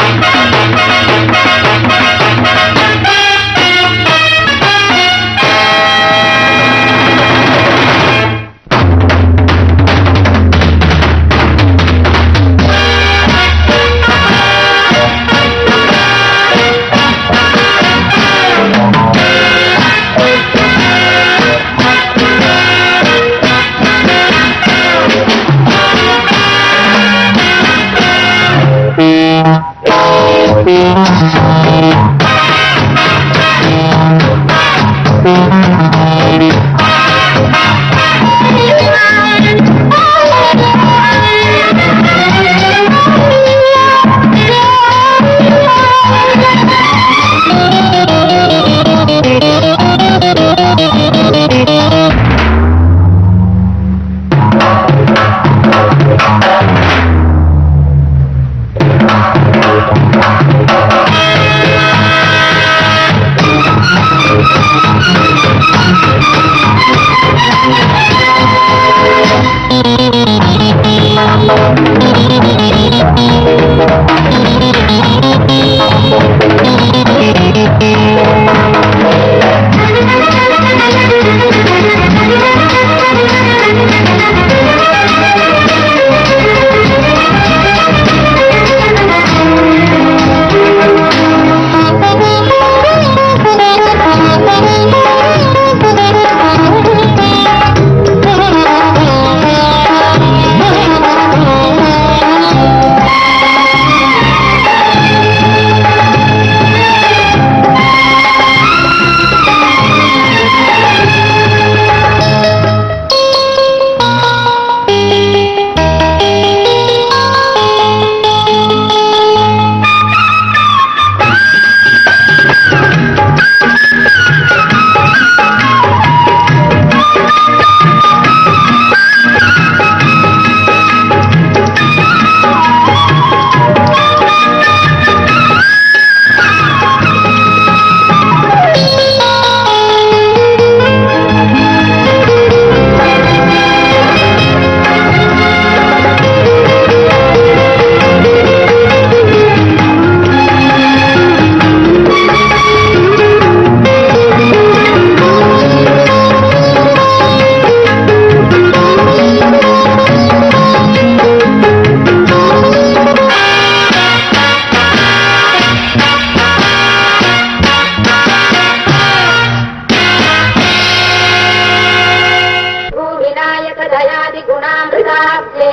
विनायक दयादि गुणामृताब्दे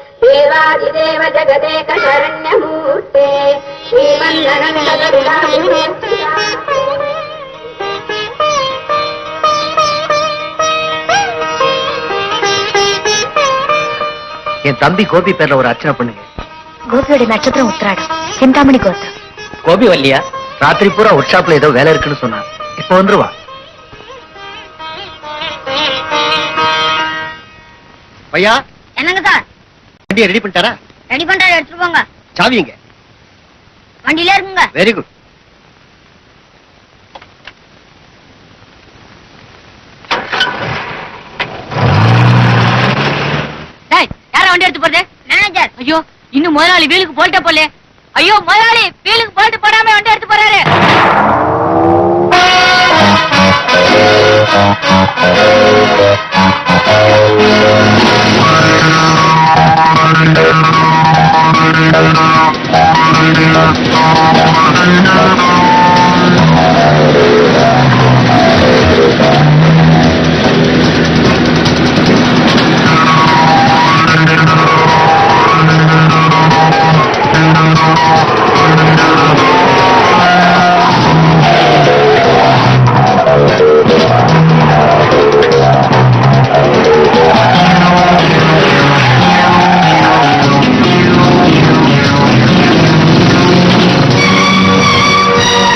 देवादिदेव जगदेक शरण्यमूर्ते श्रीमन्ननन्दगरुडाभिमूर्तिः என் தம்பி கோபி பேர்ல ஒரு அர்ச்சனை பண்ணுங்க கோபியோட நட்சத்திரம் உத்திராடம் சிந்தாமணி கோத்திரம் கோபி வரலையா ராத்திரி பூரா ஒர்க் ஷாப்ல ஏதோ வேலை இருக்குன்னு சொன்னான் இப்போ வந்துருவா பையா என்னங்க சார் வண்டியை ரெடி பண்ணிட்டாரா ரெடி பண்றாரு எடுத்துட்டு போங்க சாவிங்க வண்டியில இருக்குங்க வெரி குட் டேய் யாரா வண்டி எடுத்து போறது மேனேஜர் ஐயோ இன்னும் முதலாளி வீலுக்கு போல்ட்ட போல ஐயோ முதலாளி வீலுக்கு போல்ட் போடாம வண்டி எடுத்து போறாரு ஆ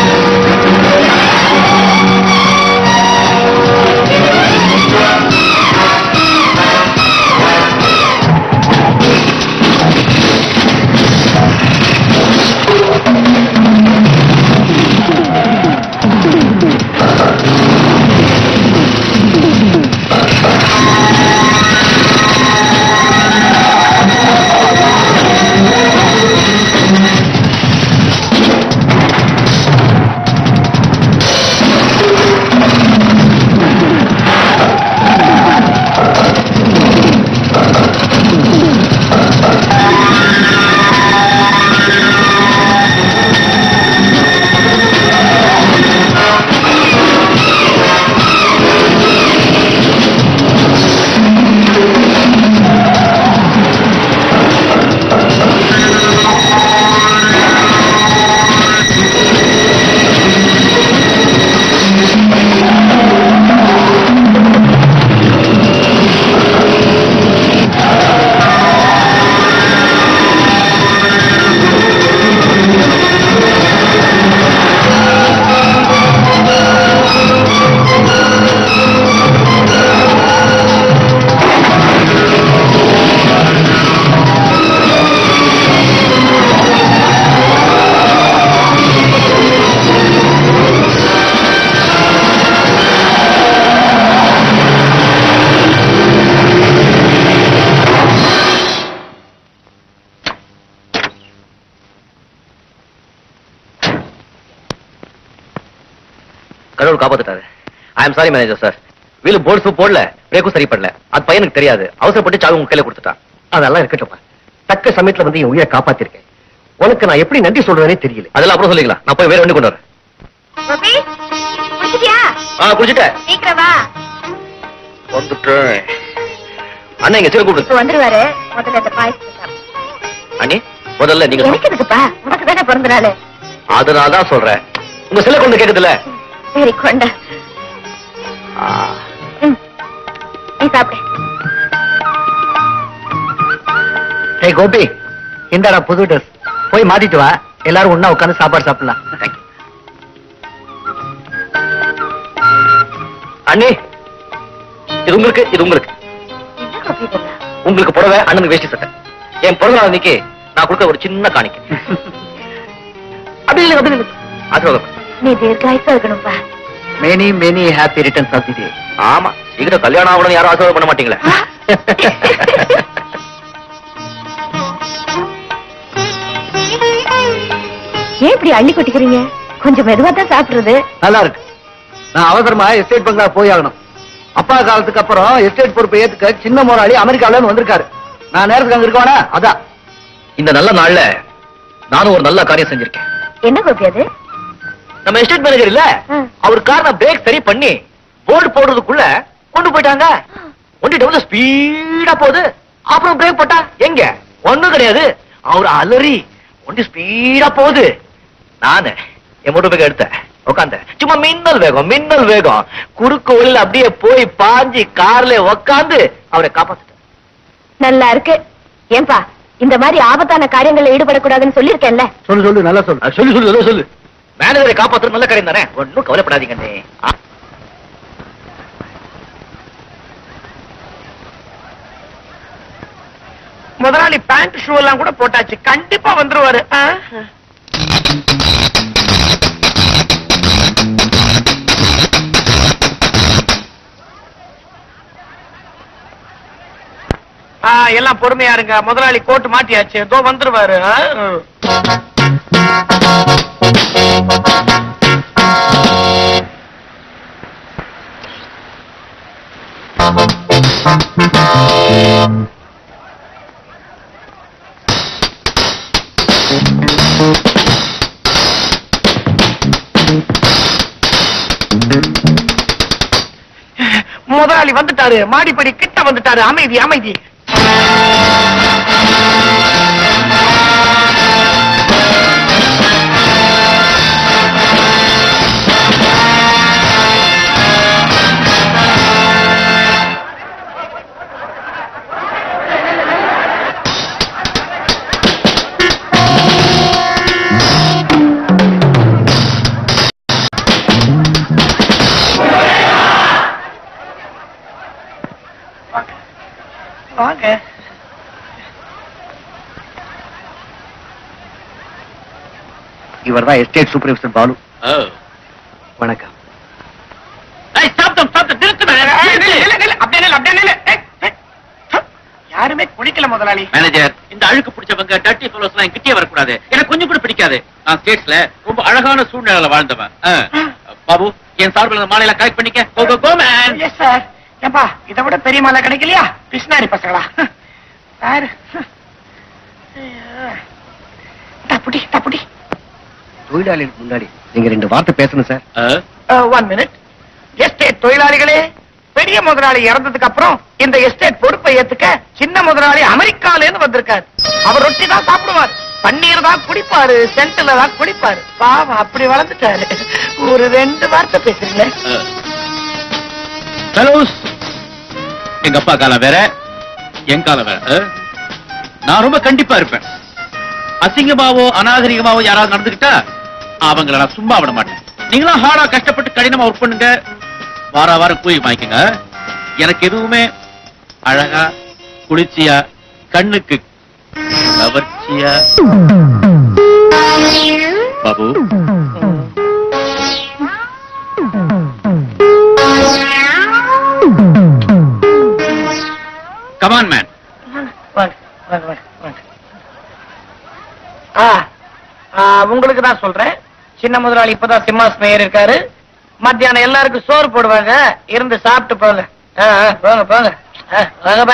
கடவுள் காப்பாத்துட்டாரு I am sorry manager sir wheel போல்ஸும் போடல பிரேக்கும் சரி பண்ணல அது பையனுக்கு தெரியாது அவசரப்பட்டு சாவி உங்க கையில கொடுத்துட்டான் அதெல்லாம் இருக்கட்டும்ப்பா தக்க சமயத்துல வந்து என் உயிரை காப்பாத்திருக்கேன் உனக்கு நான் எப்படி நன்றி சொல்றேனே தெரியல அதெல்லாம் அப்புறம் சொல்லிக்கலாம் நான் போய் வேற ஒண்ணு கொண்டு வரேன் கோபி குடிச்சிட்டியா ஆ குடிச்சிட்டேன் சீக்கிரம் வா வந்துட்டேன் அண்ணா இங்க சீக்கிரம் கூப்பிடுங்க இப்ப வந்துருவாரு முதல்ல இந்த பாயசத்தை சாப்பிடு. அண்ணி முதல்ல நீங்க எனக்கு எதுக்குப்பா உனக்கு தானே பிறந்த நாள் அதனால தான் சொல்றேன் உங்க செல்ல கொண்டு கேக்குதுல்ல சரி கொண்ட ம் நீ சாப்பிடு ஏய் கோபி இந்தாடா புது ட்ரெஸ் போய் மாத்திட்டு வா எல்லாரும் ஒண்ணா உட்கார்ந்து சாப்பாடு சாப்பிடலாம் அண்ணி இது உங்களுக்கு இது உங்களுக்கு என்ன கோபி இதெல்லாம் உங்களுக்கு புடவை அண்ணனுக்கு வேஷ்டி சட்டை என் பிறந்த நாள் அன்னைக்கு நான் கொடுக்க ஒரு சின்ன காணிக்கை அப்படி இல்லை அப்படி இல்லை ஆசீர்வாதம் நீ தீர்க்காயசா இருக்கணும்பா many many happy returns of the day ஆமா சீக்கிரம் கல்யாணம் ஆகணும் யாரும் ஆசீர்வாதம் பண்ண மாட்டீங்களே ஏன் இப்படி அள்ளி கொட்டிக்கிறீங்க கொஞ்சம் மெதுவா தான் சாப்பிடுறது நல்லா இருக்கு நான் அவசரமா எஸ்டேட் பங்களா போய் ஆகணும் அப்பா காலத்துக்கு அப்புறம் எஸ்டேட் பொறுப்பை ஏத்துக்க சின்ன முதலாளி அமெரிக்கால இருந்து வந்திருக்காரு நான் நேரத்துக்கு அங்க இருக்கவானா அதான் இந்த நல்ல நாள்ல நானும் ஒரு நல்ல காரியம் செஞ்சிருக்கேன் என்ன கோபி அது நம்ம எஸ்டேட் மேனேஜர் இல்ல ஆ. அவர் காரணம் பிரேக் சரி பண்ணி போர்டு போடுறதுக்குள்ள கொண்டு போயிட்டாங்க ஒண்டி டபுள் ஸ்பீடா போகுது அப்புறம் பிரேக் போட்டா எங்க ஒண்ணும் கிடையாது அவர் அலறி ஒண்டி ஸ்பீடா போகுது நானு என் மோட்டர் பைக் எடுத்தேன் உட்காந்த சும்மா மின்னல் வேகம் மின்னல் வேகம் குறுக்கு வழியில அப்படியே போய் பாஞ்சு கார்ல உக்காந்து அவரை காப்பாத்திட்டேன் நல்லா இருக்கு ஏன்பா இந்த மாதிரி ஆபத்தான காரியங்கள்ல ஈடுபடக்கூடாதுன்னு சொல்லியிருக்கேன்ல சொல்லு சொல்லு நல்லா சொல்லு சொல்லு சொல்லு நல்லா சொல்லு மேனேஜரை காப்பாத்துறது நல்ல காரியம் தானே ஒன்னும் கவலைப்படாதீங்க அண்ணே ஆ. முதலாளி பேண்ட் ஷூ எல்லாம் கூட போட்டாச்சு கண்டிப்பா வந்துருவாரு ஆ? ஆ, எல்லாம் பொறுமையா இருங்க முதலாளி கோட்டு மாட்டியாச்சு இதோ வந்துருவாரு ஆ? முதலாளி வந்துட்டாரு மாடிப்படி கிட்ட வந்துட்டாரு அமைதி அமைதி வாங்க இவர் தான் எஸ்டேட் சூப்பர்வைசர் பாலு வணக்கம் யாருமே குளிக்கல முதலாளி மேனேஜர் இந்த அழுக்கு பிடிச்சவங்க டர்ட்டி ஃபெலோஸ் எல்லாம் கிட்டே வரக்கூடாது எனக்கு கொஞ்சம் கூட பிடிக்காது நான் ஸ்டேட்ஸ்ல ரொம்ப அழகான சூழ்நிலையில வாழ்ந்தவன் ஆ. பாபு என் சார்பில் அந்த மாலையில கலெக்ட் பண்ணிக்க go go go man yes sir ஏப்பா இதை விட பெரிய மாலை கிடைக்கலையா பிஸ்னாரி பசங்களா சார் தப்புடி தப்புடி தொழிலாளிகளுக்கு முன்னாடி நீங்க ரெண்டு வார்த்தை பேசணும் சார் ஒன் மினிட் எஸ்டேட் தொழிலாளிகளே பெரிய முதலாளி இறந்ததுக்கு அப்புறம் இந்த எஸ்டேட் பொறுப்பை ஏத்துக்க சின்ன முதலாளி அமெரிக்கால இருந்து வந்திருக்காரு அவர் ரொட்டி தான் சாப்பிடுவார் பன்னீர் தான் குடிப்பாரு சென்ட்ல தான் குடிப்பாரு பாவம் அப்படி வளர்ந்துட்டாரு ஒரு ரெண்டு வார்த்தை பேசுறீங்களே ஃபெலோஸ் எங்க அப்பா காலம் வேற என் காலம் வேற ஆ? நான் ரொம்ப கண்டிப்பா இருப்பேன் அசிங்கமாவோ அநாகரிகமாவோ யாராவது நடந்துக்கிட்டா அவங்கள நான் சும்மா விட மாட்டேன் நீங்களும் ஹார்டா கஷ்டப்பட்டு கடினமா ஒர்க் பண்ணுங்க வார வாரம் கூலி வாங்கிக்கங்க எனக்கு எதுவுமே அழகா குளிர்ச்சியா கண்ணுக்கு கவர்ச்சியா பாபு கமான் மேன் வாங்க வாங்க வாங்க வாங்க ஆ, ஆ, உங்களுக்கு தான் சொல்றேன் சின்ன முதலாளி இப்பதான் சிம்மாசனம் ஏறி இருக்காரு மத்தியானம் எல்லாருக்கும் சோறு போடுவாங்க இருந்து சாப்பிட்டு போங்க ஆ, ஆ, போங்க போங்க ஆ, வாங்கப்பா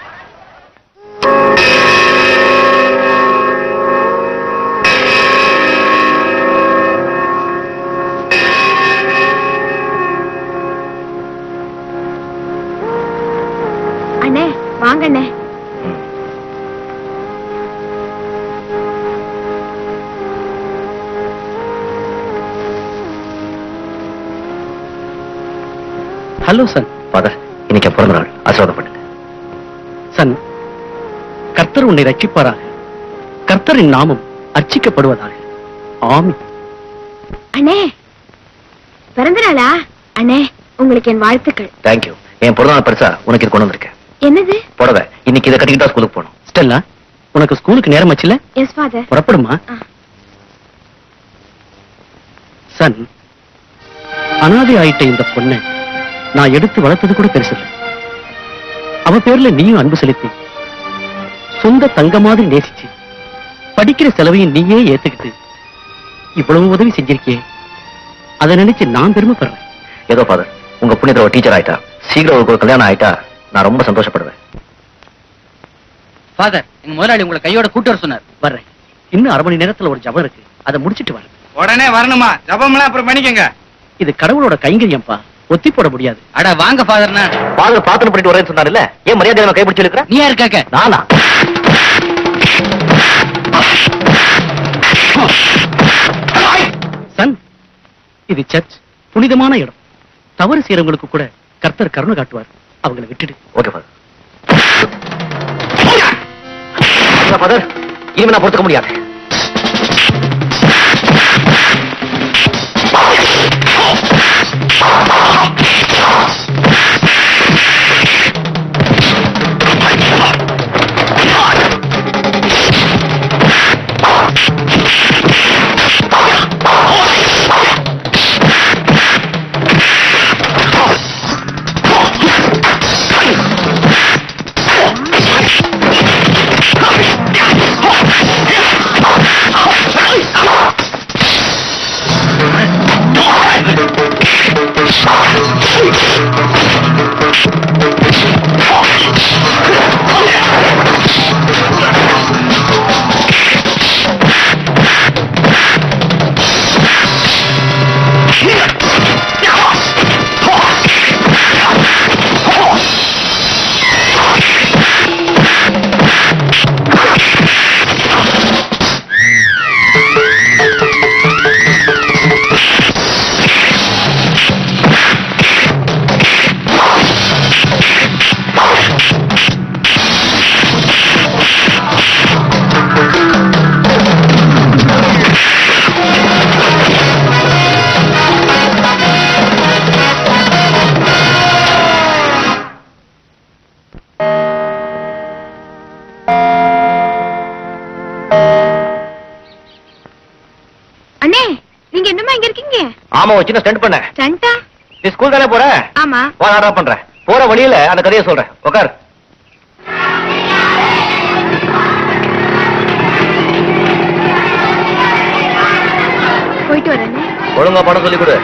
அண்ணே வாங்க அண்ணே ஹலோ சன் ஃபாதர் இன்னைக்கு என் பிறந்த நாள் ஆசீர்வாதம் பண்ணுங்க சன் கர்த்தர் உன்னை ரட்சிப்பாராக கர்த்தரின் நாமம் அர்ச்சிக்கப்படுவதாக ஆமி அண்ணே பிறந்த நாளா அண்ணே உங்களுக்கு என் வாழ்த்துக்கள் தேங்க்யூ என் பிறந்த நாள் பெருசா உனக்கு இது கொண்டு வந்திருக்கேன் என்னது புடவை இன்னைக்கு இதை கட்டிக்கிட்டா ஸ்கூலுக்கு போகணும் ஸ்டெல்லா உனக்கு ஸ்கூலுக்கு நேரம் ஆச்சுல எஸ் ஃபாதர் புறப்படுமா ஆ. சன் அனாதை ஆயிட்ட இந்த பொண்ணை நான் எடுத்து வளர்த்தது கூட பெருசில்லை அவ பேர்ல நீயும் அன்பு செலுத்தி சொந்த தங்க மாதிரி நேசிச்சு படிக்கிற செலவையும் நீயே ஏத்துக்கிட்டு இவ்வளவு உதவி செஞ்சிருக்கியே அதை நினைச்சு நான் பெருமைப்படுறேன் ஏதோ ஃபாதர் உங்க புண்ணியத்துல ஒரு டீச்சர் ஆயிட்டா சீக்கிரம் அவருக்கு ஒரு கல்யாணம் ஆயிட்டா நான் ரொம்ப சந்தோஷப்படுவேன் ஃபாதர் எங்க முதலாளி உங்களை கையோட கூட்டு வர சொன்னார் வர்றேன் இன்னும் அரை மணி நேரத்துல ஒரு ஜபம் இருக்கு அதை முடிச்சிட்டு வரேன் உடனே வரணுமா ஜபம்லாம் அப்புறம் பண்ணிக்கங்க இது கடவுளோட கைங்கரியம்பா ஒத்தி போட முடியாது அட வாங்க ஃபாதர்னா ஃபாதர் பாத்திரம் பண்ணிட்டு வரேன்னு சொன்னார்ல ஏன் மரியாதை நான் கைப்பிடிச்சு இருக்கிறேன் நீ யாரு கேக்க நானா சன் இது சர்ச் புனிதமான இடம் தவறு செய்யறவங்களுக்கு கூட கர்த்தர் கருணை காட்டுவார் அவங்கள விட்டுடு ஓகே ஃபாதர் ஃபாதர் இனிமே நான் பொறுத்துக்க முடியாது அண்ணே நீங்க என்னமா இங்க இருக்கீங்க ஆமா ஒரு சின்ன ஸ்டண்ட் பண்ண சண்டா நீ ஸ்கூல் தானே போற ஆமா வா நான் பண்றேன் போற வழியில அந்த கதையை சொல்றேன் உட்கார் போயிட்டு வரேனே ஒழுங்கா படம் சொல்லி கொடு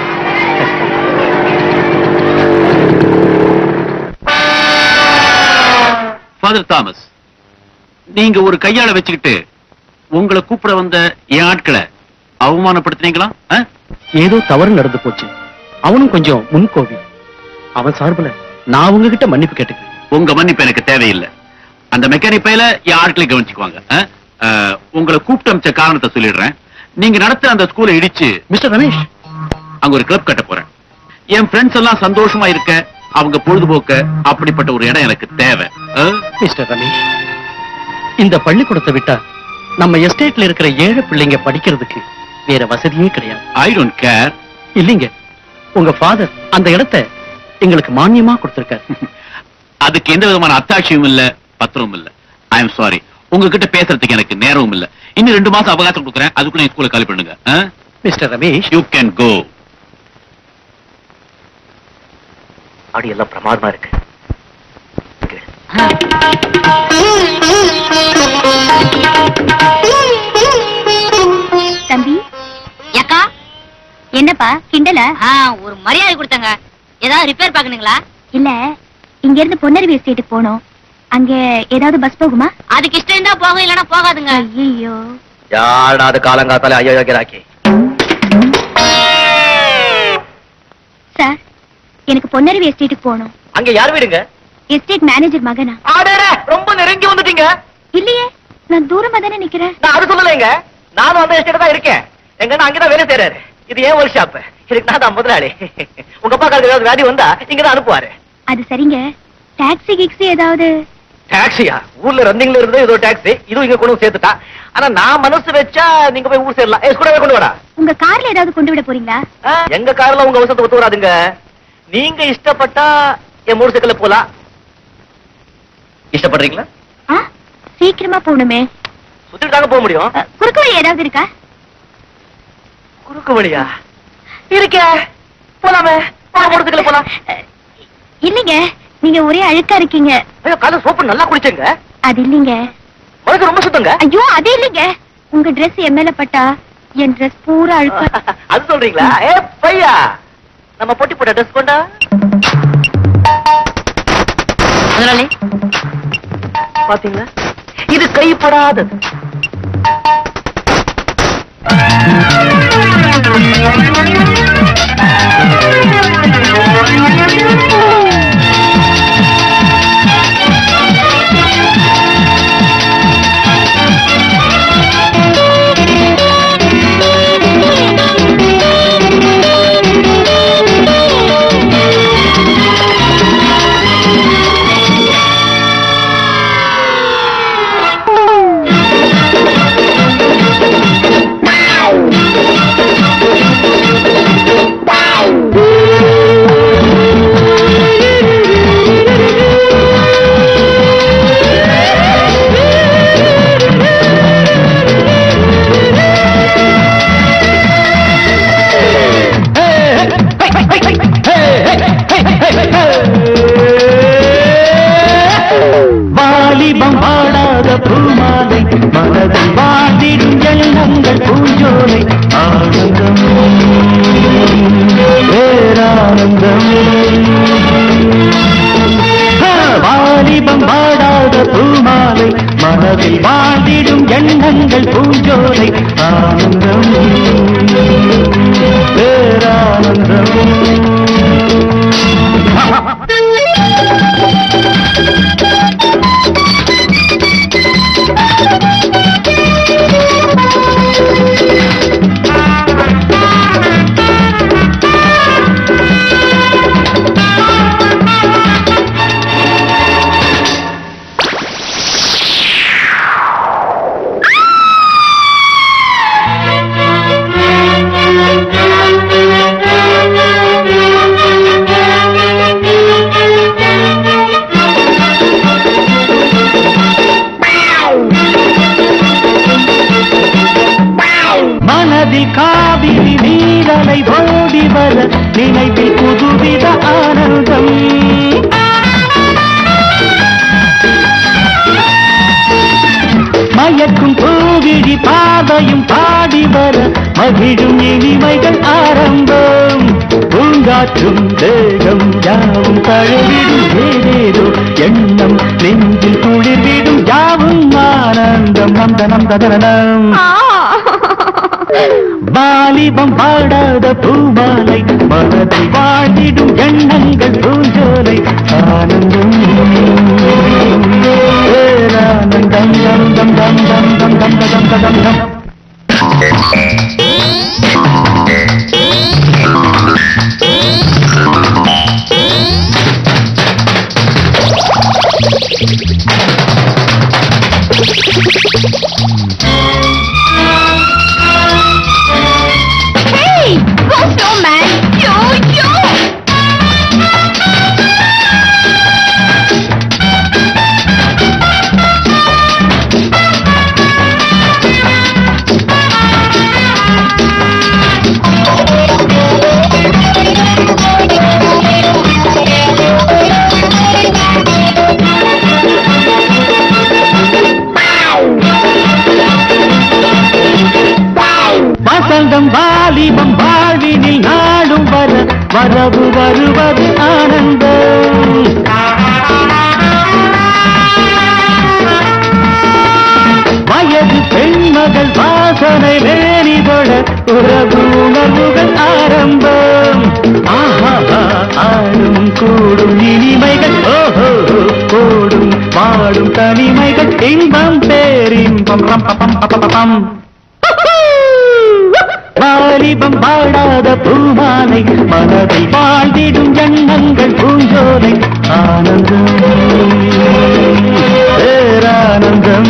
ஃபாதர் தாமஸ் நீங்க ஒரு கையாள வச்சுக்கிட்டு உங்களை கூப்பிட வந்த என் ஆட்களை அவமானப்படுத்தினீங்களா ஆ? ஏதோ தவறு நடந்து போச்சு அவனும் கொஞ்சம் முன்கோவி அவன் சார்புல நான் உங்ககிட்ட மன்னிப்பு கேட்டுக்கிறேன் உங்க மன்னிப்பு எனக்கு தேவையில்லை அந்த மெக்கானிக் பையில என் ஆட்களை கவனிச்சுக்குவாங்க ஆ? ஆ, உங்களை கூப்பிட்டு அமைச்ச காரணத்தை சொல்லிடுறேன் நீங்க நடத்த அந்த ஸ்கூலை இடிச்சு மிஸ்டர் ரமேஷ் அங்க ஒரு கிளப் கட்ட போறேன் என் ஃப்ரெண்ட்ஸ் எல்லாம் சந்தோஷமா இருக்க அவங்க பொழுதுபோக்க அப்படிப்பட்ட ஒரு இடம் எனக்கு தேவை ஆ? மிஸ்டர் ரமேஷ் இந்த பள்ளிக்கூடத்தை விட்டா நம்ம எஸ்டேட்ல இருக்கிற ஏழை பிள்ளைங்க படிக்கிறதுக்கு வேற வசதியே கிடையாது ஐ டோன்ட் கேர் இல்லைங்க உங்க ஃபாதர் அந்த இடத்தை எங்களுக்கு மானியமா கொடுத்திருக்காரு அதுக்கு எந்த விதமான அத்தாட்சியும் இல்ல பத்திரமும் இல்ல ஐ எம் சாரி உங்ககிட்ட பேசுறதுக்கு எனக்கு நேரமும் இல்ல இன்னும் ரெண்டு மாசம் அவகாசம் கொடுக்குறேன் அதுக்குள்ள என் ஸ்கூலை காலி பண்ணுங்க mister Ramesh you can go அப்படி எல்லாம் பிரமாதமா இருக்கு இங்க. தம்பி அக்கா என்னப்பா கிண்டல் எதனால ஆ, ஒரு மரியாதை கொடுத்தாங்க ஏதாவது ரிப்பேர் பாக்கணுங்களா இல்ல இங்க இருந்து பொன்னருவி எஸ்டேட்டுக்கு போனோம் அங்க ஏதாவது பஸ் போகுமா அதுக்கு இஷ்டம் இருந்தா போகும் இல்லைன்னா போகாதுங்க ஐயோ யாடா அது காலங்காத்தால ஐயோ யோகிராக்கி சார் எனக்கு பொன்னருவி எஸ்டேட்டுக்கு போகணும் அங்க யார் வீடுங்க எஸ்டேட் மேனேஜர் மகனா ஆடே ரொம்ப நெருங்கி வந்துட்டீங்க இல்லையே நான் தூரமா தானே நிக்கிறேன் நான் அது சொல்லலைங்க நானும் அந்த எஸ்டேட் தான் இருக்கேன் எங்க அண்ணா அங்கதான் வேலை செய்யறாரு இது ஏன் ஒர்க் ஷாப் இதுக்கு நான் தான் முதலாளி உங்க அப்பா காருக்கு ஏதாவது வியாதி வந்தா இங்க தான் அனுப்புவாரு அது சரிங்க டாக்ஸி கிக்ஸி ஏதாவது டாக்ஸியா ஊர்ல ரன்னிங்ல இருந்தது ஏதோ டாக்ஸி இதுவும் இங்க கொண்டு வந்து சேர்த்துட்டா ஆனா நான் மனசு வச்சா நீங்க போய் ஊர் சேரலாம் ஏ கூடவே கொண்டு வாடா உங்க கார்ல ஏதாவது கொண்டு விட போறீங்களா ஆ, எங்க கார்ல உங்க அவசரத்தை ஒத்து வராதுங்க நீங்க இஷ்டப்பட்டா என் மோட்டர் சைக்கிள்ல போலாம் இஷ்டப்படுறீங்களா ஆ சீக்கிரமா போகணுமே சுத்திட்டு தாங்க போக முடியும் அ, குறுக்கு வழி ஏதாவது இருக்கா குறுக்கு வழியா இருக்கே போலாமே மோட்டர் சைக்கிள்ல போலாம் அ, இல்லைங்க நீங்க ஒரே அழுக்கா இருக்கீங்க ஐயோ காலை சோப்பு நல்லா குடிச்சேங்க அது இல்லைங்க மனசு ரொம்ப சுத்தங்க ஐயோ அது இல்லைங்க உங்க Dress என் மேல பட்டா என் Dress பூரா அழுக்கா அது சொல்றீங்களா ஏ பையா நம்ம பொட்டி போட்ட ட்ரெஸ் கொண்டா முதலாளி பாத்தீங்களா இது கைப்படாதது வாலிபம் வாடாத பூமாலை மனதை வாழ்ந்திடும் எண்ணங்கள் பூஞ்சோலை ஆனந்தம் பேரானந்தம் ஆ, வாலிபம் வாடாத பூமாலை மனதில் வாழ்ந்திடும் எண்ணங்கள் பூஞ்சோலை ஆனந்தம் பேரானந்தம் மனதில் காவிரி நீரலை ஓடி வர நினைவில் புதுவித ஆனந்தம் மயக்கும் பூவிழி பாதையும் பாடி வர மகிழும் இனிமைகள் ஆரம்பம் பூங்காற்றும் தேகம் யாவும் தழுவிடும் ஏதேதோ எண்ணம் நெஞ்சில் குளிர்விடும் யாவும் ஆனந்தம் நந்தனம் ததனம் வாலிபம் பாடாத பூமாலை மனதை வாழ்ந்திடும் எண்ணங்கள் பூஞ்சோலை ஆனந்தம் பேரானந்தம் தம் தம் தம் தம் தம் தம் தம் தம் தம் தம் Hey! Go slow, man! Yo, yo! வசந்தம் வாலிபம் வாழ்வினில் நாடும் வரவு வருவது ஆனந்தம் வயது பெண்மகள் வாசனை வேணிதொழ உறவு உணர்வுகள் ஆரம்பம் ஆஹா ஆடும் கூடும் இனிமைகள் ஓஹோ கூடும் வாடும் தனிமைகள் இன்பம் பேரின்பம் ரம் பம் பம் பம் பம் வாலிபம் வாடாத பூமாலை மனதை வாழ்ந்திடும் எண்ணங்கள் பூஞ்சோலை ஆனந்தம் பேரானந்தம்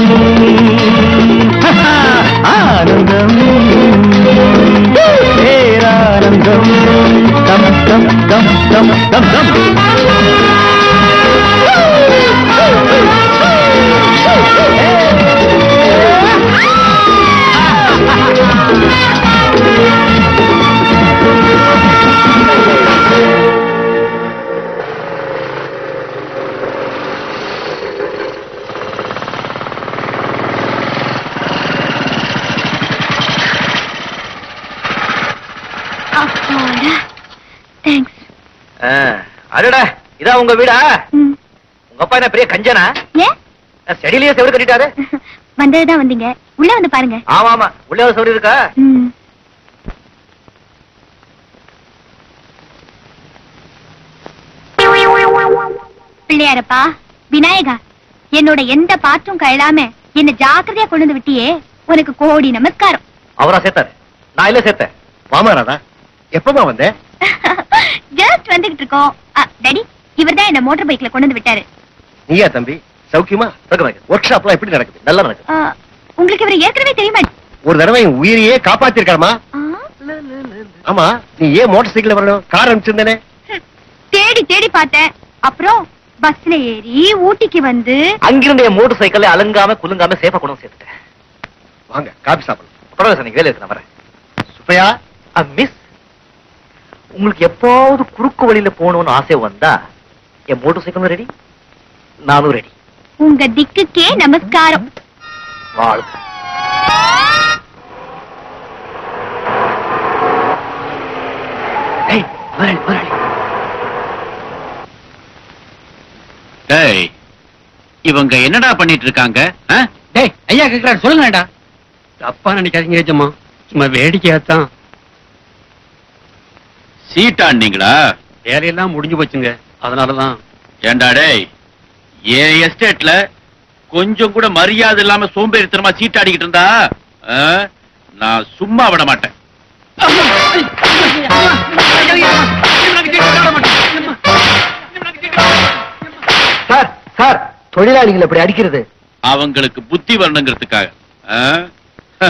ஆனந்தம் பேரானந்தம் தம் தம் தம் தம் தம் தம் தேங்க்ஸ் ஆ, அடடா இதா உங்க வீடா உங்க அப்பா என்ன பெரிய கஞ்சனா ஏன் செடியிலேயே செவரு கட்டிட்டாரு வந்ததுதான் வந்தீங்க உள்ள வந்து பாருங்க ஆமா ஆமா உள்ளே ஒரு செவரு இருக்கா ம். பிள்ளையாரப்பா விநாயகா என்னோட எந்த பாற்றும் கழலாம என்ன ஜாக்கிரதையா கொண்டு வந்து விட்டியே உனக்கு கோடி நமஸ்காரம் அவரா சேர்த்தாரு நான் இல்ல சேர்த்தேன் மாமனாரா எப்பமா வந்த ஜஸ்ட் வந்துகிட்டு இருக்கோம் டாடி இவர்தான் என்ன மோட்டார் பைக்ல கொண்டு வந்து விட்டாரு நீயா தம்பி சௌக்கியமா ஒர்க் ஷாப்லாம் எப்படி நடக்குது நல்லா நடக்குது ஆ, உங்களுக்கு இவர் ஏற்கனவே தெரியுமா ஒரு தடவை என் உயிரையே காப்பாத்திருக்காரமா ஆ, ஆமா நீ ஏன் மோட்டார் சைக்கிள் வரணும் கார் அனுப்பிச்சிருந்தேனே ஹம், தேடி தேடி பார்த்தேன் அப்புறம் பஸ்ல ஏறி ஊட்டிக்கு வந்து அங்கிருந்த என் மோட்டர் சைக்கிளை அலங்காம குலுங்காம சேஃபா கொண்டு வந்து சேர்த்துட்டேன் வாங்க காபி சாப்பிடலாம் பரவாயில்ல சார் நீங்க வேலை இருக்கு நான் வரேன் சுப்பையா மிஸ் உங்களுக்கு எப்பாவது குறுக்கு வழியில போகணும்னு ஆசை வந்தா என் மோட்டர் சைக்கிளும் ரெடி நானும் ரெடி உங்க திக்குக்கே நமஸ்காரம் வாழ்க ஏய், முதலாளி, முதலாளி. டேய் இவங்க என்னடா பண்ணிட்டு இருக்காங்க ஆ? டேய் ஐயா கேக்குறாரு சொல்லுங்கடா தப்பா நினைக்காதீங்க ஏஜம்மா சும்மா வேடிக்கையாத்தான் சீட்டாண்டீங்களா வேலையெல்லாம் முடிஞ்சு போச்சுங்க அதனாலதான் ஏண்டா டேய் என் எஸ்டேட்ல கொஞ்சம் கூட மரியாதை இல்லாம சோம்பேறித்தனமா சீட்டாடிக்கிட்டு இருந்தா ஆ, நான் சும்மா விட மாட்டேன் சார் சார் தொழிலாளிகள் இப்படி அடிக்கிறது அவங்களுக்கு புத்தி வரணுங்கிறதுக்காக ஆ? ஹ.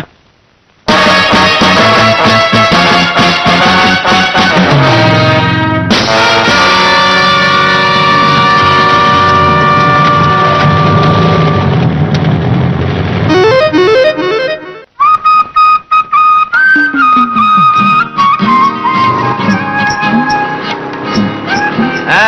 ஆ.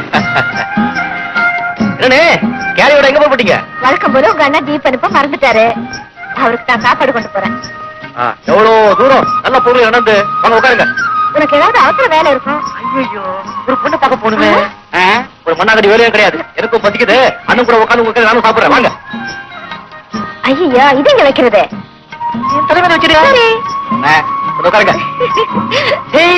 என்னண்ணே கேரியோட எங்க போய் போட்டீங்க வழக்கம் போல உங்க அண்ணா ஜீப் அனுப்ப மறந்துட்டாரு அவருக்கு நான் சாப்பாடு கொண்டு போறேன் ஆ, எவ்வளவு தூரம் நல்ல பொருள் நடந்து வாங்க உட்காருங்க உனக்கு ஏதாவது அவசர வேலை இருக்கும் ஐயோ ஒரு பொண்ணு பார்க்க போகணுமே ஆ, ஒரு மண்ணாங்கடி வேலையும் கிடையாது எனக்கும் பசிக்குது அண்ணன் கூட உட்காந்து உட்காந்து நானும் சாப்பிடுறேன் வாங்க ஐயா இது இங்க வைக்கிறது என் தலைமையில வச்சிருக்கா சரி. உட்காருங்க ஏய்,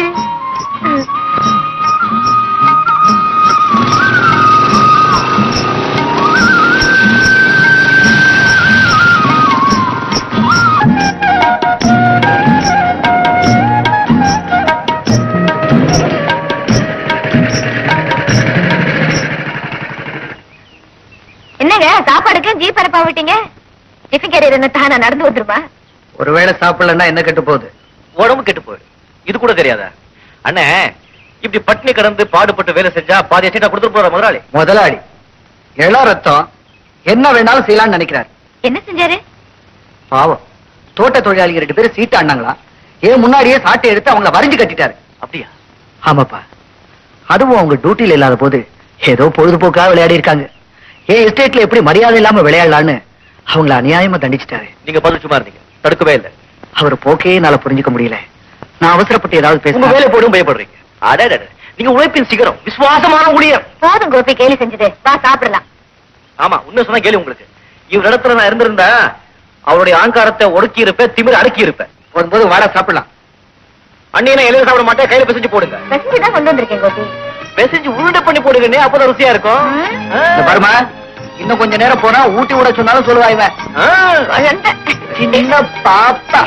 என்னங்க சாப்பாடுக்கு ஜீப் அனுப்ப விட்டீங்க டிஃபன் கேரியர் என்ன தானா நடந்து வந்துருமா ஒருவேளை சாப்பிடலன்னா என்ன கெட்டு போகுது உடம்பு கெட்டு போகுது இது கூட தெரியாதா அண்ணே இப்படி பட்டினி கடந்து பாடுபட்டு வேலை செஞ்சா பாதி சீட்டா கொடுத்துட்டு போற முதலாளி முதலாளி இள ரத்தம் என்ன வேணாலும் செய்யலாம்னு நினைக்கிறார் என்ன செஞ்சாரு பாவம் தோட்ட தொழிலாளிங்க ரெண்டு பேரும் சீட்டு ஆனாங்களா ஏன் முன்னாடியே சாட்டை எடுத்து அவங்கள வரைஞ்சு கட்டிட்டாரு அப்படியா ஆமாப்பா அதுவும் அவங்க டியூட்டில இல்லாத போது ஏதோ பொழுதுபோக்காக விளையாடி இருக்காங்க ஏன் எஸ்டேட்ல எப்படி மரியாதை இல்லாம விளையாடலான்னு அவங்கள அநியாயமா தண்டிச்சிட்டாரு நீங்க பதில் சும்மா இருந்தீங்க தடுக்கவே இல்லை அவர் போக்கே என்னால புரிஞ்சுக்க முடியல நான் அவசரப்பட்டு ஏதாவது உங்க பேச வேலை போடும் பயப்படுறீங்க அடடட நீங்க உழைப்பின் சிகரம் விசுவாசமான ஊழியம் போதும் கோபி கேலி செஞ்சது வா சாப்பிடலாம் ஆமா உண்மை சொன்னா கேள்வி உங்களுக்கு இவர் இடத்துல நான் இருந்திருந்தா அவருடைய ஆங்காரத்தை ஒடுக்கி இருப்பேன் திமிர அடக்கி இருப்பேன் போதும்போது வாடா சாப்பிடலாம் அண்ணியை நான் எழுத சாப்பிட மாட்டேன் கையில பிசைஞ்சு போடுங்க தான் கொண்டு வந்திருக்கேன் கோபி பிசைஞ்சு உருண்டை பண்ணி போடுங்கண்ணே அப்பதான் ருசியா இருக்கும் ஆ. வருமா இன்னும் கொஞ்ச நேரம் போனா ஊட்டி விட சொன்னாலும் சொல்லுவா இவன் ஆ. சின்ன பாப்பா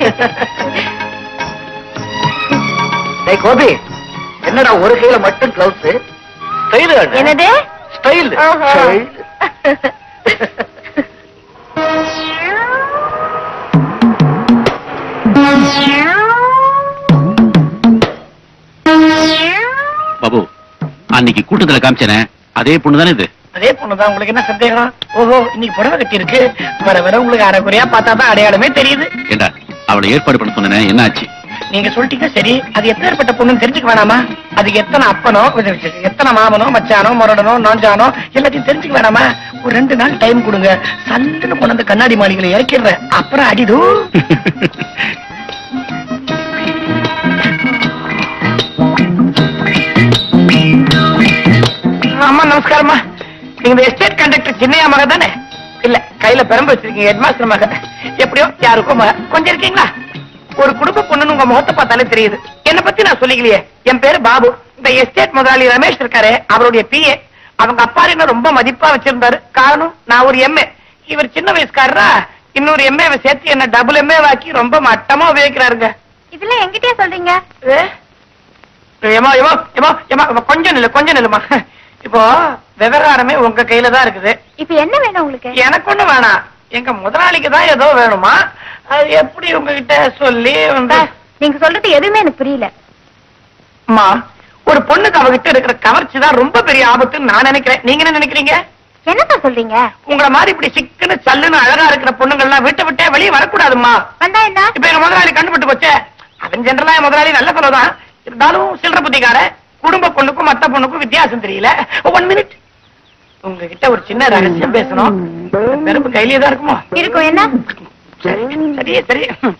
டேய் கோபி என்னடா ஒரு கையில மட்டும் கிளவுஸ் ஸ்டைல் அண்ணே. என்னது ஸ்டைல் ஓஹோ. ஸ்டைல். பாபு அன்னைக்கு கூட்டத்துல காமிச்சனே அதே பொண்ணு தானே இது அதே பொண்ணுதான் உங்களுக்கு என்ன சந்தேகம் ஓஹோ இன்னைக்கு புடவை கட்டி இருக்கு வர வர உங்களுக்கு அரைக்குறையா பார்த்தா தான் அடையாளமே தெரியுது ஏண்டா அவளை ஏற்பாடு பண்ண சொன்னேனே என்ன ஆச்சு நீங்க சொல்லிட்டீங்க சரி அது எப்பேற்பட்ட பொண்ணுன்னு தெரிஞ்சுக்க வேணாமா அதுக்கு எத்தனை அப்பனோ எத்தனை மாமனோ மச்சானோ முரடனோ நாஞ்சானோ எல்லாத்தையும் தெரிஞ்சுக்க வேணாமா ஒரு ரெண்டு நாள் டைம் கொடுங்க சல்லுன்னு கொண்டு வந்து கண்ணாடி மாளிகையில இறக்கிடுறேன் அப்புறம் அடிது அம்மா நமஸ்காரம்மா நீங்க இந்த எஸ்டேட் கண்டக்டர் சின்னையா மக தானே இல்ல கையில பெரம்பு வச்சிருக்கீங்க ஹெட்மாஸ்டர் மக எப்படியோ யாருக்கும் மக கொஞ்சம் இருக்கீங்களா ஒரு குடும்ப பொண்ணுன்னு உங்க முகத்தை பார்த்தாலே தெரியுது என்ன பத்தி நான் சொல்லிக்கலையே என் பேரு பாபு இந்த எஸ்டேட் முதலாளி ரமேஷ் இருக்காரு அவருடைய பிஏ அவங்க அப்பா என்ன ரொம்ப மதிப்பா வச்சிருந்தாரு காரணம் நான் ஒரு எம்ஏ இவர் சின்ன வயசுக்காரரா இன்னொரு எம்ஏவை சேர்த்து என்ன டபுள் எம்ஏ வாக்கி ரொம்ப மட்டமா உபயோகிக்கிறாருங்க இதெல்லாம் என்கிட்டயே சொல்றீங்க ஏ? ஏம்மா, ஏம்மா, ஏம்மா, ஏம்மா, ஏம்மா, கொஞ்சம் நில்லு கொஞ்சம் நில்லுமா இப்போ விவகாரமே உங்க கையில தான் இருக்குது இப்ப என்ன வேணும் உங்களுக்கு எனக்கு ஒண்ணு வேணாம் எங்க முதலாளிக்கு தான் ஏதோ வேணுமா அது எப்படி உங்ககிட்ட சொல்லி வந்து நீங்க சொல்றது எதுவுமே எனக்கு புரியல அம்மா ஒரு பொண்ணுக்கு அவகிட்ட இருக்கிற கவர்ச்சி தான் ரொம்ப பெரிய ஆபத்துன்னு நான் நினைக்கிறேன் நீங்க என்ன நினைக்கிறீங்க என்னதான் சொல்றீங்க உங்கள மாதிரி இப்படி சிக்குன்னு சல்லுன்னு அழகா இருக்கிற பொண்ணுங்கள்லாம் வீட்டை விட்டே வெளியே வரக்கூடாதும்மா வந்தா என்ன இப்ப எங்க முதலாளி கண்டுபிட்டு போச்சே அவன் ஜெனரலா என் முதலாளி நல்ல சொல்லதான் இருந்தாலும் சில்லற புத்திக்கார குடும்ப பொண்ணுக்கும் மத்த பொண்ணுக்கும் வித்தியாசம் தெரியல ஒன் மினிட் உங்ககிட்ட ஒரு சின்ன ரகசியம் பேசணும் நெருப்பு கையிலே தான் இருக்குமோ இருக்கும் என்ன சரி சரி சரி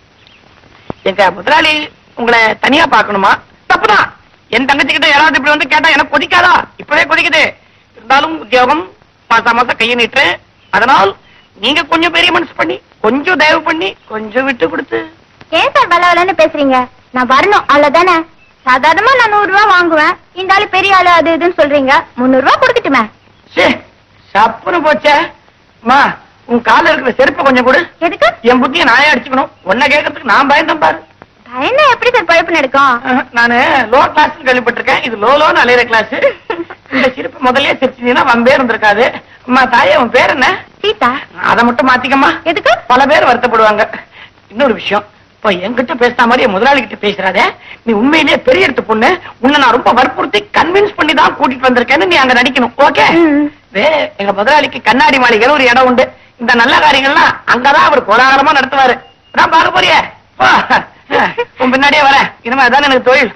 எங்க முதலாளி உங்களை தனியா பார்க்கணுமா தப்புதான் என் தங்கச்சி கிட்ட யாராவது இப்படி வந்து கேட்டா எனக்கு கொதிக்காதா இப்பவே கொதிக்குது இருந்தாலும் உத்தியோகம் மாசா மாசம் கையை நீட்டுறேன் அதனால் நீங்க கொஞ்சம் பெரிய மனசு பண்ணி கொஞ்சம் தயவு பண்ணி கொஞ்சம் விட்டு கொடுத்து ஏன் சார் பலவலன்னு பேசுறீங்க நான் வரணும் அவ்வளவுதானே சாதாரணமா நான் நூறு ரூபாய் வாங்குவேன் இந்த ஆளு பெரிய ஆளு அது இதுன்னு சொல்றீங்க முந்நூறு ரூபாய் கொடுக்கட்டுமே சே சப்புன்னு போச்சே அம்மா உன் கால இருக்கிற செருப்பை கொஞ்சம் கொடு எதுக்கு என் புத்திய நானே அடிச்சுக்கணும் உன்னை கேட்கறதுக்கு நான் பயந்தேன் பாரு பயந்தா எப்படி சார் பழப்பு நடக்கும் ஆஹா, நானு லோ கிளாஸ் கேள்விப்பட்டிருக்கேன் இது லோ லோன்னு அலையிற கிளாஸ் இந்த சிரிப்பு முதல்லயே சிரிச்சீங்கன்னா வம்பே இருந்திருக்காது அம்மா தாயே உன் பேர் என்ன சீதா அதை மட்டும் மாத்திக்கம்மா எதுக்கு பல பேர் வருத்தப்படுவாங்க இன்னொரு விஷயம் இப்ப என்கிட்ட பேசுற மாதிரி என் முதலாளி கிட்ட பேசுறாத நீ உண்மையிலேயே பெரிய எடுத்து பொண்ணு உன்னை நான் ரொம்ப வற்புறுத்தி கன்வின்ஸ் பண்ணி தான் கூட்டிட்டு வந்திருக்கேன்னு நீ அங்க நடிக்கணும் ஓகே ம். வே எங்க முதலாளிக்கு கண்ணாடி மாளிகைன்னு ஒரு இடம் உண்டு இந்த நல்ல காரியங்கள்லாம் அங்கதான் அவர் கோலாகலமா நடத்துவாரு நான் பார்க்க போறியே போ. உன் பின்னாடியே வரேன் இனிமே அதான் எனக்கு தொழில்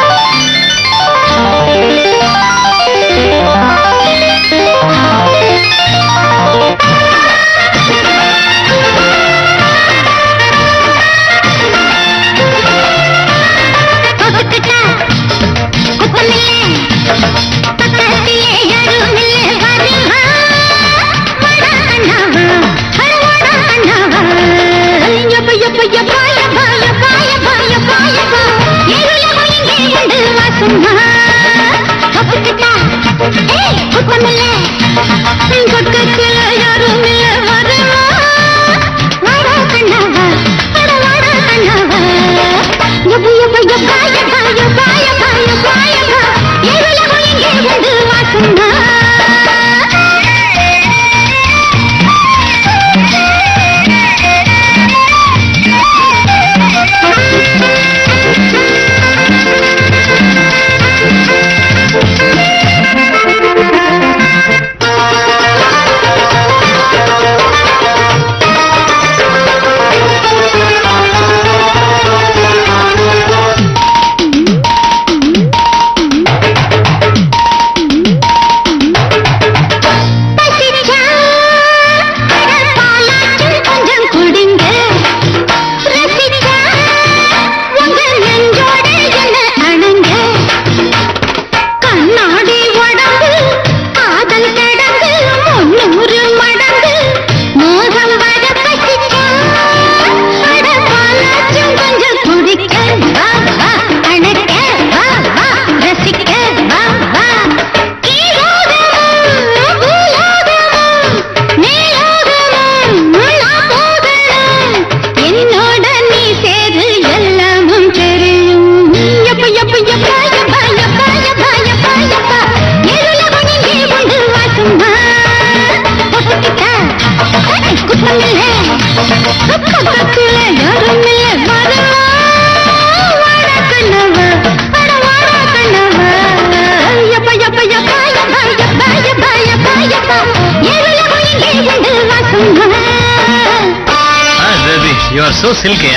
Thank you. சோ சில்கி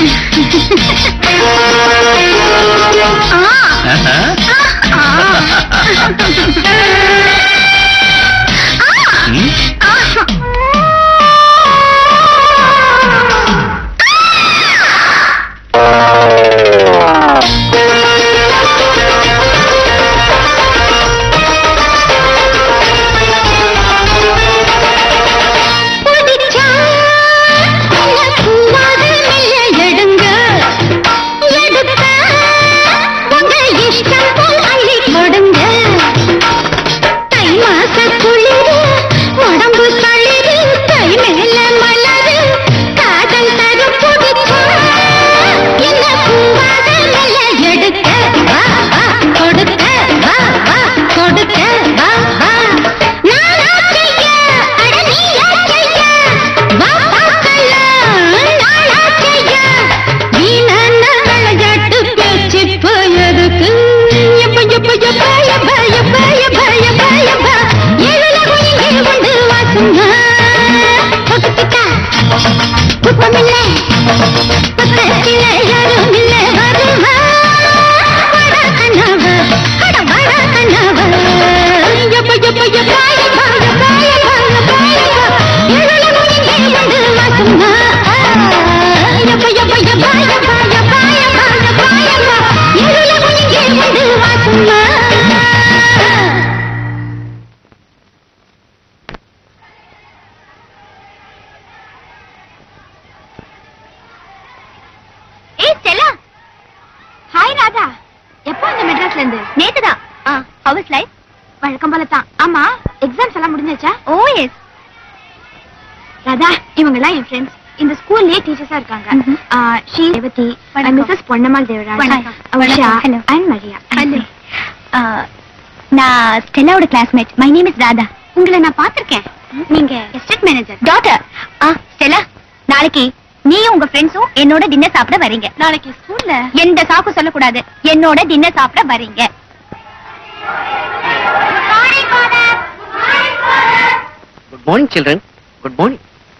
கொடுக்க வா வா நானா செய்ய அட நீயா செய்ய வா பார்க்கலாம் நானா செய்ய வீணான விளையாட்டு பேச்சு போயதுக்கு எப்ப எப்ப எப்ப எப்ப எப்ப எப்ப எப்ப எப்ப எழுலகும் இங்கே உண்டு வாசுமா தொட்டுக்கிட்டா குப்பமில்லை பக்கத்தில யாரும் இல்லை வருமா வட கண்ணாவ அட வட கண்ணாவ எப்ப எப்ப எப்ப எப்ப எப்ப எப்ப எப்ப எப்ப எழுலகும் இங்கே உண்டு வாசுமா எப்ப எப்ப எப்ப எப்ப எப்ப எப்ப எப்ப எப்ப எழுலகும் இங்கே உண்டு வாசுமா ஏய் ஸ்டெல்லா ஹாய் ராதா எப்போ இந்த மெட்ராஸ்ல இருந்து நேத்து தான் ஹவுஸ் லைஃப் வழக்கம் போல தான் ஆமா எக்ஸாம்ஸ் எல்லாம் முடிஞ்சாச்சா ஓ எஸ் ராதா இவங்க எல்லாம் என் ஃப்ரெண்ட்ஸ் இந்த ஸ்கூல்லயே டீச்சர்ஸா இருக்காங்க Shri Revathi Mrs Ponnammal Devaraj Usha and Maria நான் ஸ்டெல்லாவோட classmate my name is Radha உங்களை நான் பார்த்திருக்கேன் நீங்க எஸ்டேட் மேனேஜர் டாட்டர் ஆ ஸ்டெல்லா நாளைக்கு நீயும் உங்க ஃப்ரெண்ட்ஸும் என்னோட டின்னர் சாப்பிட வரீங்க நாளைக்கு ஸ்கூல்ல எந்த சாக்கு சொல்லக்கூடாது என்னோட டின்னர் சாப்பிட வரீங்க good morning children good morning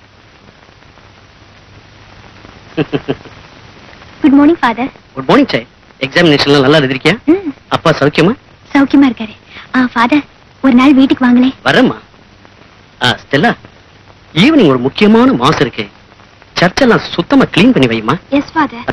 good morning father good morning Sai எக்ஸாமினேஷன்லாம் நல்லா எழுதிருக்கியா அப்பா சௌக்கியமா சௌக்கியமா இருக்காரு ஃபாதர் ஒரு நாள் வீட்டுக்கு வாங்களே வரேம்மா ஆ ஸ்டெல்லா ஈவினிங் ஒரு முக்கியமான மாசம் இருக்கு சர்ச்செல்லாம் சுத்தமா க்ளீன் பண்ணி வைமா எஸ் ஃபாதர்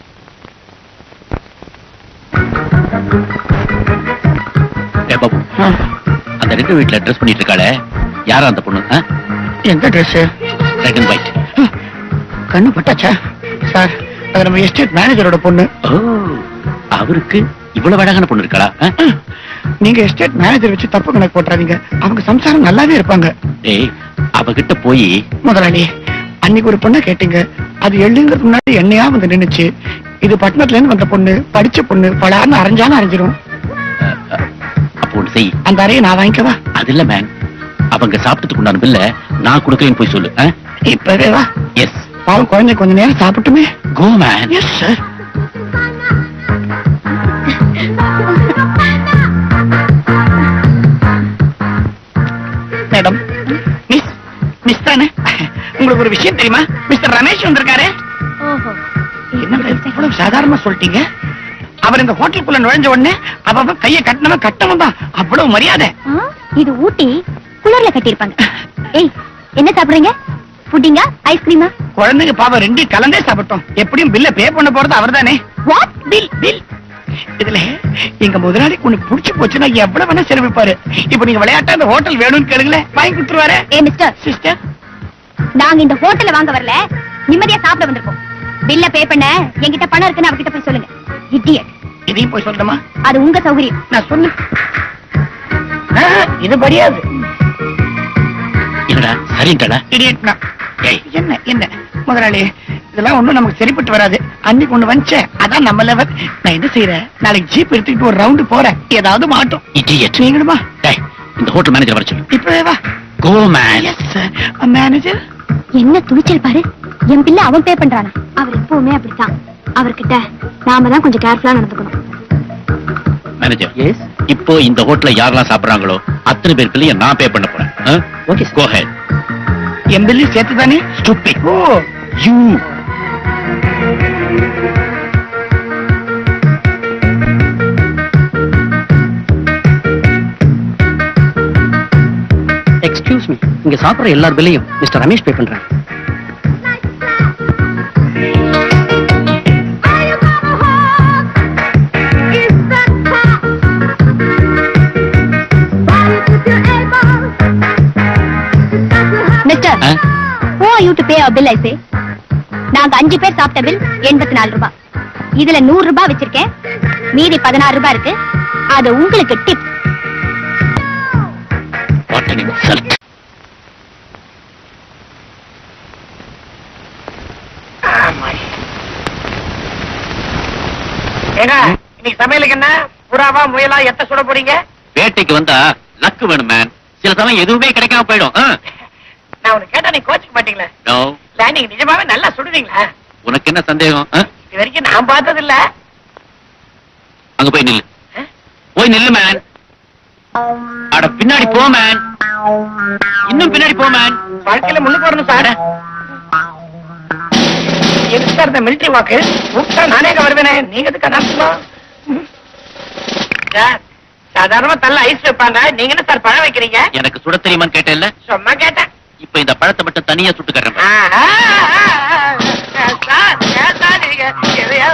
ஏ பாபு அந்த ரெண்டு வீட்ல ட்ரெஸ் பண்ணிட்டு இருக்காளே யாரா அந்த பொண்ணு எந்த ட்ரெஸ் ரெட் அண்ட் ஒயிட் கண்ணு பட்டாச்சா சார் அது நம்ம எஸ்டேட் மேனேஜரோட பொண்ணு ஓ அவருக்கு இவ்வளவு அழகான பொண்ணு இருக்காளா ஆ? நீங்க எஸ்டேட் மேனேஜர் வச்சு தப்பு கணக்கு போட்டுறாதீங்க அவங்க சம்சாரம் நல்லாவே இருப்பாங்க டேய் அவகிட்ட போய் முதலாளி அன்னைக்கு ஒரு பொண்ணை கேட்டீங்க அது எள்ளுங்கிறது முன்னாடி என்னையா வந்து நின்னுச்சு இது பட்டணத்துல இருந்து வந்த பொண்ணு படிச்ச பொண்ணு பலான்னு அரைஞ்சாலும் அரைஞ்சிரும் அப்போ ஒண்ணு செய் அந்த அறையை நான் வாங்கிக்கவா அது இல்ல மேன் அவங்க சாப்பிட்டதுக்கு உண்டான பில்ல நான் கொடுக்கறேன்னு போய் சொல்லு இப்பவே வா எஸ் பாவம் குழந்தை கொஞ்ச நேரம் சாப்பிட்டுமே go man yes sir madam miss miss தானே உங்களுக்கு ஒரு விஷயம் தெரியுமா மிஸ்டர் ரமேஷ் வந்திருக்காரு ஓஹோ என்ன இவ்வளவு சாதாரணமா சொல்லிட்டீங்க அவர் இந்த ஹோட்டலுக்குள்ள நுழைஞ்ச உடனே அவ கைய கட்டினவன் கட்டவன் தான் அவ்வளவு மரியாதை ஆ, இது ஊட்டி குளர்ல கட்டியிருப்பாங்க ஏய் என்ன சாப்பிடுறீங்க புட்டிங்கா ஐஸ்கிரீமா குழந்தைங்க பாவம் ரெண்டையும் கலந்தே சாப்பிட்டோம் எப்படியும் பில்ல பே பண்ண போறது அவர்தானே வாட் பில் பில் இதுல எங்க முதலாளிக்கு ஒண்ணு புடிச்சு போச்சுன்னா எவ்வளவு வேணா செலவிப்பாரு இப்ப நீங்க விளையாட்டா அந்த ஹோட்டல் வேணும்னு கேளுங்களேன் வாங்கி கொடுத்துருவாரு ஏ மிஸ்டர் சிஸ்டர் நாங்க இந்த ஹோட்டல்ல வாங்க வரல நிம்மதியா சாப்பிட வந்திருக்கோம் பில்ல பே பண்ண என்கிட்ட பணம் இருக்குன்னு அவர்கிட்ட போய் சொல்லுங்க இடியட் இதையும் போய் சொல்லணுமா அது உங்க சௌகரியம் நான் சொன்னேன் ஆ, இது படியாது என்னடா சரின்டா இடியட்னா ஏய் என்ன என்ன முதலாளி இதெல்லாம் ஒண்ணும் நமக்கு சரிப்பட்டு வராது அன்னைக்கு ஒண்ணு வந்துச்சே அதான் நம்ம லெவல் நான் என்ன செய்யறேன் நாளைக்கு ஜீப் எடுத்துக்கிட்டு ஒரு ரவுண்டு போறேன் ஏதாவது மாட்டும் இடியட் நீங்களுமா டேய் இந்த ஹோட்டல் மேனேஜர் வர சொல்லு இப்பவே வா கோ மேன் எஸ் மேனேஜர் என்ன துணிச்சல் பாரு என் பிள்ளை அவன் பே பண்றானா அவர் எப்பவுமே அப்படித்தான் அவர்கிட்ட நாம தான் கொஞ்சம் கேர்ஃபுல்லா நடந்துக்கணும் மேனேஜர் எஸ் இப்போ இந்த ஹோட்டல்ல யாரெல்லாம் சாப்பிடுறாங்களோ அத்தனை பேருக்குலயும் நான் பே பண்ண போறேன் ஓகே கோ ஹெட் என் பில்லு சேர்த்து தானே stupid oh you excuse me இங்க சாப்பிடுற எல்லார் பில்லையும் மிஸ்டர் ரமேஷ் பே பண்றாங்க மிஸ்டர் ஆ? who are you to pay our bill I say நாங்க அஞ்சு பேர் சாப்பிட்ட பில் எண்பத்தி நாலு ரூபாய் இதுல நூறு ரூபாய் வச்சிருக்கேன் மீதி பதினாறு ரூபாய் இருக்கு அது உங்களுக்கு டிப் வாட் அன் இன்சல்ட் ஏங்க இன்னைக்கு சமையலுக்கு என்ன புறாவா முயலா எத்த சுட போறீங்க வேட்டைக்கு வந்தா லக்கு வேணும் மேன் சில சமயம் எதுவுமே கிடைக்காம போயிடும் ஆ? நான் உனக்கு கேட்டா நீ கோச்சுக்க மாட்டீங்களா No. இல்ல நீங்க நிஜமாவே நல்லா சுடுவீங்களா உனக்கு என்ன சந்தேகம் ஆ? இது வரைக்கும் நான் பார்த்தது இல்ல அங்க போய் நில்லு ஆ? போய் நில்லு மேன் அட பின்னாடி போ மேன் இன்னும் பின்னாடி போ மேன் வாழ்க்கையில முன்னுக்கு வரணும் சார் எதுக்கு சார் இந்த மிலிட்டரி வாக்கு கூப்பிட்டா நானே இங்க வருவேனே நீங்க எதுக்கு நடத்தணும் சார் சாதாரணமா தள்ள ஐஸ் வைப்பாங்க நீங்க என்ன சார் பழம் வைக்கிறீங்க எனக்கு சுட தெரியுமான்னு கேட்டேன்ல சும்மா கேட்டேன் இப்ப இந்த பழத்தை மட்டும் தனியா சுட்டு ஆ, கட்டுறேன் ஆ, ஆ, ஆ, சார் ஏன் சார் நீங்க எதையா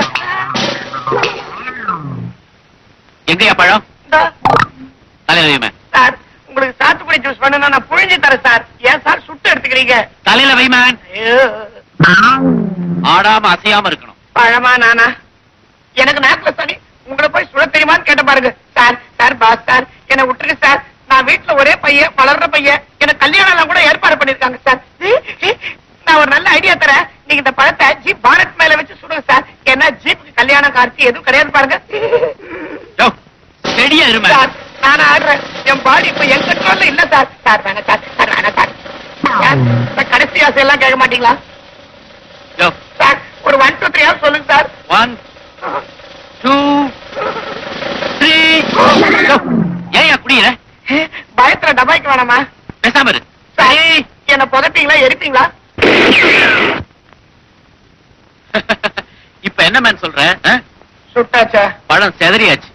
எங்கயா பழம் இந்தா, தலையில வை மேன் சார் உங்களுக்கு சாத்துக்குடி ஜூஸ் பண்ணணும் நான் புழிஞ்சு தரேன் சார் ஏன் சார் சுட்டு எடுத்துக்கிறீங்க தலையில வை மேன் ஐயோ, ஆடாம அசையாம இருக்கணும் பழமா நானா எனக்கு நாக்குல சனி உங்களை போய் சுட தெரியுமான்னு கேட்ட பாருங்க சார் சார் பாஸ் சார் என்னை விட்டுருங்க சார் நான் வீட்டுல ஒரே பையன் வளர்ற பையன் எனக்கு கல்யாணம் எல்லாம் கூட ஏற்பாடு பண்ணிருக்காங்க சார் நான் ஒரு நல்ல ஐடியா தரேன் நீங்க இந்த பழத்தை ஜீப் பாரத் மேல வச்சு சுடுங்க சார் ஏன்னா ஜீப்புக்கு கல்யாணம் காட்சி எதுவும் கிடையாது பாருங்க யோ, ரெடியா இரு மேன் சார் நான் ஆடுறேன் என் பாடி இப்ப என் கண்ட்ரோல்ல இல்ல சார் சார் வேணாம் சார் சார் வேணாம் சார் சார், இந்த கடைசி ஆசை எல்லாம் கேட்க மாட்டீங்களா யோ, சார் ஒரு ஒன் டூ த்ரீ சொல்லுங்க சார் ஒன் டூ த்ரீ ஏன் குடியிற பயத்துல டபாய்க்கு வேணாமா பேசாம இரு சார் என்ன புதப்பீங்களா எரிப்பீங்களா இப்ப என்ன மேன் சொல்ற ஆ? சுட்டாச்சா பழம் செதறியாச்சு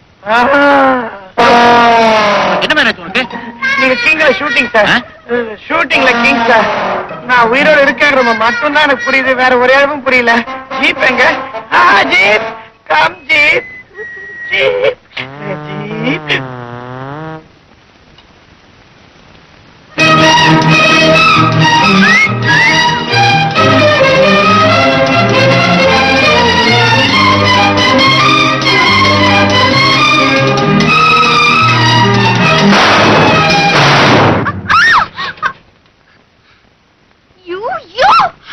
என்ன மேன் ஆச்சு உனக்கு நீங்க கிங்ல ஷூட்டிங் சார் ஆ? ஷூட்டிங்ல கிங் சார் நான் உயிரோடு இருக்கேன் மட்டும் தான் எனக்கு புரியுது வேற ஒரே அளவும் புரியல ஜீப் எங்க ஆ, jeep come jeep jeep jeep You, you!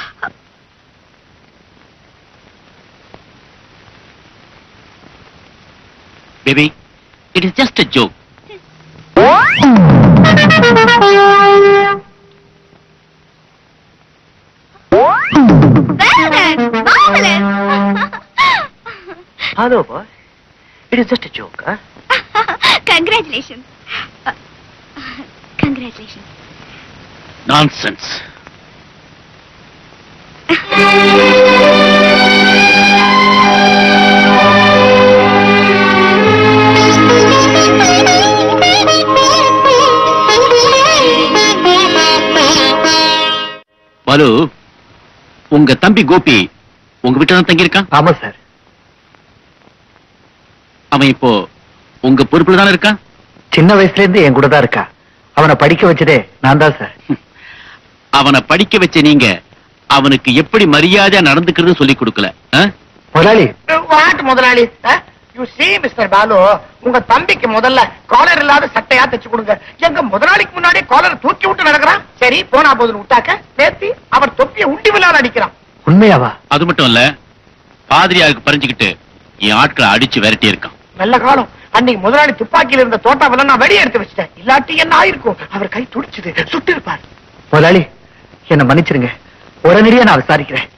Baby it is just a joke Marvelous! Marvelous! Hello boy it is just joke Congratulations. Uh, congratulations. Nonsense Balu உங்க தம்பி கோபி உங்க வீட்டுல தான் தங்கியிருக்கான் ஆமா சார் அவன் இப்போ உங்க பொறுப்புல தானே இருக்கான் சின்ன வயசுல இருந்து என் கூட தான் இருக்கா அவனை படிக்க வச்சதே நான் தான் சார் அவனை படிக்க வச்ச நீங்க அவனுக்கு எப்படி மரியாதையா நடந்துக்கிறது சொல்லி கொடுக்கல ஆ? முதலாளி வாட் முதலாளி யூ see மிஸ்டர் பாலு உங்க தம்பிக்கு முதல்ல காலர் இல்லாத சட்டையா தச்சு கொடுங்க எங்க முதலாளிக்கு முன்னாடி காலர் தூக்கி விட்டு நடக்கிறான் சரி போனா போதுன்னு விட்டாக்க நேத்தி அவர் தொப்பிய உண்டி விழால அடிக்கிறான் உண்மையாவா அது மட்டும் இல்ல பாதிரியாருக்கு பறிஞ்சுக்கிட்டு என் ஆட்களை அடிச்சு விரட்டி இருக்கான் நல்ல காலம் அன்னைக்கு முதலாளி துப்பாக்கியில இருந்த தோட்டாவெல்லாம் நான் வெளியே எடுத்து வச்சிட்டேன் இல்லாட்டி என்ன ஆயிருக்கும் அவர் கை துடிச்சுது சுட்டு இருப்பார் முதலாளி என்ன மன்னிச்சிருங்க உடனடியா நான் விசாரிக்கிறேன்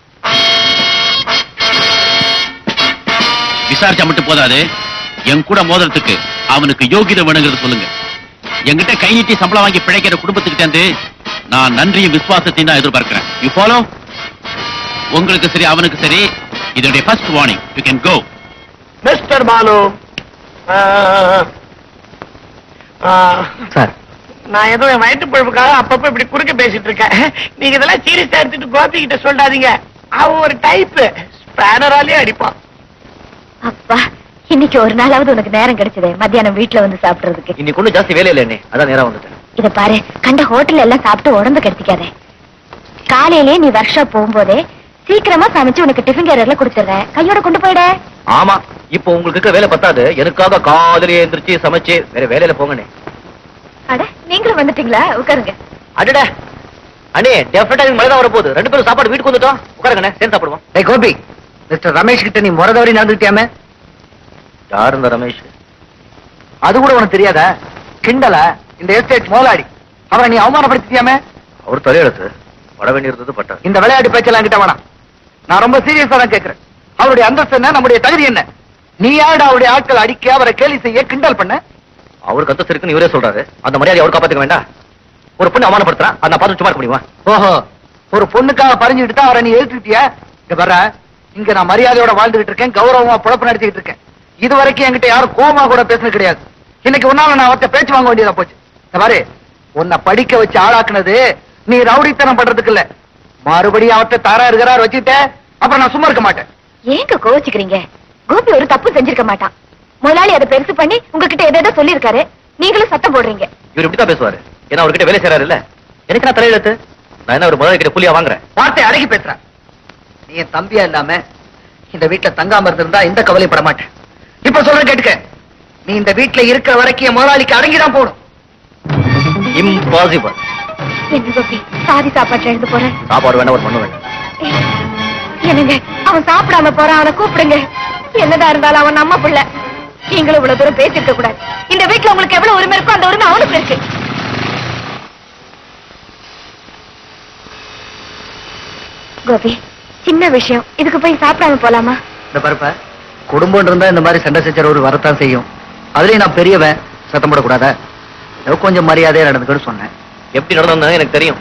விசாரிச்சா மட்டும் போதாது என் கூட மோதிரத்துக்கு அவனுக்கு யோகிதை வேணுங்கிறது சொல்லுங்க என்கிட்ட கை நீட்டி சம்பளம் வாங்கி பிழைக்கிற குடும்பத்துக்கிட்ட இருந்து நான் நன்றியும் விசுவாசத்தையும் தான் எதிர்பார்க்கிறேன் யூ ஃபாலோ உங்களுக்கு சரி அவனுக்கு சரி இதனுடைய first warning you can go Mr Balu ஆ, ஆ, சார் நான் ஏதோ என் வயிற்று பொழுப்புக்காக அப்பப்ப இப்படி குறுக்க பேசிட்டு இருக்கேன் நீங்க இதெல்லாம் சீரியஸா எடுத்துட்டு கோபி கிட்ட சொல்லாதீங்க அவன் ஒரு டைப் ஸ்பேனராலே அடிப்பான் அப்பா இன்னைக்கு ஒரு நாளாவது உனக்கு நேரம் கிடைச்சதே மத்தியானம் வீட்டுல வந்து சாப்பிடுறதுக்கு இன்னைக்கு ஒன்றும் ஜாஸ்தி வேலை இல்லை அண்ணே அதான் நேரா வந்துட்டேன் இத பாரு கண்ட ஹோட்டல் எல்லாம் சாப்பிட்டு உடம்பு கெடுத்திக்காதே காலையிலே நீ ஒர்க் ஷாப் போகும்போதே சீக்கிரமா சமைச்சு உனக்கு டிஃபன் கேரியர்ல கொடுத்துறேன் கையோட கொண்டு போயிட ஆமா இப்போ உங்களுக்கு இருக்க வேலை பத்தாது எனக்காக காதலி எந்திரிச்சு சமைச்சு வேற வேலையில போங்கண்ணே அட நீங்களும் வந்துட்டீங்களா உட்காருங்க அடடா அண்ணே டெஃபினட்டா மழை தான் வரப்போகுது ரெண்டு பேரும் சாப்பாடு வீட்டுக்கு வந்துட்டோம் உட்காருங்கண்ணே சேர்ந்து சாப்பிடுவோம் ஏய் கோபி மிஸ்டர் ரமேஷ் கிட்ட நீ முறை தவறி நடந்துட்டியாமே யார் இந்த ரமேஷ் அது கூட உனக்கு தெரியாதா கிண்டல இந்த எஸ்டேட் முதலாளி அவரை நீ அவமானப்படுத்தியாமே அவர் தலையெழுத்து பட வேண்டியிருந்தது பட்டா இந்த விளையாட்டு பேச்செல்லாம் கிட்ட வேணாம் நான் ரொம்ப சீரியஸா தான் கேக்குறேன் அவருடைய அந்தஸ்து என்ன நம்முடைய தகுதி என்ன நீ யாருடா அவருடைய ஆட்கள் அடிக்க அவரை கேலி செய்ய கிண்டல் பண்ண அவருக்கு அந்தஸ்து இருக்குன்னு இவரே சொல்றாரு அந்த மரியாதை அவர் காப்பாத்துக்க வேண்டாம் ஒரு பொண்ணு அவமானப்படுத்துறான் அதை நான் பார்த்து சும்மா இருக்க முடியுமா ஓஹோ ஒரு பொண்ணுக்காக பறிஞ்சுக்கிட்டு தான் அவரை நீ எழுத்துட்டியா இங்க வர்ற இங்க நான் மரியாதையோட வாழ்ந்துகிட்டு இருக்கேன் கௌரவமா பொழப்பு நடத்திக்கிட்டு இருக்கேன் இது வரைக்கும் என்கிட்ட யாரும் கோமா கூட பேசுனது கிடையாது இன்னைக்கு உன்னால நான் அவர்கிட்ட பேச்சு வாங்க வேண்டியதா போச்சு இந்த பாரு உன்னை படிக்க வச்சு ஆளாக்குனது நீ ரவுடித்தனம் பண்றதுக்கு இல்ல மறுபடியும் அவர்கிட்ட தாரா இருக்கிறார் வச்சுட்ட அப்புறம் நான் சும்மா இருக்க மாட்டேன் ஏங்க கோவிச்சுக்கிறீங்க கோபி ஒரு தப்பு செஞ்சிருக்க மாட்டான் முதலாளி அதை பெருசு பண்ணி உங்ககிட்ட எதோ சொல்லியிருக்காரு நீங்களும் சத்தம் போடுறீங்க இவர் இப்படித்தான் பேசுவாரு ஏன்னா அவர்கிட்ட வேலை செய்யறாரு இல்ல எனக்கு நான் தலையெழுத்து நான் என்ன ஒரு முதலாளி கிட்ட புள்ளியா வாங்குறேன் வார்த்தை அடக்கி பேசுற நீ என் தம்பியா இல்லாம இந்த வீட்டுல தங்காம இருந்திருந்தா இந்த கவலைப்பட மாட்டேன் இப்ப சொல்றேன் கேட்டுக்க நீ இந்த வீட்டுல இருக்கிற வரைக்கும் என் முதலாளிக்கு அடங்கிதான் போடும் இம்பாசிபிள் என்ன கோபி சாதி சாப்பாட்டுல எழுந்து போறேன் சாப்பாடு வேண்டாம் ஒரு மண்ணு வேண்டாம் என்னங்க அவன் சாப்பிடாம போறான் அவனை கூப்பிடுங்க என்னதான் இருந்தாலும் அவன் நம்ம பிள்ளை நீங்களும் இவ்வளவு தூரம் பேசிருக்க கூடாது இந்த வீட்டுல உங்களுக்கு எவ்வளவு உரிமை இருக்கோ அந்த உரிமை அவனுக்கு இருக்கு கோபி சின்ன விஷயம் இதுக்கு போய் சாப்பிடாம போலாமா இந்த பருப்ப குடும்பம் இருந்தா இந்த மாதிரி சண்டை சச்சரவு வரத்தான் செய்யும் அதுலயும் நான் பெரியவன் சத்தம் போடக்கூடாதா ஏதோ கொஞ்சம் மரியாதையா நடந்துக்கன்னு சொன்னேன் எப்படி நடந்ததுன்னு எனக்கு தெரியும்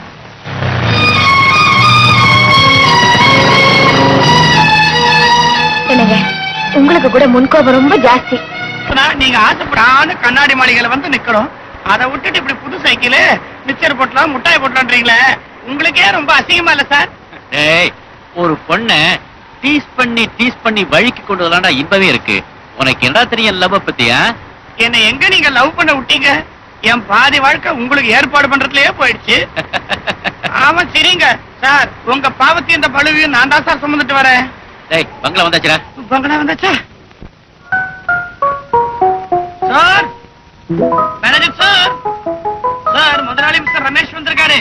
என்னங்க உங்களுக்கு கூட முன்கோபம் ரொம்ப ஜாஸ்தி நான் நீங்க ஆசைப்படான கண்ணாடி மாளிகையில வந்து நிக்கணும் அதை விட்டுட்டு இப்படி புது சைக்கிள் மிச்சர் போட்டலாம் முட்டாய் போட்டலான்றீங்களே உங்களுக்கே ரொம்ப அசிங்கமா இல்ல சார் ஏய் ஒரு பொண்ண டீஸ் பண்ணி டீஸ் பண்ணி வழிக்கு கொண்டு வரலாம்டா இன்பமே இருக்கு உனக்கு என்ன தெரியும் லவ் பத்தியா என்ன எங்க நீங்க லவ் பண்ண விட்டீங்க என் பாதி வாழ்க்கை உங்களுக்கு ஏற்பாடு பண்றதுலயே போயிடுச்சு ஆமா சரிங்க சார் உங்க பாவத்தையும் இந்த பழுவையும் நான் தான் சார் சுமந்துட்டு வரேன் டேய் பங்களா வந்தாச்சுடா பங்களா வந்தாச்சா சார் மேனேஜர் சார் சார் முதலாளி மிஸ்டர் ரமேஷ் வந்திருக்காரு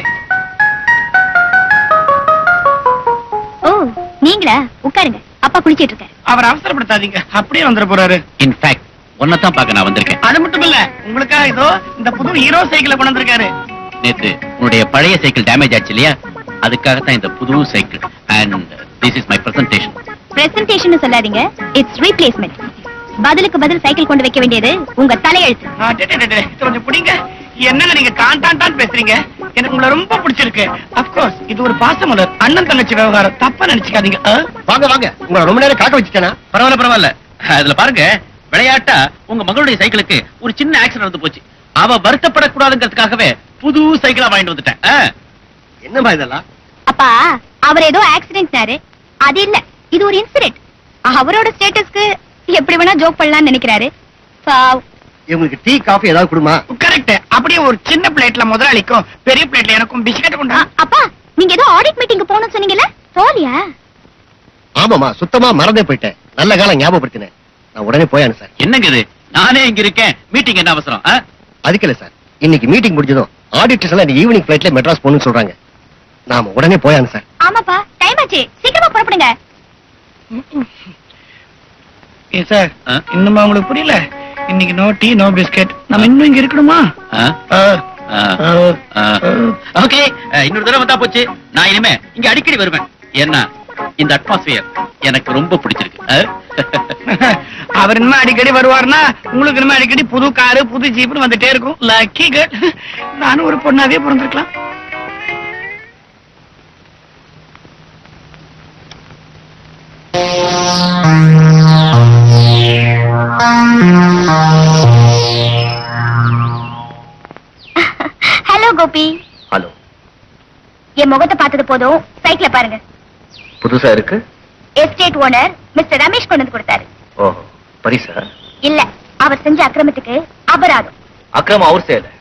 ஓ நீங்களா உட்காருங்க அப்பா குளிச்சிட்டு இருக்காரு அவர் அவசரப்படுத்தாதீங்க அப்படியே வந்துட போறாரு இன்ஃபேக்ட் உன்னைத்தான் பார்க்க நான் வந்திருக்கேன் அது மட்டும் இல்ல உங்களுக்காக இதோ இந்த புது ஹீரோ சைக்கிளை கொண்டு வந்திருக்காரு நேத்து உன்னுடைய பழைய சைக்கிள் டேமேஜ் ஆச்சு இல்லையா அதுக்காகத்தான் இந்த புது cycle and this is my presentation presentation சொல்லாதீங்க இட்ஸ் ரீப்ளேஸ்மெண்ட் பதிலுக்கு பதில் சைக்கிள் கொண்டு வைக்க வேண்டியது உங்க தலையெழுத்து ஆ, டே, டே, டே, டே, இது கொஞ்சம் பிடிங்க என்னங்க நீங்க டான் டான் டான் பேசுறீங்க எனக்கு உங்களை ரொம்ப பிடிச்சிருக்கு அப்கோர்ஸ் இது ஒரு பாசமலர் அண்ணன் தங்கச்சி விவகாரம் தப்பா நினைச்சுக்காதீங்க ஆ? வாங்க வாங்க உங்களை ரொம்ப நேரம் காக்க வச்சுட்டேனா பரவாயில்ல பரவாயில்ல அதுல பாருங்க விளையாட்டா உங்க மகளுடைய சைக்கிளுக்கு ஒரு சின்ன ஆக்சிடென்ட் வந்து போச்சு அவ வருத்தப்படக்கூடாதுங்கிறதுக்காகவே புது சைக்கிளா வாங்கிட்டு வந்துட்டேன் ஆ. என்னம்மா இதெல்லாம் அப்பா அவர் ஏதோ ஆக்சிடென்ட்னாரு அது இல்ல இது ஒரு இன்சிடென்ட் அவரோட ஸ்டேட்டஸ்க்கு எப்படி வேணா ஜோக் பண்ணலாம்னு நினைக்கிறாரு பாவ். இவங்களுக்கு டீ காஃபி ஏதாவது கொடுமா கரெக்ட் அப்படியே ஒரு சின்ன பிளேட்ல முதலாளிக்கும் பெரிய பிளேட்ல எனக்கும் பிஸ்கட் அ, கொண்டா அப்பா நீங்க ஏதோ ஆடிட் மீட்டிங் போகணும்னு சொன்னீங்கல்ல போலியா ஆமாமா சுத்தமா மறந்தே போயிட்டேன் நல்ல காலம் ஞாபகப்படுத்தினேன் நான் உடனே போயானு சார் என்னங்க இது நானே இங்க இருக்கேன் மீட்டிங் என்ன அவசரம் ஆ? அதுக்கு இல்ல சார் இன்னைக்கு மீட்டிங் முடிஞ்சதும் ஆடிட்டர்ஸ் எல்லாம் இன்னைக்கு ஈவினிங் ஃபிளைட்ல மெட்ராஸ் போகணும்னு சொல்றாங்க நாம உடனே போயானு சார் ஆமாப்பா டைம் ஆச்சு சீக்கிரமா புறப்படுங்க ஏ சார் ஆ? இன்னுமா உங்களுக்கு புரியல இன்னைக்கு நோ டீ நோ பிஸ்கட் நம்ம இன்னும் இங்க இருக்கணுமா ஆ? ஆ, ஆ. ஆ, ஆ. ஓகே அஹ், இன்னொரு தடவை வந்தா போச்சு நான் இனிமே இங்க அடிக்கடி வருவேன் ஏன்னா இந்த அட்மாஸ்பியர் எனக்கு ரொம்ப பிடிச்சிருக்கு அஹ். அவர் இனிமே அடிக்கடி வருவாருன்னா உங்களுக்கு இனிமே அடிக்கடி புது காரு புது ஜீப்னு வந்துட்டே இருக்கும் லக்கி கேர்ள் நானும் ஒரு பொண்ணாவே பிறந்திருக்கலாம் கோபி ஹலோ என் முகத்தை பார்த்தது போதும் சைக்கிள பாருங்க புதுசா இருக்கு எஸ்டேட் ஓனர் மிஸ்டர் ரமேஷ் கொண்டு வந்து கொடுத்தாரு ஓஹோ பரிசா இல்ல அவர் செஞ்ச அக்கிரமத்துக்கு அபராதம் அக்கிரமம் அவர் செய்யல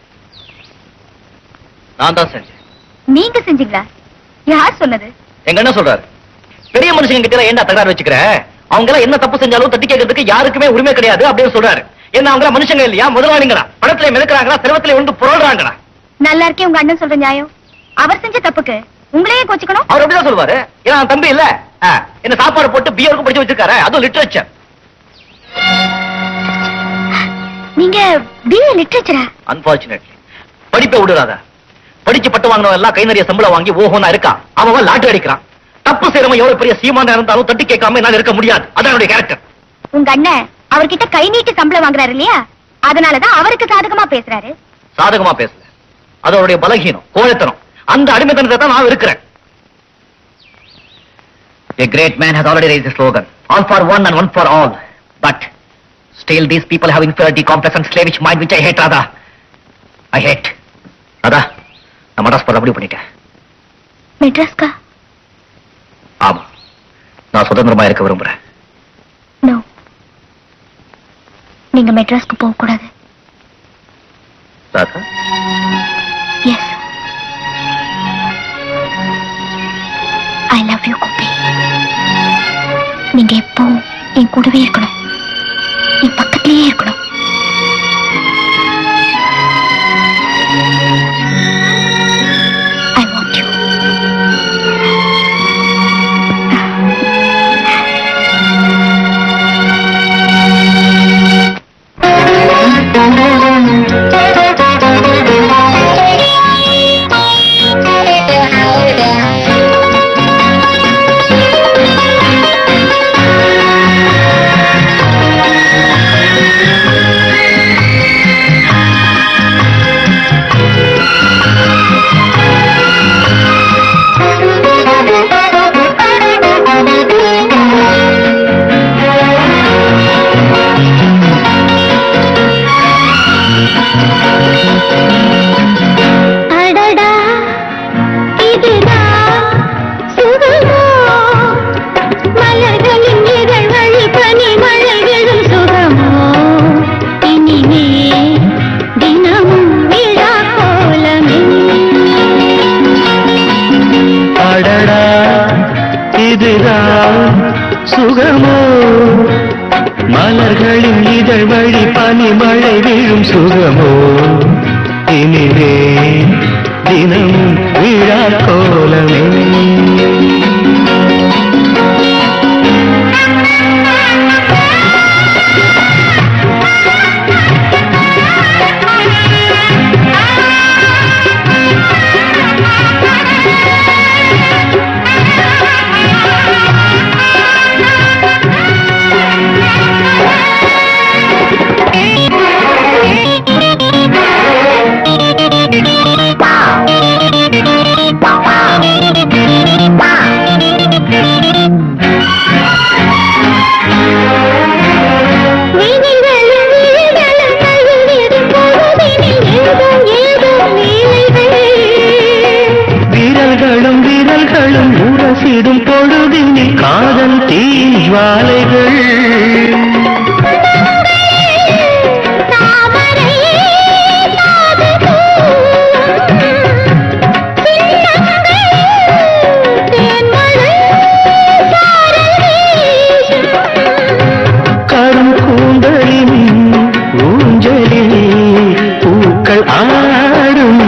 நான் தான் செஞ்சேன் நீங்க செஞ்சீங்களா யார் சொன்னது எங்க என்ன சொல்றாரு பெரிய மனுஷங்க கிட்ட எல்லாம் ஏன்டா தகராறு வச்சுக்கிற அவங்க எல்லாம் என்ன தப்பு செஞ்சாலும் தட்டி கேட்கறதுக்கு யாருக்குமே உரிமை கிடையாது அப்படின்னு சொல்றாரு என்ன அவங்க மனுஷங்க இல்லையா முதலாளிங்களா படத்துல மிதக்கிறாங்களா சிரமத்துல வந்து புரள்றாங்களா நல்லா இருக்கே உங்க அண்ணன் சொல்ற நியாயம் அவர் செஞ்ச தப்புக்கு உங்களையே கோச்சுக்கணும் அவர் அப்படிதான் சொல்லுவாரு ஏன்னா அவன் தம்பி இல்ல ஆ, என்ன சாப்பாடு போட்டு பியருக்கு படிச்சு வச்சிருக்காரு அதுவும் லிட்ரேச்சர் நீங்க பிஏ லிட்ரேச்சரா அன்பார்ச்சுனேட்லி படிப்பை விடுறாத படிச்சு பட்டு வாங்கினவன் எல்லாம் கை நிறைய சம்பளம் வாங்கி ஓஹோனா இருக்கான் அவன் லாட்டரி அடிக்கிறான் தப்பு செய்யறவன் எவ்வளவு பெரிய சீமானா இருந்தாலும் தட்டி கேட்காம என்னால இருக்க முடியாது அதான் என்னுடைய கேரக்டர் உங்க அண்ணன் அவர்கிட்ட கை நீட்டி சம்பளம் வாங்குறாரு இல்லையா அதனாலதான் அவருக்கு சாதகமா பேசுறாரு சாதகமா பேசல அது அவருடைய பலகீனம் கோழைத்தனம் அந்த அடிமைத்தனத்தை தான் நான் இருக்கிறேன் A great man has already raised the slogan, all for one and one for all. But still these people have inferiority complex and slavish mind which I hate, Radha. I hate. Radha, நான் மடாஸ் போட முடிவு பண்ணிட்டேன் மெட்ராஸ்கா ஆமா நான் சுதந்திரமா இருக்க விரும்புறேன் no நீங்க மெட்ராஸ்க்கு போக கூடாது Radha yes I love you Gopi நீங்க எப்பவும் என் கூடவே இருக்கணும் என் பக்கத்திலேயே இருக்கணும் ஐ வாண்ட் யூ அடடா இதுதான் சுகமோ மலர்களின் இதழ் வழி பனி மழை விழும் சுகமோ இனிமே தினமும் விழா கோலமே அடடா இதுதான் சுகமோ மலர்களின் இதழ் வழி பனி மழை வீழும் சுகமோ இனிமே தினமும் விழா கோலமே விழிகளும் விழிகளும் நழுவிடும் பொழுதினில் ஏதோ ஏதோ லீலைகள் விரல்களும் விரல்களும் உரசிடும் பொழுதினில் காதல் தீ ஜுவாலைகள் தாமரை தாது சின்னங்கள் தேன்மழை சாரல் வீசும் கரும் கூந்தலின் ஊஞ்சலில் பூக்கள் ஆடும்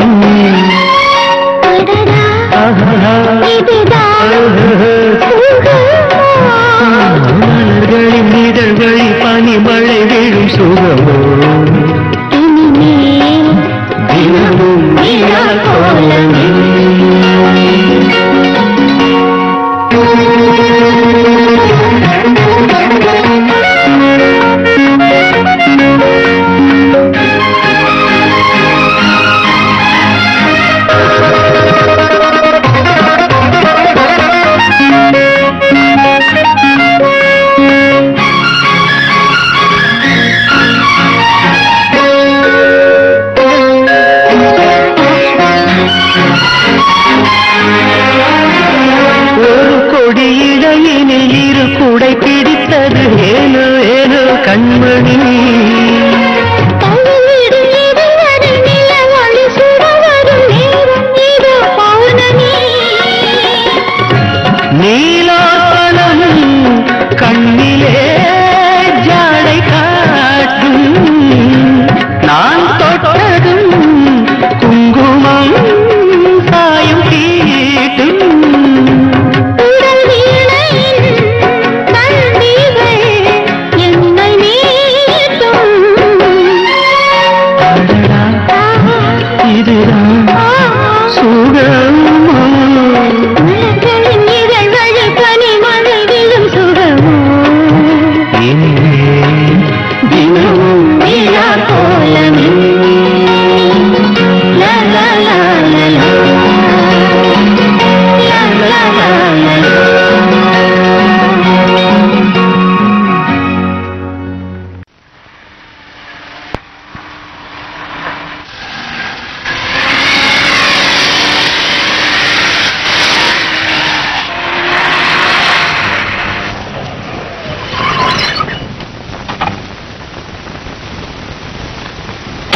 அடடா ஆஹா. இதுதான் சுகமோ மலர்களின் இதழ்களில் பனிமழை விழும் சுகமோ இனிமேல் தினமும் விழா கோலமே ஆ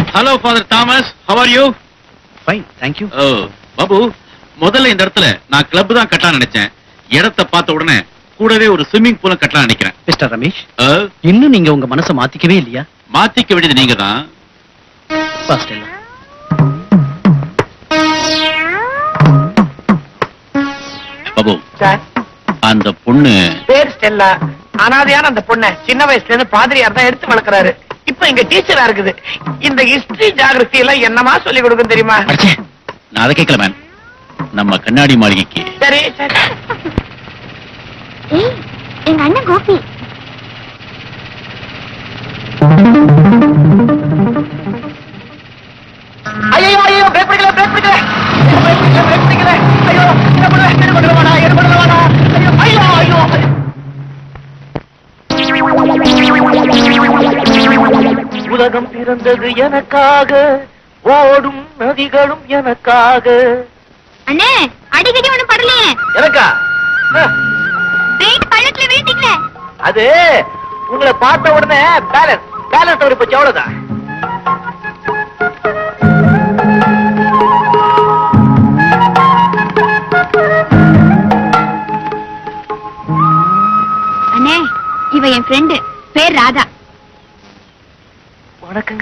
hello father Thomas how are you fine thank you oh Babu முதல்ல இந்த இடத்துல நான் கிளப் தான் கட்டலாம் நினைச்சேன் இடத்தை பார்த்த உடனே கூடவே ஒரு ஸ்விம்மிங் பூலும் கட்டலாம் நினைக்கிறேன் மிஸ்டர் ரமேஷ் ஓ, இன்னும் நீங்க உங்க மனசை மாத்திக்கவே இல்லையா மாத்திக்க வேண்டியது நீங்க தான் ஃபர்ஸ்ட் எல்லாம் பாபு சார் அந்த பொண்ணு பேர் ஸ்டெல்லா அனாதையான அந்த பொண்ணை சின்ன வயசுல இருந்து பாதிரியார் தான் எடுத்து வளர்க்கறாரு இப்ப இங்க டீச்சரா இருக்குது இந்த ஹிஸ்டரி ஜாகிரபி எல்லாம் என்னமா சொல்லி கொடுக்கும் தெரியுமா அடச்சே, நான் அதை கேட்கல மேம் நம்ம கண்ணாடி மாளிகைக்கு சரி சரி ஏய் எங்க அண்ணன் கோபி ஐயோ ஐயோ பிரேக் பிடிக்கல பிரேக் பிடிக்கல பிரேக் பிடிக்கல ஐயோ என்ன பண்ணுவேன் என்ன பண்ணுவானா என்ன பண்ணுவானா ஐயோ ஐயோ ஐயோ உலகம் பிறந்தது எனக்காக ஓடும் நதிகளும் எனக்காக அண்ணே அடிக்கடி ஒண்ணும் படலையே எனக்கா அஹ், வெயிட் பள்ளத்துல வீழ்த்தீங்களே அது உங்களை பார்த்த உடனே பேலன்ஸ் பேலன்ஸ் அவர் போச்சு அவ்வளவுதான் அண்ணே இவ என் ஃப்ரெண்டு பேர் ராதா வணக்கங்க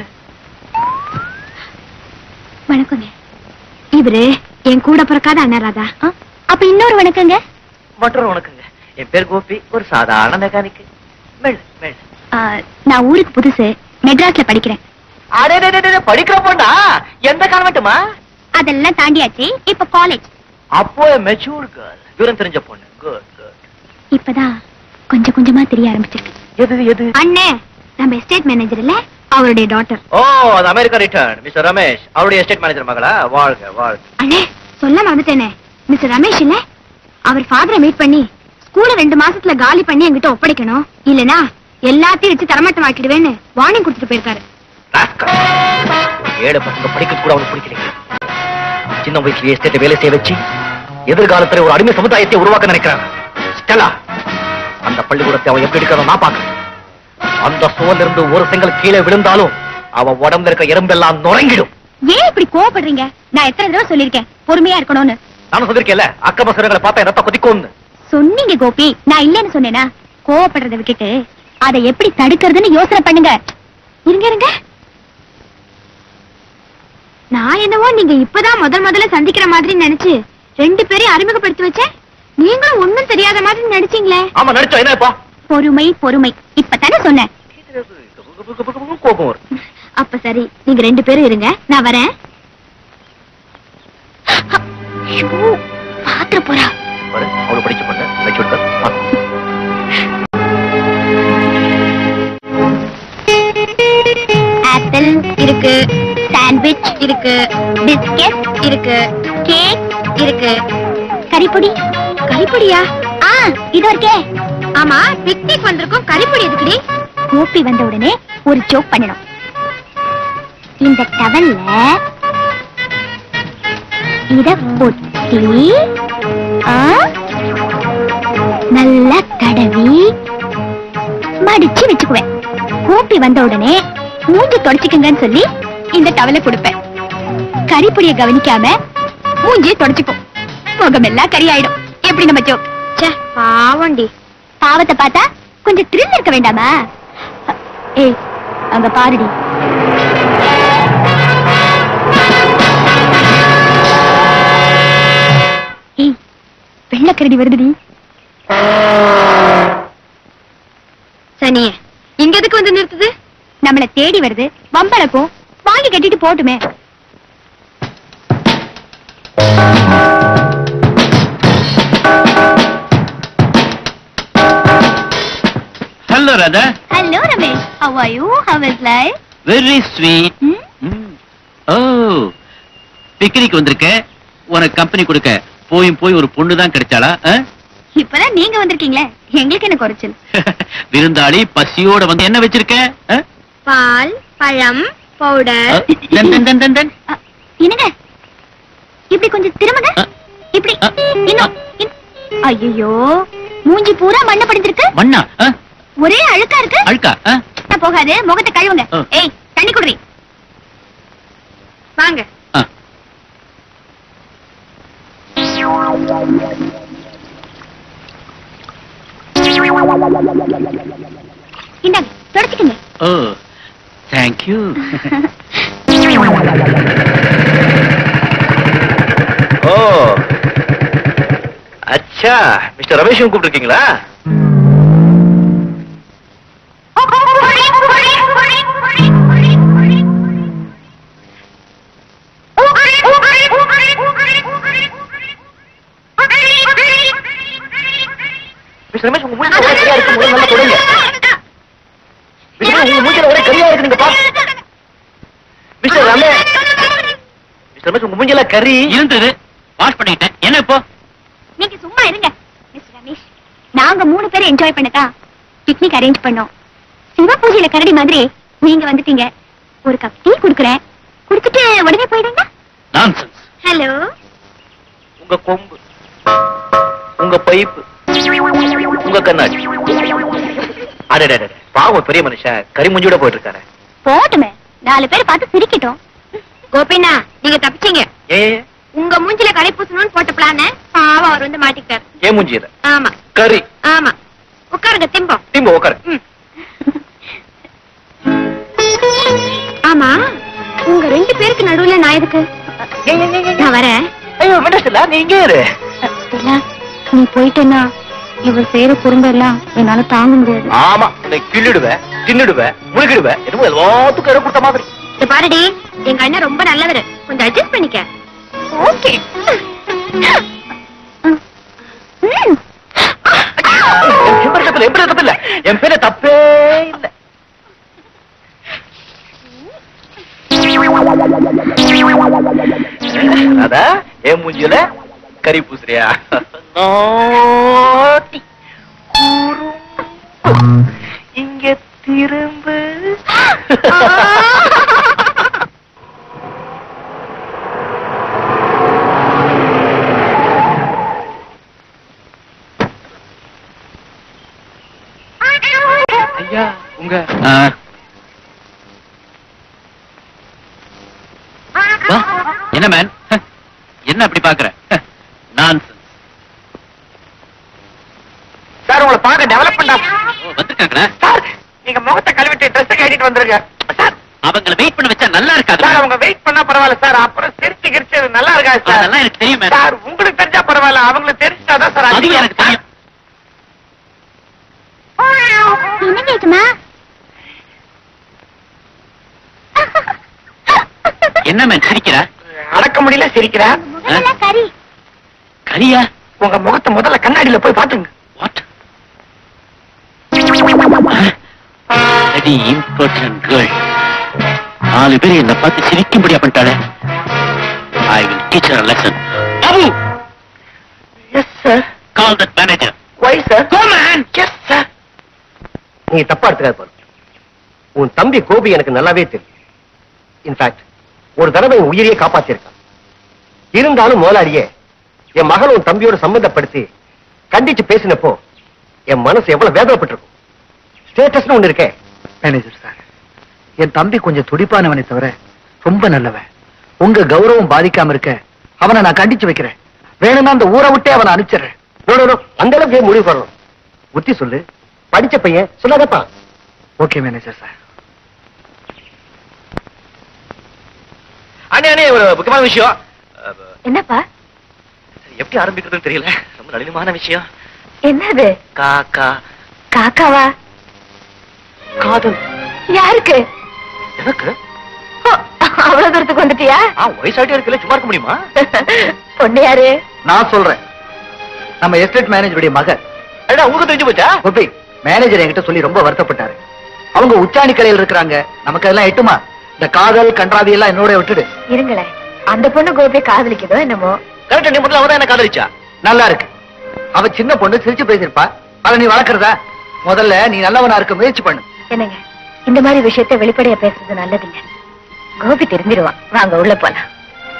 வணக்கங்க இவரு என் கூட பிறக்காத அண்ணா ராதா ஆ, அப்ப இன்னொரு வணக்கங்க மற்றொரு வணக்கங்க என் பேர் கோபி ஒரு சாதாரண மெக்கானிக் மெல் மெல் ஆ, நான் ஊருக்கு புதுசு மெட்ராஸ்ல படிக்கிறேன் அடே டே, டே, டே, படிக்கிற பொண்ணா எந்த கான்வென்ட்டுமா அதெல்லாம் தாண்டியாச்சு இப்ப காலேஜ் அப்போ மெச்சூர் கேர்ள் விவரம் தெரிஞ்ச பொண்ணு குட் குட் இப்பதான் கொஞ்சம் கொஞ்சமா தெரிய ஆரம்பிச்சிருக்கு எது எது அண்ணே நம்ம எஸ்டேட் மேனேஜர் இல்ல அவருடைய டாட்டர் ஓ அது அமெரிக்கா ரிட்டர்ன் மிஸ்டர் ரமேஷ் அவருடைய எஸ்டேட் மேனேஜர் மகளா வாழ்க வாழ்க அண்ணே சொல்ல மறந்துட்டேனே மிஸ்டர் ரமேஷ் இல்ல அவர் ஃபாதரை மீட் பண்ணி ஸ்கூல ரெண்டு மாசத்துல காலி பண்ணி என்கிட்ட ஒப்படைக்கணும் இல்லனா எல்லாத்தையும் வச்சு தரமாட்டம் ஆக்கிடுவேன்னு வார்னிங் கொடுத்துட்டு போயிருக்காரு ராஸ்கல். ஏழை பசங்க படிக்க கூட அவனுக்கு பிடிக்கலைங்க சின்ன வயசுல எஸ்டேட் வேலை செய்ய வச்சு எதிர்காலத்துல ஒரு அடிமை சமுதாயத்தை உருவாக்க நினைக்கிறான் ஸ்டெல்லா அந்த பள்ளிக்கூடத்தை அவன் எப்படி இருக்கிறத நான் பாக்குறேன் அந்த சுவர்ல இருந்து ஒரு செங்கல் கீழே விழுந்தாலும் அவன் உடம்புல இருக்க எறும்பெல்லாம் நுறங்கிடும் ஏன் இப்படி கோவப்படுறீங்க நான் எத்தனை தடவை சொல்லிருக்கேன் பொறுமையா இருக்கணும்னு நானும் சொல்லிருக்கேன்ல அக்க பசங்களை பார்த்தா என் ரத்தம் கொதிக்கும்னு சொன்னீங்க கோபி நான் இல்லைன்னு சொன்னேனா கோவப்படுறதை விட்டுட்டு அதை எப்படி தடுக்கிறதுன்னு யோசனை பண்ணுங்க இருங்க இருங்க நான் என்னவோ நீங்க இப்பதான் முதல் முதல்ல சந்திக்கிற மாதிரி நினைச்சு ரெண்டு பேரையும் அறிமுகப்படுத்தி வச்சேன் நீங்களும் ஒண்ணும் தெரியாத மாதிரி நடிச்சீங்களே ஆமா நடிச்சோம் என்னப்பா பொறுமை பொறுமை இப்பதானே சொன்னேன் கோபம் வரும் அப்ப சரி நீங்க ரெண்டு பேரும் இருங்க நான் வரேன் ஐயோ, பாத்திர போறா பாரு, அவளை படிச்ச பொண்ணு மெச்சூர் கேர்ள் வா. ஆப்பிள் இருக்கு சாண்ட்விச் இருக்கு பிஸ்கெட் இருக்கு கேக் இருக்கு கறிப்பொடி கறிப்பொடியா ஆ இது இருக்கே ஆமா பிக்னிக் வந்திருக்கோம் கறிப்பொடி எதுக்குடி கோபி வந்த உடனே ஒரு ஜோக் பண்ணணும் இந்த டவல்ல இத பொத்தி ஆ, நல்லா தடவி மடிச்சு வச்சுக்குவேன் கூப்பி வந்த உடனே மூஞ்சி தொடச்சுக்குங்கன்னு சொல்லி இந்த டவலை கொடுப்பேன் கறிப்பொடிய கவனிக்காம மூஞ்சியை தொடச்சுக்கும் முகமெல்லாம் கறி ஆயிடும் எப்படி நம்ம ஜோக் ச்சே பாவண்டி பாவத்தை பார்த்தா கொஞ்சம் த்ரில் இருக்க வேண்டாமா ஏய் அங்க பாருடி ஏய் வெள்ளக்கரடி வருதுடி சனியே இங்க எதுக்கு வந்து நிறுத்துது நம்மள தேடி வருது வம்பளக்கும் வாங்கி கட்டிட்டு போட்டுமே hello Radha hello Ramesh how are you how is life very sweet oh picnic வந்திருக்க உனக்கு கம்பெனி கொடுக்க போயும் போய் ஒரு பொண்ணு தான் கிடைச்சாளா ஆ? இப்பதான் நீங்க வந்திருக்கீங்களே எங்களுக்கு என்ன குறைச்சல் விருந்தாளி பசியோட வந்து என்ன வச்சிருக்க ஆ? பால் பழம் ஆ, பவுடர் தன், தன், தன், தன், தன். என்னங்க இப்படி கொஞ்சம் திரும்புங்க ஆ. இப்படி ஆ. இன்னும் ஐயோ மூஞ்சி பூரா மண்ணு படிஞ்சிருக்கு மண்ணா ஆ? ஒரே அழுக்கா இருக்கு அழுக்கா ஆ? போகாது முகத்தை கழுவுங்க ஆ. ஏய் தண்ணி குடுறி ஓ தேங்க்யூ ஓ அச்சா மிஸ்டர் ரமேஷும் கூப்பிட்டுருக்கீங்களா மிஸ்டர் ரமேஷ் உங்க மூஞ்சில ஒரே கரியா இருக்கு முதல்ல நல்லா தொடங்க மிஸ்டர் ரமேஷ், உங்க மூஞ்சில ஒரே கரியா இருக்கு நீங்க பாருங்க மிஸ்டர் ரமேஷ் மிஸ்டர் ரமேஷ் உங்க மூஞ்சில கறி இருந்தது வாஷ் பண்ணிட்டேன் என்ன இப்போ நீங்க சும்மா இருங்க மிஸ்டர் ரமேஷ் நாங்க மூணு பேரும் என்ஜாய் பண்ணதா பிக்னிக் அரேஞ்ச் பண்ணோம் சிவ பூஜையில கரடி மாதிரி நீங்க வந்துட்டீங்க ஒரு கப் டீ குடுக்குறேன் குடுத்துட்டு உடனே போயிடுங்க நான்சென்ஸ் ஹலோ உங்க கொம்பு உங்க பைப்பு உங்க கண்ணாடி அடடட பாவம் பெரிய மனுஷன் கறி மூஞ்சியோட போயிட்டு இருக்காரு போட்டுமே நாலு பேர் பார்த்து சிரிக்கட்டும் கோபினா நீங்க தப்பிச்சீங்க ஏ உங்க மூஞ்சில கடை பூசணும்னு போட்ட பிளான பாவம் அவர் வந்து மாட்டிக்கிட்டாரு ஏன் மூஞ்சியில ஆமா கறி ஆமா உட்காருங்க திம்பம் திரும்ப உட்காரு ஆமா உங்க ரெண்டு பேருக்கு நடுவுல நான் எதுக்கு நான் வரேன் ஐயோ மினிஸ்டர்ல நீ இங்கே இரு ஸ்டெல்லா, நீ போயிட்டேன்னா இவர் செய்யற குறும்ப எல்லாம் என்னால தாங்க முடியாது ஆமா உன்னை கிள்ளிடுவேன் தின்னுடுவேன் முழுகிடுவேன் என்னமோ எல்லாத்துக்கும் இடம் கொடுத்த மாதிரி இந்த பாருடி எங்க அண்ணன் ரொம்ப நல்லவரு கொஞ்சம் அட்ஜஸ்ட் பண்ணிக்க ஓகே என் பேரு தப்பு இல்ல, என் பேரு தப்பு இல்ல என் பேரு தப்பே இல்ல அதா என் மூஞ்சியில கறி பூசுறியா நாட்டி குறும்பு. இங்க திரும்பு ஐயா உங்க வா, என்ன மேன் என்ன அப்படி பாக்குற நான்சென்ஸ் சார் உங்களை பார்க்க டெவலப்மெண்டா வந்திருக்காங்களா சார் நீங்க முகத்தை கழுவிட்டு ட்ரெஸ் கட்டிட்டு வந்துருங்க சார் அவங்கள வெயிட் பண்ண வச்சா நல்லா இருக்காது சார் அவங்க வெயிட் பண்ணா பரவாயில்ல சார் அப்புறம் சிரிச்சு கிரிச்சு நல்லா இருக்காது சார் அதெல்லாம் எனக்கு தெரியும் மேடம் சார் உங்களுக்கு தெரிஞ்சா பரவாயில்ல அவங்களுக்கு தெரிஞ்சாதான் சார் அதுவும் அதிகம். எனக்கு தெரியும் என்ன கேக்குமா என்ன மேன் சிரிக்கிறா அடக்க முடியல சிரிக்கிறா முதல்ல கறி கரியா உங்க முகத்தை முதல்ல கண்ணாடியில போய் பாத்துங்க வாட் வெரி இம்பார்ட்டன்ட் கேர்ள் நாலு பேர் என்ன பார்த்து சிரிக்கும்படியா பண்ணிட்டாளே I will teach her lesson Abu yes sir call that manager why sir go man yes sir நீ தப்பா எடுத்துக்காது பாரு உன் தம்பி கோபி எனக்கு நல்லாவே தெரியும் இன்ஃபேக்ட் ஒரு தடவை என் உயிரையே காப்பாத்திருக்கான் இருந்தாலும் முதலாளியே என் மகள் உன் தம்பியோட சம்பந்தப்படுத்தி கண்டிச்சு பேசினப்போ என் மனசு எவ்வளவு வேதனைப்பட்டிருக்கும் ஸ்டேட்டஸ்னு ஒண்ணு இருக்கே மேனேஜர் சார் என் தம்பி கொஞ்சம் துடிப்பானவனே தவிர ரொம்ப நல்லவன் உங்க கௌரவம் பாதிக்காம இருக்க அவனை நான் கண்டிச்சு வைக்கிறேன் வேணும்னா அந்த ஊரை விட்டே அவனை அனுப்பிச்சிடுறேன் No, no, no. அந்த அளவுக்கு ஏன் முடிவு பண்ணணும் புத்தி சொல்லு படிச்ச பையன் சொல்லாதப்பான் ஓகே மேனேஜர் சார் அண்ணே அண்ணே ஒரு முக்கியமான விஷயம் அஹ், என்னப்பா எப்படி ஆரம்பிக்கிறதுன்னு தெரியல ரொம்ப நளினமான விஷயம் என்னது காக்கா காக்காவா காதல் யாருக்கு எனக்கு ஓ, அவ்வளவு தூரத்துக்கு வந்துட்டியா ஆ வயசாட்டே இருக்குல்ல சும்மா இருக்க முடியுமா பொண்ணு யாரு நான் சொல்றேன் நம்ம எஸ்டேட் மேனேஜருடைய மகன் அடடா உங்களுக்கு தெரிஞ்சு போச்சா கோபி மேனேஜர் என்கிட்ட சொல்லி ரொம்ப வருத்தப்பட்டாரு அவங்க உச்சாணி கலையில் இருக்கிறாங்க நமக்கு அதெல்லாம் எட்டுமா இந்த காதல் கன்றாவி எல்லாம் என்னோட விட்டுடு இருங்களேன் அந்த பொண்ணு கோபியை காதலிக்குதோ என்னமோ கரெக்டா நீ முதல்ல அவதான் என்ன காதலிச்சா நல்லா இருக்கு அவ சின்ன பொண்ணு சிரிச்சு பேசியிருப்பா அதை நீ வளர்க்கறதா முதல்ல நீ நல்லவனா இருக்க முயற்சி பண்ணு என்னங்க இந்த மாதிரி விஷயத்தை வெளிப்படையா பேசுறது நல்லதில்ல கோபி தெரிஞ்சிருவான் வாங்க உள்ள போலாம்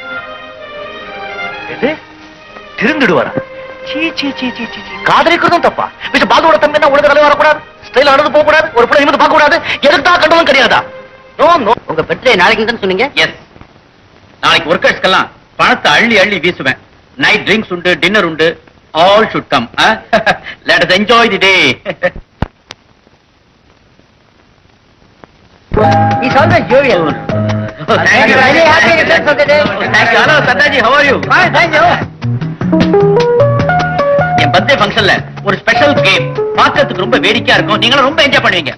எது திருந்துடுவாரா சீ சீ சீ சீ சீ சீ. காதலிக்கிறதும் தப்பா மிஸ்டர் பாலுவோட தம்பி என்ன உனக்கு தலைவர் வரக்கூடாது ஸ்டைல் நடந்து போக கூடாது ஒரு பிள்ளை நிமிந்து பார்க்க கூடாது எதுக்கு தான் கண்டவன் கிடையாதா நோ நோ உங்க பர்த்டே நாளைக்கு தான் சொன்னீங்க எஸ் நாளைக்கு ஒர்க்கர்ஸ்க்கெல்லாம் பணத்தை அள்ளி அள்ளி வீசுவேன் நைட் ட்ரிங்க்ஸ் உண்டு டின்னர் உண்டு all should come let us enjoy the day He's always jovial. Thank you. Very happy returns of the day. Thank you. Hello, Sataji, how are you? Fine, thank you. என் birthday ஃபங்க்ஷன்ல ஒரு special game பார்க்கிறதுக்கு ரொம்ப வேடிக்கையா இருக்கும் நீங்களும் ரொம்ப enjoy பண்ணுவீங்க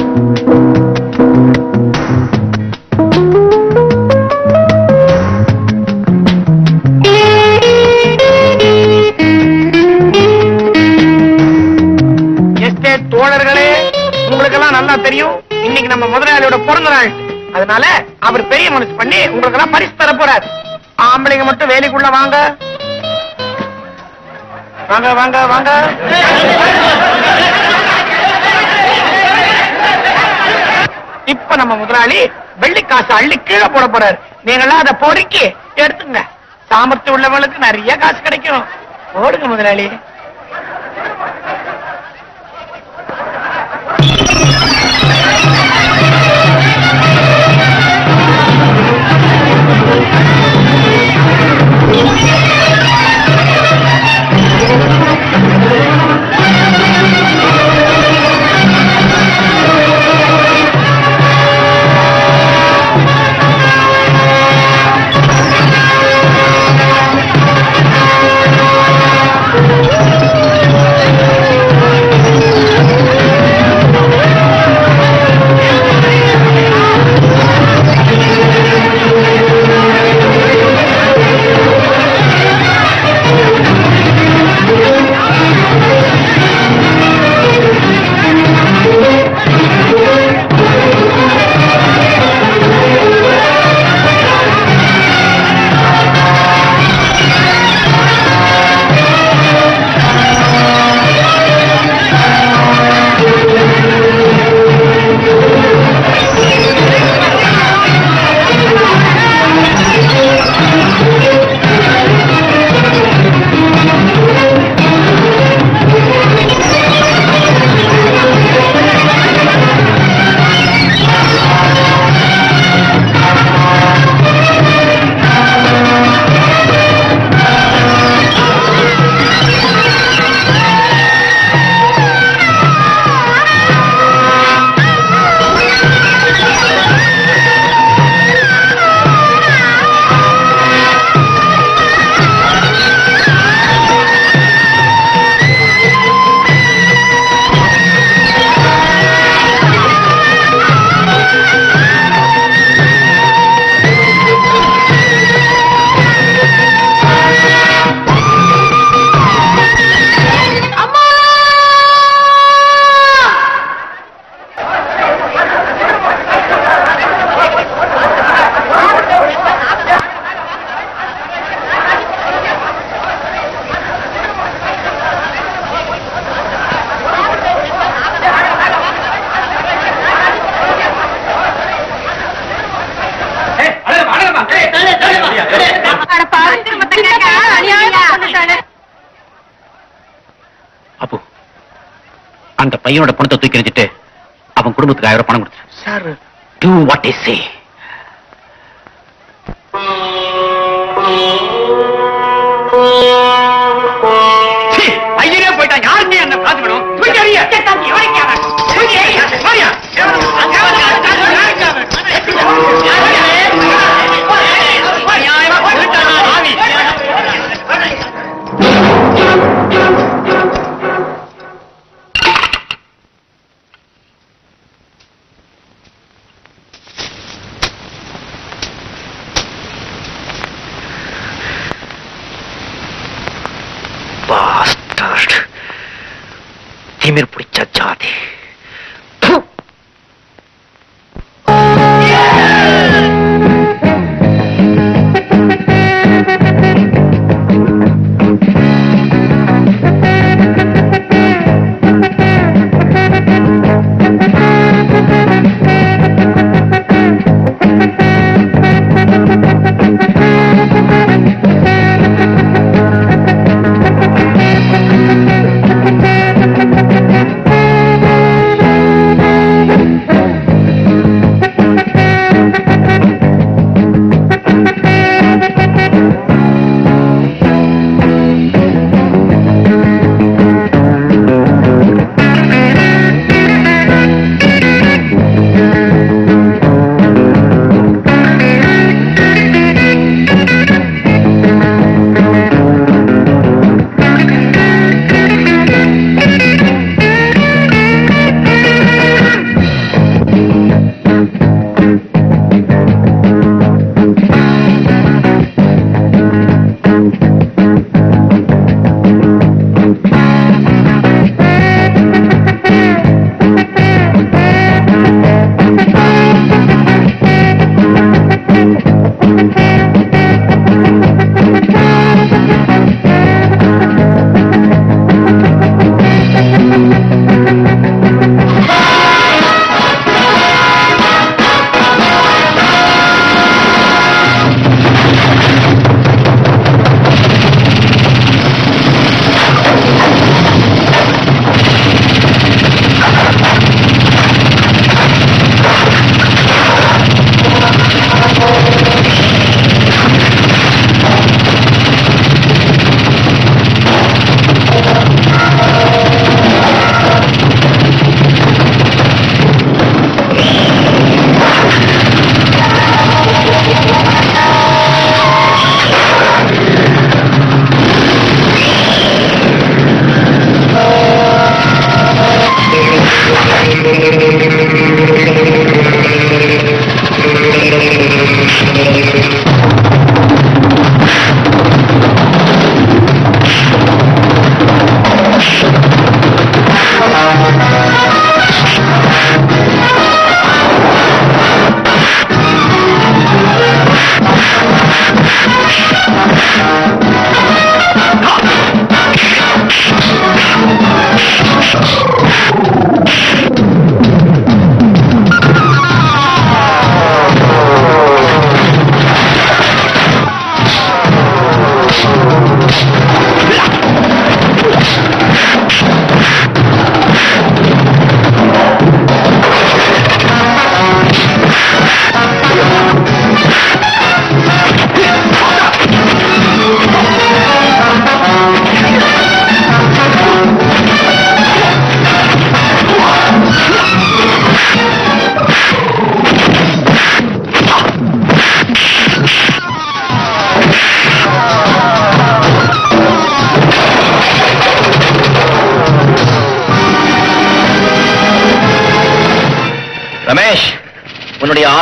எஸ்டேட் தோழர்களே உங்களுக்கெல்லாம் நல்லா தெரியும் இன்னைக்கு நம்ம முதலாளியோட பிறந்த நாள் அதனால அவர் பெரிய மனசு பண்ணி உங்களுக்கெல்லாம் பரிசு தர போறார் ஆம்பளைங்க மட்டும் வேலைக்குள்ள வாங்க வாங்க வாங்க வாங்க இப்ப நம்ம முதலாளி வெள்ளிக்காசு அள்ளி கீழே போட போறாரு நீங்களாம் அதை பொறுக்கி எடுத்துங்க சாமர்த்தியம் உள்ளவங்களுக்கு நிறைய காசு கிடைக்கும் போடுங்க முதலாளி அப்போ அந்த பையனோட பணத்தை தூக்கி எறிஞ்சிட்டு அவன் குடும்பத்துக்கு ஆயிரம் ரூபாய் பணம் கொடுத்துரு sir do what is say ஐயரே போயிட்டா யாருமே என்ன பாத்துக்கணும் தூக்கி எறிய. தூக்கி அவன். தூக்கி எறிய. வாரியா. நியாயமா போயிட்டானா, ஆவி. Bastard. திமிர் பிடிச்ச ஜாதி ப்பு. ஆ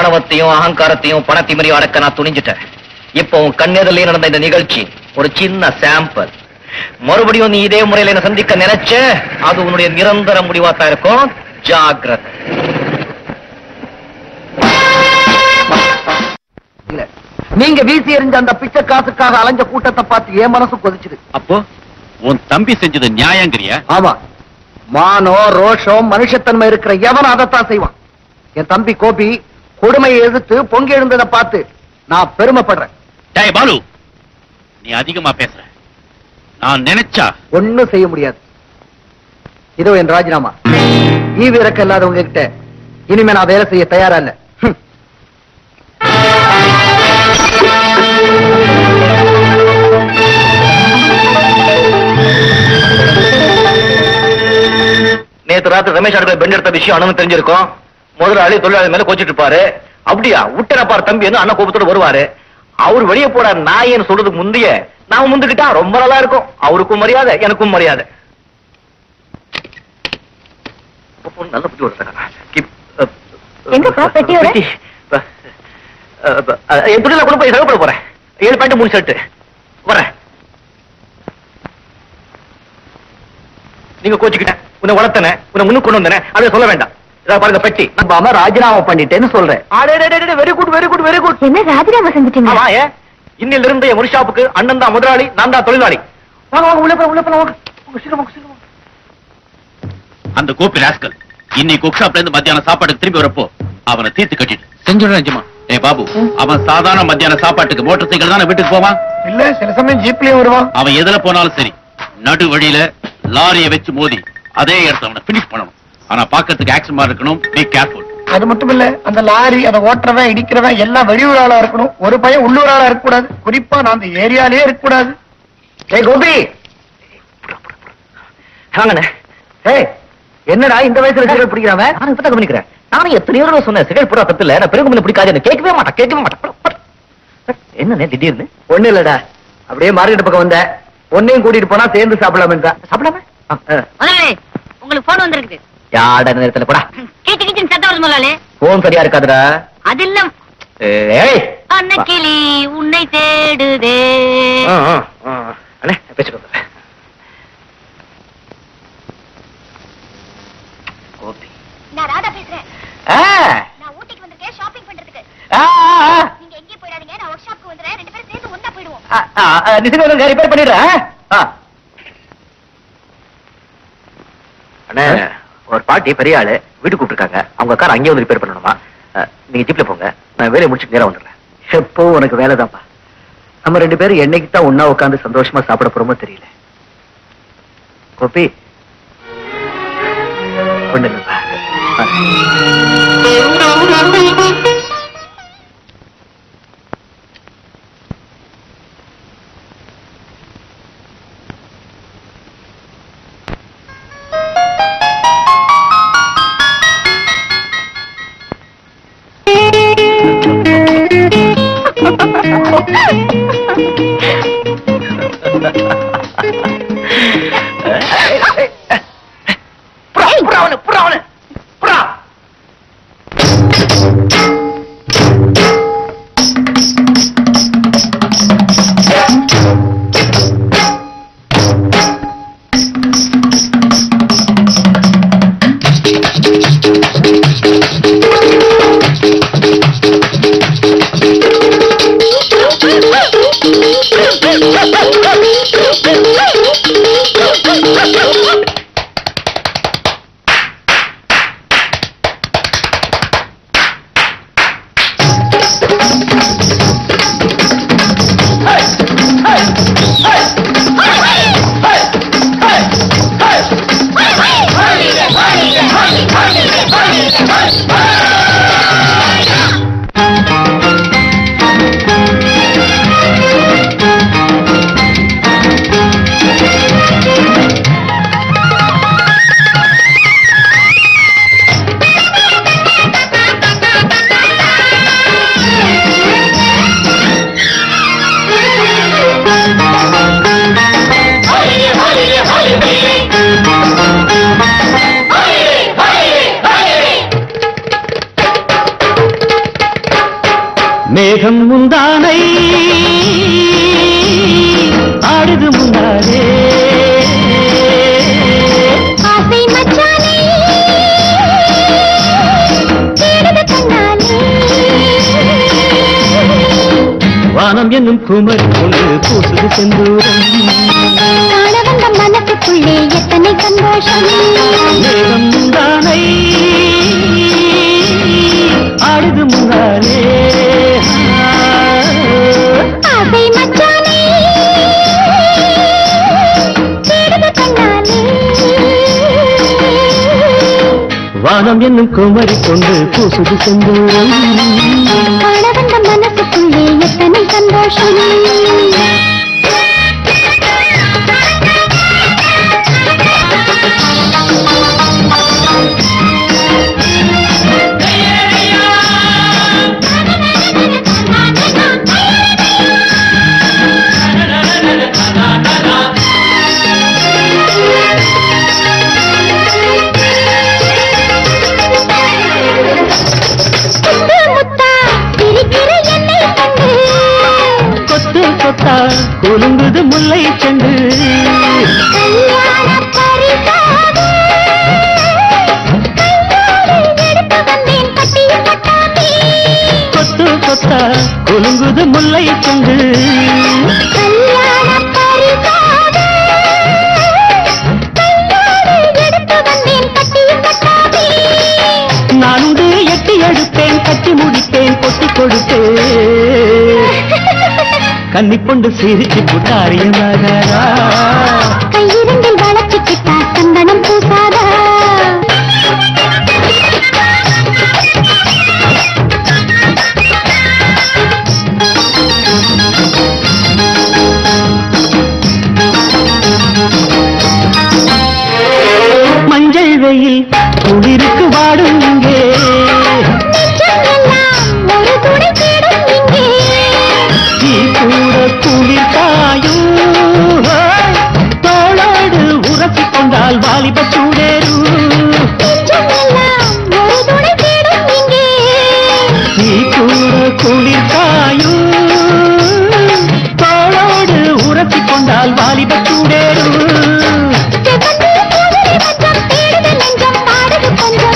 ஆணவத்தையும் அகங்காரத்தையும் பணத்திமறியும் அடக்க நான் துணிஞ்சிட்டேன் இப்போ உன் கண்ணெதிரிலே நடந்த இந்த நிகழ்ச்சி ஒரு சின்ன சாம்பிள் மறுபடியும் நீ இதே முறையில என்ன சந்திக்க நினைச்ச அது உன்னுடைய நிரந்தர முடிவா தான் இருக்கும் ஜாக்கிரதை இல்ல நீங்க வீசி எறிஞ்ச அந்த பிச்சை காசுக்காக அலைஞ்ச கூட்டத்தை பார்த்து என் மனசு கொதிச்சுது அப்போ உன் தம்பி செஞ்சது நியாயங்கிறியா ஆமா மானோ ரோஷம் மனுஷத்தன்மை இருக்கிற எவன் அதைத்தான் செய்வான் என் தம்பி கோபி கொடுமையை எதிர்த்து பொங்கி எழுந்ததை பார்த்து நான் பெருமைப்படுறேன் டேய் பாலு நீ அதிகமா பேசுற நான் நினைச்சா ஒண்ணும் செய்ய முடியாது இதோ என் ராஜினாமா ஈவு இறக்க இல்லாதவங்க கிட்ட இனிமே நான் வேலை செய்ய தயாரா இல்ல ஹம். நேத்து ராத்திரி ரமேஷ் அடுத்த பெண் எடுத்த விஷயம் அண்ணன் தெரிஞ்சிருக்கும் முதலாளி தொழிலாளி மேல கோச்சிட்டு இருப்பாரு அப்படியா விட்டனப்பார் தம்பி வந்து அண்ணன் கோபத்தோட வருவாரு அவர் வெளியே போற நாயன்னு சொல்றதுக்கு முந்தைய நாம முந்துக்கிட்டா ரொம்ப நல்லா இருக்கும் அவருக்கும் மரியாதை எனக்கும் மரியாதை பொண்ணு நல்ல புத்தி வருதுடா. கிப்- அ, அ, எங்கப்பா, பெட்டியோட? பெட்டி. அ, அ, அ, என் துணியில கொண்டு போய் செலவு போறேன் ஏழு பேண்ட் மூணு ஷர்ட் வரேன் நீங்க கோச்சுக்கிட்டேன் உன்னை வளர்த்தன உன்னை முன்னுக்கு கொண்டு வந்தன அதை சொல்ல வேண்டாம் இதை பாருங்க பெட்டி நம்பாம ராஜினாமா பண்ணிட்டேன்னு சொல்றேன் very good very good very good என்ன ராஜினாமா செஞ்சுட்டீங்க ஆமா ஏன் இன்னில இருந்து என் ஒர்க்ஷாப்புக்கு அண்ணன் தான் முதலாளி நான் தான் தொழிலாளி வாங்க வாங்க உள்ள போலாம் உள்ள போலாம் வாங்க உங்க சீக்கிரம் வாங்க, சீக்கிரம் வாங்க. அந்த கோபி ராஸ்கல் இன்னைக்கு ஒர்க் ஷாப்ல இருந்து மத்தியான சாப்பாட்டுக்கு திரும்பி வரப்போ அவனை தீர்த்து கட்டிட்டு செஞ்சிடுறேன் நிஜமா ஏ பாபு அவன் சாதாரண மத்தியான சாப்பாட்டுக்கு மோட்டார் சைக்கிள் தானே வீட்டுக்கு போவான் இல்ல சில சமயம் ஜீப்லயும் வருவான் அவன் எதுல போனாலும் சரி நடு வழியில லாரியை வச்சு மோதி அதே இடத்துல அவனை பினிஷ் பண்ணணும் ஆனா பாக்கிறதுக்கு ஆக்ஷன் இருக்கணும் பி கேர்ஃபுல் அது மட்டும் இல்ல அந்த லாரி அதை ஓட்டுறவன் இடிக்கிறவன் எல்லாம் வெளியூர் ஆளா இருக்கணும் ஒரு பையன் உள்ளூர் ஆளா இருக்க கூடாது குறிப்பா நான் அந்த ஏரியாலே இருக்க கூடாது ஏய் கோபி வாங்கண்ணே ஏய் என்னடா இந்த வயசுல சிகரெட் பிடிக்கிறாம நானும் இப்பதான் கவனிக்கிறேன் நானும் எத்தனையோ தடவை சொன்னேன் சிகரெட் போடா தப்பு இல்ல நான் பெருகு முன்ன பிடிக்காது என்ன கேட்கவே மாட்டேன் கேட்கவே மாட்டேன் என்னண்ணே திடீர்னு ஒண்ணு இல்லடா அப்படியே மார்க்கெட் பக்கம் வந்த ஒன்னையும் கூட்டிட்டு போனா சேர்ந்து சாப்பிடலாமே தான் சாப்பிடாம முதலாளி உங்களுக்கு போன் வந்திருக்குது யாட நேரத்துல போடா கீச்சு கீச்சுன்னு சத்தம் வருது முதலாளி போன் சரியா இருக்காதுடா அது இல்ல ஏய் அன்னக்கிளி உன்னை தேடுதே ஆ, ஆ, ஆ. அண்ணே பேசிட்டு வந்துடுறேன். கோபி நான் ராதா பேசுறேன் ஆ, நான் ஊட்டிக்கு வந்திருக்கேன் ஷாப்பிங் பண்றதுக்கு ஆ, ஆ, ஆ. நீங்க எங்கேயும் போயிடாதீங்க நான் ஒர்க் ஷாப்க்கு வந்துடுறேன் ரெண்டு பேரும் சேர்ந்து ஒண்ணா போயிடுவோம் ஆ, ஆ, ஆ, நிச்சயம் ரிப்பேர் பண்ணிடுறேன் ஆ. அண்ணே ஒரு பாட்டி பெரிய ஆளு வீட்டுக்கு கூப்பிட்டுருக்காங்க அவங்க கார் அங்கேயே வந்து ரிப்பேர் பண்ணணுமா ஆ, நீங்க ஜிப்ல போங்க நான் வேலையை முடிச்சுட்டு நேரம் வந்துடுறேன் எப்போ உனக்கு வேலைதான்ப்பா நம்ம ரெண்டு பேரும் என்னைக்கு தான் ஒன்னா உட்காந்து சந்தோஷமா சாப்பிட போறோமோ தெரியல கோபி ஒண்ணு இல்லப்பா ஆ. புறா, புறா அவனு, புறா அவனு, புறா. மேகம் முந்தானை ஆடுது முந்தானே ஆசை மச்சானே தேடுது கண்ணாலே வானம் என்னும் குமரி கொண்டு பூசுது செந்தூரம் காண வந்த மனசுக்குள்ளே எத்தனை சந்தோஷம் மேகம் முந்தானை ஆடுது முந்தானே ஆசை மச்சானே தேடுது கண்ணாலே வானம் என்னும் குமரி கொண்டு பூசுது செந்தூரம் காண வந்த மனசுக்குள்ளே எத்தனை சந்தோஷம் முத்து முத்தா சிரிக்கிற என்னை கண்டு கொத்து கொத்தா குலுங்குது முல்லை செண்டு கல்யாண பரிசாக கையோடு எடுத்து வந்தேன் கட்டிய பட்டாம்பி கொத்து கொத்தா குலுங்குது முல்லை செண்டு கல்யாண பரிசாக கையோடு எடுத்து வந்தேன் கட்டிய பட்டாம்பி நான்கு எட்டி எடுப்பேன் கட்டி முடிப்பேன் கொட்டி கொடுப்பேன் கன்னி பொண்டு சிரிச்சு புட்டாரியமாகாரா கையிரண்டில் வளர்ச்சிக்கிட்டா சந்தனம் பூசாதா மஞ்சள் வெயில் குளிருக்கு வாடும் இங்கே நெஞ்சம் எல்லாம் ஒரு துணை தேடும் இங்கே நீ கூட குளிர் காயும் தோளோடு உரசி கொண்டால் வாலிப சூடேறும் நெஞ்சம் எல்லாம் ஒரு துணை தேடும் இங்கே நீ கூட குளிர் காயும் தோளோடு உரசி கொண்டால் வாலிப சூடேறும் செவ்வந்தி பூவிலே மஞ்சம் தேடுது நெஞ்சம் பாடுது கொஞ்சம்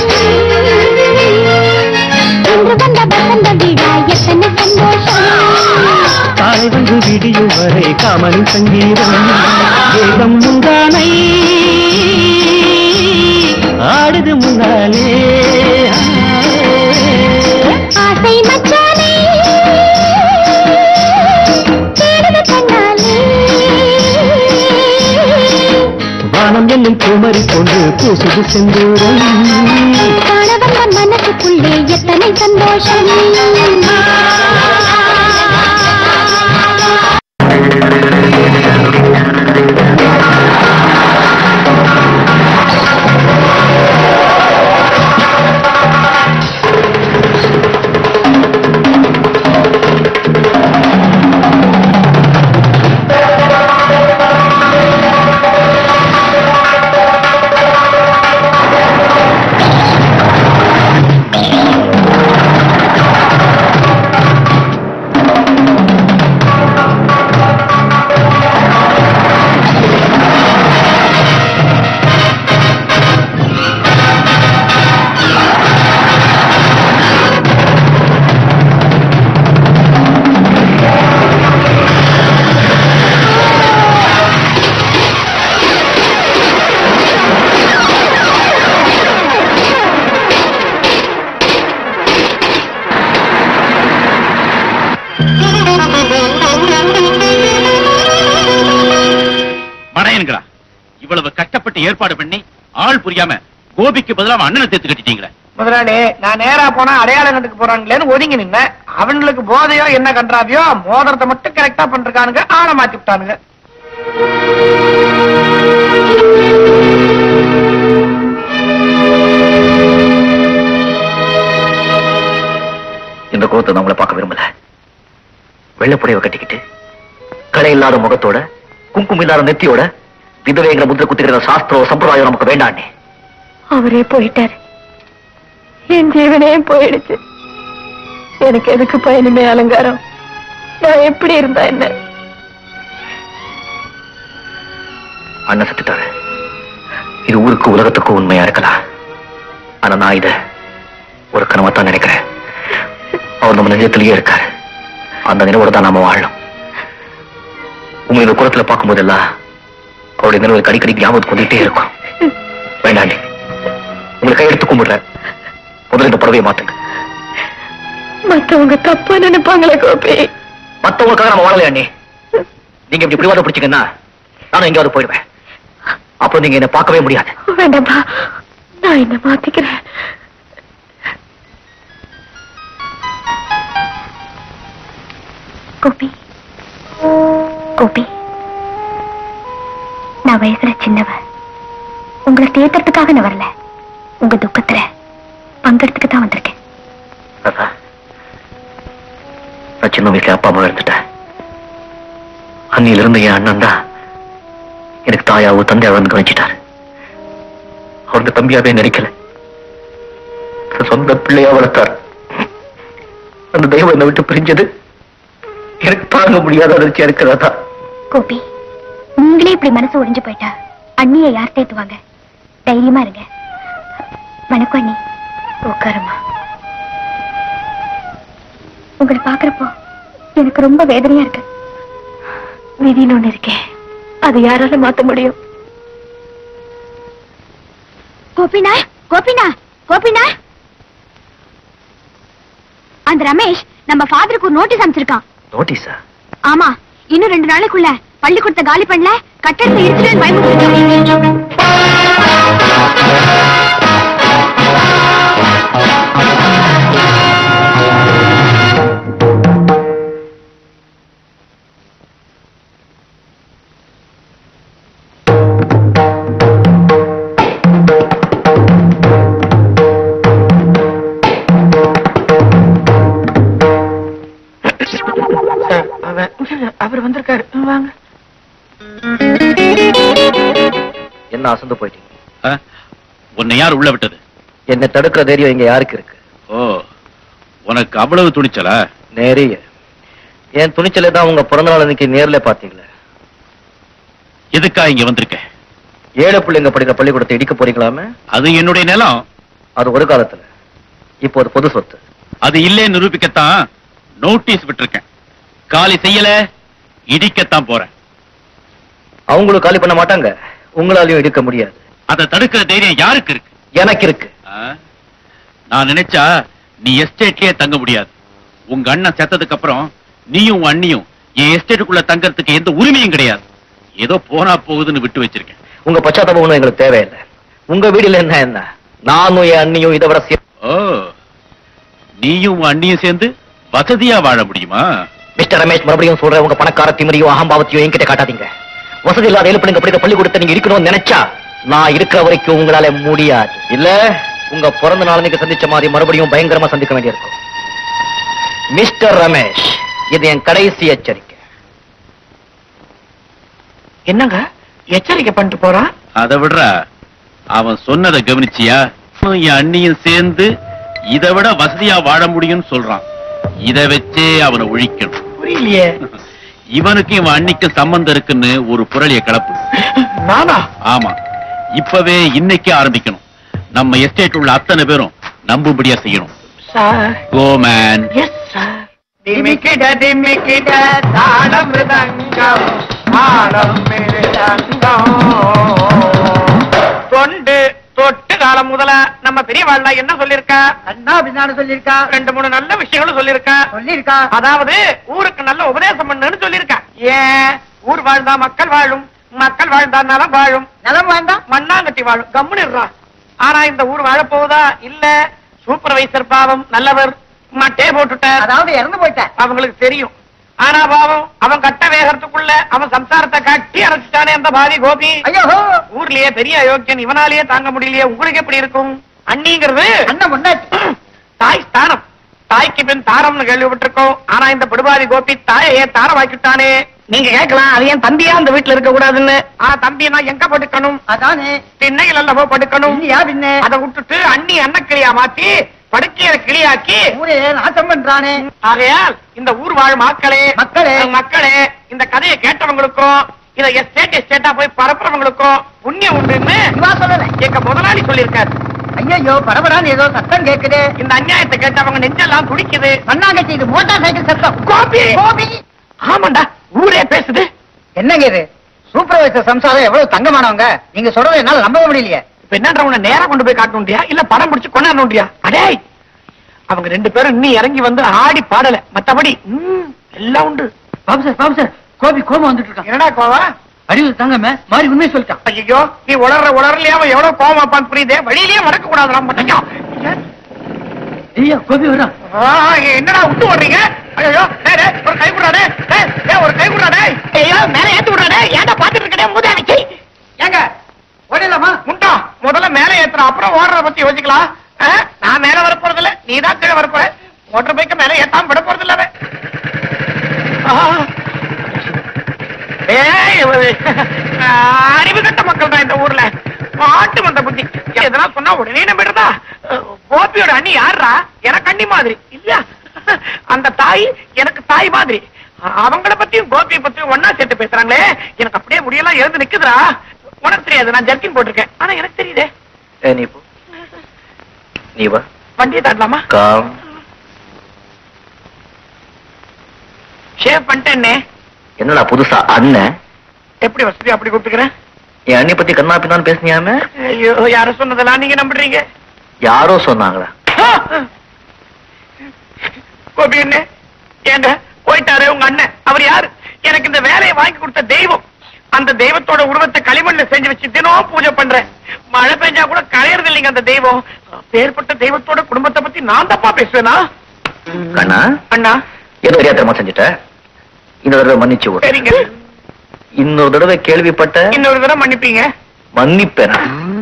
இன்று வந்த வசந்த விழா எத்தனை சந்தோஷம் காலை வந்து விடியும் வரை காமனின் சங்கீதம் வேகம் முந்தானை ஆடுது முன்னாலே ஆசை மச்சானே தேடுது கண்ணாலே வானம் என்னும் குமரி கொண்டு பூசுது செந்தூரம் காண வந்த மனசுக்குள்ளே எத்தனை சந்தோஷம் மடையனுங்களா இவ்வளவு கஷ்டப்பட்டு ஏற்பாடு பண்ணி ஆள் புரியாம கோபிக்கு பதிலா அவன் அண்ணனை தேத்து கட்டிட்டீங்களே முதலாளி நான் நேரா போனா அடையாளம் கண்டுக்கு போறாங்களேன்னு ஒதுங்கி நின்னேன் அவனுக்கு போதையோ என்ன கன்றாவியோ மோதிரத்தை மட்டும் கரெக்டா பண்றானுங்க ஆளை மாத்தி விட்டானுங்க இந்த கோத்தை நான் உங்களை பார்க்க விரும்பல வெள்ளப்புடையவை கட்டிக்கிட்டு களை இல்லாத முகத்தோட குங்குமம் இல்லாத நெத்தியோட விதவைங்கிற முத்திர குத்துக்கிற சாஸ்திரம் சம்பிரதாயம் நமக்கு வேண்டாண்ணே அவரே போயிட்டாரு என் ஜீவனே போயிடுச்சு எனக்கு எதுக்கு பயனுமே அலங்காரம் நான் எப்படி இருந்தா என்ன அண்ணன் செத்துட்டாரு இது ஊருக்கு உலகத்துக்கும் உண்மையா இருக்கலாம் ஆனா நான் இத ஒரு கனவா தான் நினைக்கிறேன் அவர் நம்ம நெஞ்சத்திலேயே இருக்காரு அந்த நினைவோட தான் நாம வாழணும் உங்க இந்த குளத்துல பார்க்கும் போதெல்லாம் அவருடைய நினைவுக்கு அடிக்கடி ஞாபகத்துக்கு வந்துட்டே இருக்கும் வேண்டாண்டி உங்களை கையெடுத்து கும்பிடுறேன் முதல்ல இந்த புடவையை மாத்துங்க மத்தவங்க தப்பா நினைப்பாங்களே கோபி மத்தவங்களுக்காக நம்ம வாழலையா அண்ணி நீங்க இப்படி பிடிவாத பிடிச்சீங்கன்னா நானும் எங்கேயாவது போயிடுவேன் அப்புறம் நீங்க என்ன பார்க்கவே முடியாது வேண்டாம்பா நான் என்ன மாத்திக்கிறேன் கோபி கோபி நான் வயசுல சின்னவ உங்களை தேத்துறதுக்காக நான் வரல உங்க துக்கத்துல பங்கெடுத்துக்க தான் வந்திருக்கேன் அக்கா, நான் சின்ன வயசுல அப்பா அம்மா இருந்துட்டேன் அன்னியில இருந்து என் அண்ணன் தான் எனக்கு தாயாவோ தந்தையாவோ வந்து கவனிச்சிட்டாரு அவருங்க தம்பியாவே நினைக்கல தன் சொந்த பிள்ளையா வளர்த்தார் அந்த தெய்வம் என்னை விட்டு பிரிஞ்சது எனக்கு தாங்க முடியாத அதிர்ச்சியா இருக்கிறதா கோபி நீங்களே இப்படி மனசு ஒடிஞ்சு போயிட்டா அண்ணியை யார் தேத்துவாங்க தைரியமா இருங்க வணக்கம் அண்ணி உட்காருமா உங்களை பாக்குறப்போ எனக்கு ரொம்ப வேதனையா இருக்கு விதின்னு ஒண்ணு இருக்கேன் அது யாரால மாத்த முடியும் கோபினா கோபினா கோபினா அந்த ரமேஷ் நம்ம ஃபாதருக்கு ஒரு நோட்டீஸ் அனுப்பிச்சிருக்கான் நோட்டீஸா ஆமா இன்னும் ரெண்டு நாளைக்குள்ள பள்ளிக்கூடத்தை காலி பண்ணல கட்டடத்தை இடிச்சுட்டு பயமுறுத்திருக்கான் அவர் வந்திருக்காரு வாங்க என்ன அசந்து போயிட்டீங்க ஆ? உன்னை யார் உள்ள விட்டது என்னை தடுக்கிற தைரியம் இங்க யாருக்கு இருக்கு ஓ உனக்கு அவ்வளவு துணிச்சலா நிறைய என் துணிச்சலை தான் உங்க பிறந்த நாள் அன்னைக்கு நேர்ல பாத்தீங்களே எதுக்கா இங்க வந்திருக்க ஏழை பிள்ளைங்க படிக்கிற பள்ளிக்கூடத்தை இடிக்க போறீங்களாமே அது என்னுடைய நிலம் அது ஒரு காலத்துல இப்போ அது பொது சொத்து அது இல்லைன்னு நிரூபிக்கத்தான் நோட்டீஸ் விட்டிருக்கேன் காலி செய்யல இடிக்கத்தான் போறேன் அவங்களும் காலி பண்ண மாட்டாங்க உங்களாலையும் இடிக்க முடியாது அதை தடுக்கிற தைரியம் யாருக்கு இருக்கு எனக்கு இருக்கு ஆ? நான் நினைச்சா நீ எஸ்டேட்லயே தங்க முடியாது உங்க அண்ணன் செத்ததுக்கு அப்புறம் நீயும் உன் அண்ணியும் என் எஸ்டேட்டுக்குள்ள தங்கறதுக்கு எந்த உரிமையும் கிடையாது ஏதோ போனா போகுதுன்னு விட்டு வச்சிருக்கேன் உங்க பச்சாத்தாபம் ஒண்ணும் எங்களுக்கு தேவையில்லை உங்க வீடுல என்ன என்ன நானும் என் அண்ணியும் இதை விட சே- ஓ நீயும் உன் அண்ணியும் சேர்ந்து வசதியா வாழ முடியுமா மிஸ்டர் ரமேஷ் மறுபடியும் சொல்றேன் உங்க பணக்கார திமிரியும் அகம்பாவத்தையும் என்கிட்ட காட்டாதீங்க வசதி இல்லாத ஏழு பிள்ளைங்க படிக்கிற பள்ளிக்கூடத்தை நீங்க இருக்கணும்னு நினைச்சா நான் இருக்கிற வரைக்கும் உங்களால முடியாது இல்ல உங்க பிறந்த நாள் நீங்க சந்திச்ச மாதிரி மறுபடியும் பயங்கரமா சந்திக்க வேண்டியிருக்கும் மிஸ்டர் ரமேஷ் இது என் கடைசி எச்சரிக்கை என்னங்க எச்சரிக்கை பண்ணிட்டு போறான் அதை விடுறா அவன் சொன்னதை கவனிச்சியா அவனும் என் அண்ணியும் சேர்ந்து இதை விட வசதியா வாழ முடியும்னு சொல்றான் இதை வச்சே அவனை ஒழிக்கணும் புரியலையே இவனுக்கும் இவன் அண்ணிக்கும் சம்பந்தம் இருக்குன்னு ஒரு புரளிய கலப்பு நானா ஆமா இப்பவே இன்னைக்கே ஆரம்பிக்கணும் நம்ம எஸ்டேட் உள்ள அத்தனை பேரும் நம்பும்படியா செய்யணும் sir go man yes sir டிமிக்கிட டிமிக்கிட தாளம் மிருதங்கம் தாளம் மிருதங்கம் தொண்டு தொட்டு காலம் முதல நம்ம பெரியவாழ்ல என்ன சொல்லிருக்கா அண்ணா பின்னான்னு சொல்லியிருக்கா ரெண்டு மூணு நல்ல விஷயங்களும் சொல்லிருக்கா சொல்லியிருக்கா அதாவது ஊருக்கு நல்ல உபதேசம் பண்ணுன்னு சொல்லிருக்கா ஏன் ஊர் வாழ்ந்தா மக்கள் வாழும் மக்கள் வாழ்ந்தா நலம் வாழும் நிலம் வேண்டாம் மண்ணாங்கட்டி வாழும் கம்முன்னு ஆனா இந்த ஊர் வாழப்போகுதா இல்ல சூப்பர்வைசர் பாவம் நல்லவர் மட்டே போட்டுட்டார் அதாவது இறந்து போயிட்டேன் அவங்களுக்கு தெரியும் ஆனா பாவம் அவன் கட்ட வேகறதுக்குள்ள அவன் சம்சாரத்தை கட்டி அரைச்சிட்டானே அந்த பாவி கோபி ஐயோ ஊர்லயே பெரிய அயோக்கியன் இவனாலேயே தாங்க முடியலையே உங்களுக்கு எப்படி இருக்கும் அண்ணிங்கிறது அண்ணன் முன்னாடி தாய் ஸ்தானம் தாய்க்கு பின் தாரம்னு கேள்விப்பட்டிருக்கோம் ஆனா இந்த படுபாவி கோபி தாயை தாரமாக்கிட்டானே நீங்க கேட்கலாம் அது ஏன் தம்பியா அந்த வீட்டுல இருக்க கூடாதுன்னு ஆனா தம்பி நான் எங்க படுக்கணும் அதானே திண்ணையில் அல்லவோ படுக்கணும் இல்லையா பின்ன அதை விட்டுட்டு அண்ணி அன்னக்கிளியா மாத்தி படுக்கையை கிளியாக்கி ஊரே நாசம் பண்றானே ஆகையால் இந்த ஊர் வாழ் மக்களே மக்களே. மக்களே இந்த கதையை கேட்டவங்களுக்கும் இத எஸ்டேட் எஸ்டேட்டா போய் பரப்புறவங்களுக்கும் புண்ணியம் உண்டுன்னு இவா சொல்லல எங்க முதலாளி சொல்லியிருக்காரு ஐயோ பரபரான்னு ஏதோ சத்தம் கேக்குது இந்த அநியாயத்தை கேட்டவங்க நெஞ்செல்லாம் துடிக்குது மண்ணாங்கச்சி இது மோட்டார் சைக்கிள் சத்தம் கோபி கோபி ஆமாண்டா ஊரே பேசுது என்னங்க இது சூப்பர்வைசர் சம்சாரம் எவ்வளவு தங்கமானவங்க நீங்க சொல்றதை என்னால நம்பவே முடியலையே இப்ப என்னன்ற உன்னை நேரா கொண்டு போய் காட்டணும்டியா இல்ல படம் பிடிச்சு கொண்டாடணும்டியா அடேய் அவங்க ரெண்டு பேரும் இன்னும் இறங்கி வந்து ஆடி பாடல மத்தபடி ம், எல்லாம் உண்டு பாபு சார் பாபு சார் கோபி கோபம் வந்துட்டு இருக்கான் என்னடா கோவா அறிவு தங்கமே மாறி உண்மையை சொல்லிட்டான் ஐயோ நீ உளர்ற உளர்லயே அவன் எவ்வளவு கோவம் வைப்பான்னு புரியுதே வழியிலேயே மறக்க கூடாதுலாம் பண்ணையா ஐயா கோபி வரான் என்னடா விட்டு ஓடுறீங்க ஐயோ டேய், டேய், ஒரு கை விடுறாடே டேய், டேய், ஒரு கை விடுறாடே ஐயோ மேல ஏத்து விடுறாடே ஏன்டா பாத்துட்டு இருக்கடே மூதாவிக்கு ஏங்க ஓடிடலாமா முண்டா முதல்ல மேல ஏத்துற அப்புறம் ஓடுறத பத்தி யோசிக்கலாம் ஆ? நான் மேல வர போறது இல்ல நீ தான் கீழே வர போற மோட்டர் பைக்க மேல ஏத்தாம விட போறது இல்ல அவன். ஆ. ஏய், இவரு, அறிவு கட்ட மக்கள் தான் இந்த ஊர்ல பாட்டு வந்த புத்தி எதனா சொன்னா உடனே நம்பிடுறதா கோபியோட அண்ணி யாருடா எனக்கு அண்ணி மாதிரி இல்லையா அந்த தாய் எனக்கு தாய் மாதிரி அவங்கள பத்தியும் கோபியை பத்தியும் ஒன்னா சேர்த்து பேசுறாங்களே எனக்கு அப்படியே முடியெல்லாம் எழுந்து நிக்குதுடா உனக்கு தெரியாது நான் ஜர்க்கின் போட்டிருக்கேன் ஆனா எனக்கு தெரியுதே நீ போ நீ வா வண்டியை தாண்டலாமா காம் ஷேவ் பண்ணிட்டேன்னே என்னடா புதுசா அண்ணன் எப்படி வசதி அப்படி கூப்பிட்டுக்கிறேன் என் அண்ணி பத்தி கண்ணா பின்னான்னு பேசுனியாமே ஐயோ யார சொன்னதெல்லாம் நீங்க நம்புறீங்க யாரோ சொன்னாங்களா கோபி என்ன ஏங்க போயிட்டாரு உங்க அண்ணன் அவர் யாரு எனக்கு இந்த வேலையை வாங்கி கொடுத்த தெய்வம் அந்த தெய்வத்தோட உருவத்தை களிமண்ல செஞ்சு வச்சு தினம் பூஜை பண்றேன் மழை பெஞ்சா கூட களையறது இல்லைங்க அந்த தெய்வம் பேர்பட்ட தெய்வத்தோட குடும்பத்தை பத்தி நான் தப்பா பேசுவேனா கண்ணா அண்ணா ஏதோ தெரியாதமா செஞ்சுட்ட இந்த தடவை மன்னிச்சு விடு சரிங்க இன்னொரு தடவை கேள்விப்பட்ட இன்னொரு தடவை மன்னிப்பீங்க மன்னிப்பேன்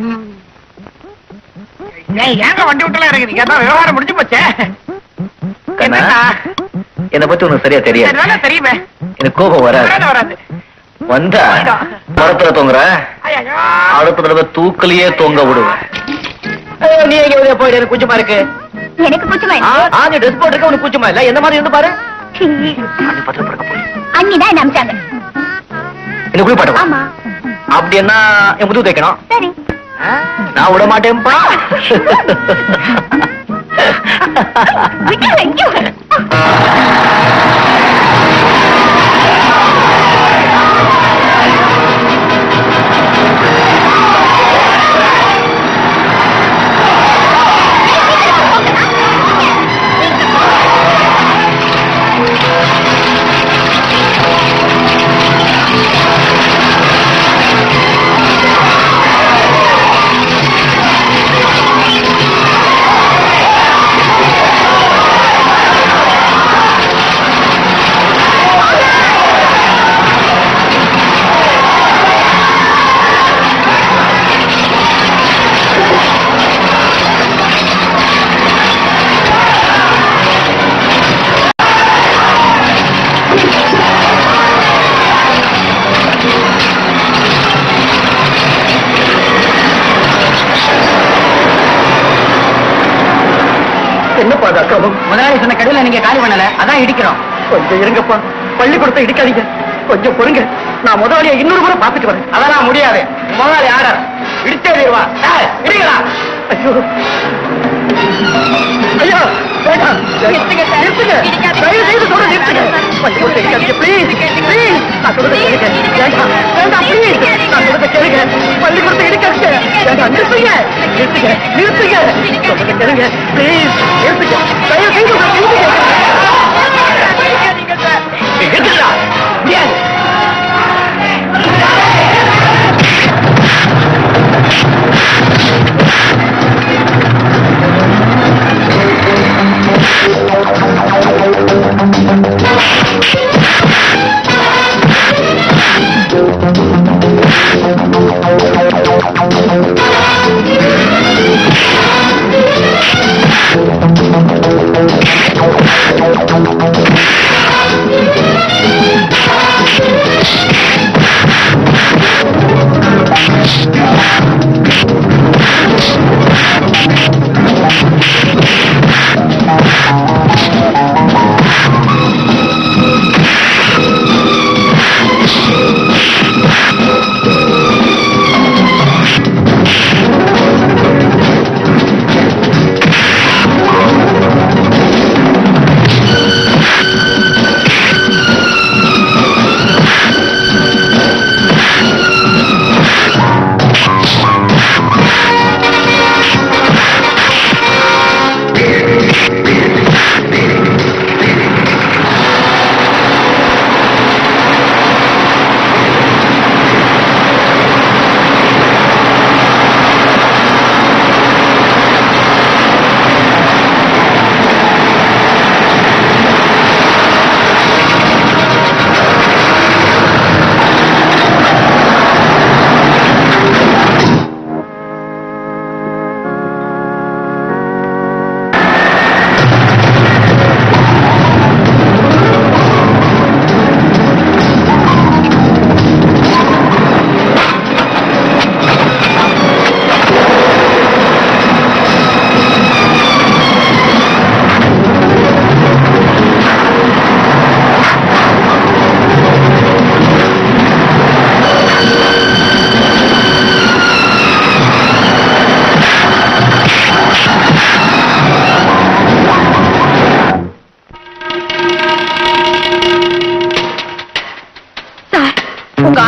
ஏய், ஏங்க வண்டி விட்டுலாம் இறங்குறீங்க அதான் விவகாரம் முடிஞ்சு போச்சே கண்ணா என்னண்ணா? என்னை பத்தி உனக்கு சரியா தெரியாது சரிதானே தெரியுமே எனக்கு கோபம் வராது வராது வராது வந்தா மரத்துல தொங்குற ஐயோ. அடுத்த தடவை தூக்கலையே தொங்க விடுவேன் நீ எங்க வெளியே போயிடு எனக்கு கூச்சமா இருக்கு எனக்கு கூச்சமா ஆ, ஆ, நீ ட்ரெஸ் போட்டிருக்க உனக்கு கூச்சமா இல்ல எந்த மாதிரி இருந்து பாரு அண்ணி தான் என்ன அமிச்சாங்க என்ன குளிப்பாட்ட ஆமா அப்படி என்ன என் முதுகு தைக்கணும் சரி நான் விட மாட்டேன்ப்பா விட்டுருங்க, இங்கே வா. என்னப்பா அது அக்கிரமம் முதலாளி சொன்ன கடையில நீங்க காலி பண்ணல அதான் இடிக்கிறோம் கொஞ்சம் இருங்கப்பா பள்ளிக்கூடத்தை இடிக்காதீங்க கொஞ்சம் பொறுங்க நான் முதலாளியை இன்னொரு முறை பார்த்துட்டு வரேன் அதெல்லாம் முடியாது முதலாளி ஆர்டர் இடிச்சே தீர்வா இடிங்களா ஐயோ ஐயா வேண்டாம் நிறுத்துங்க நிறுத்துங்க தயவு செய்து சொல்ல நிறுத்துங்க பள்ளிக்கூடத்தை இடிக்காதீங்க ப்ளீஸ் ப்ளீஸ் நான் சொல்றதை கேளுங்க வேண்டாம் வேண்டாம் ப்ளீஸ் நான் சொல்றதை கேளுங்க பள்ளிக்கூடத்தை இடிக்காதீங்க வேண்டாம் நிறுத்துங்க நிறுத்துங்க நிறுத்துங்க சொல்றதை கேளுங்க ப்ளீஸ் நிறுத்துங்க தயவு செய்து சொல்ல நிறுத்துங்க நிறுத்துங்களா முடியாது Thank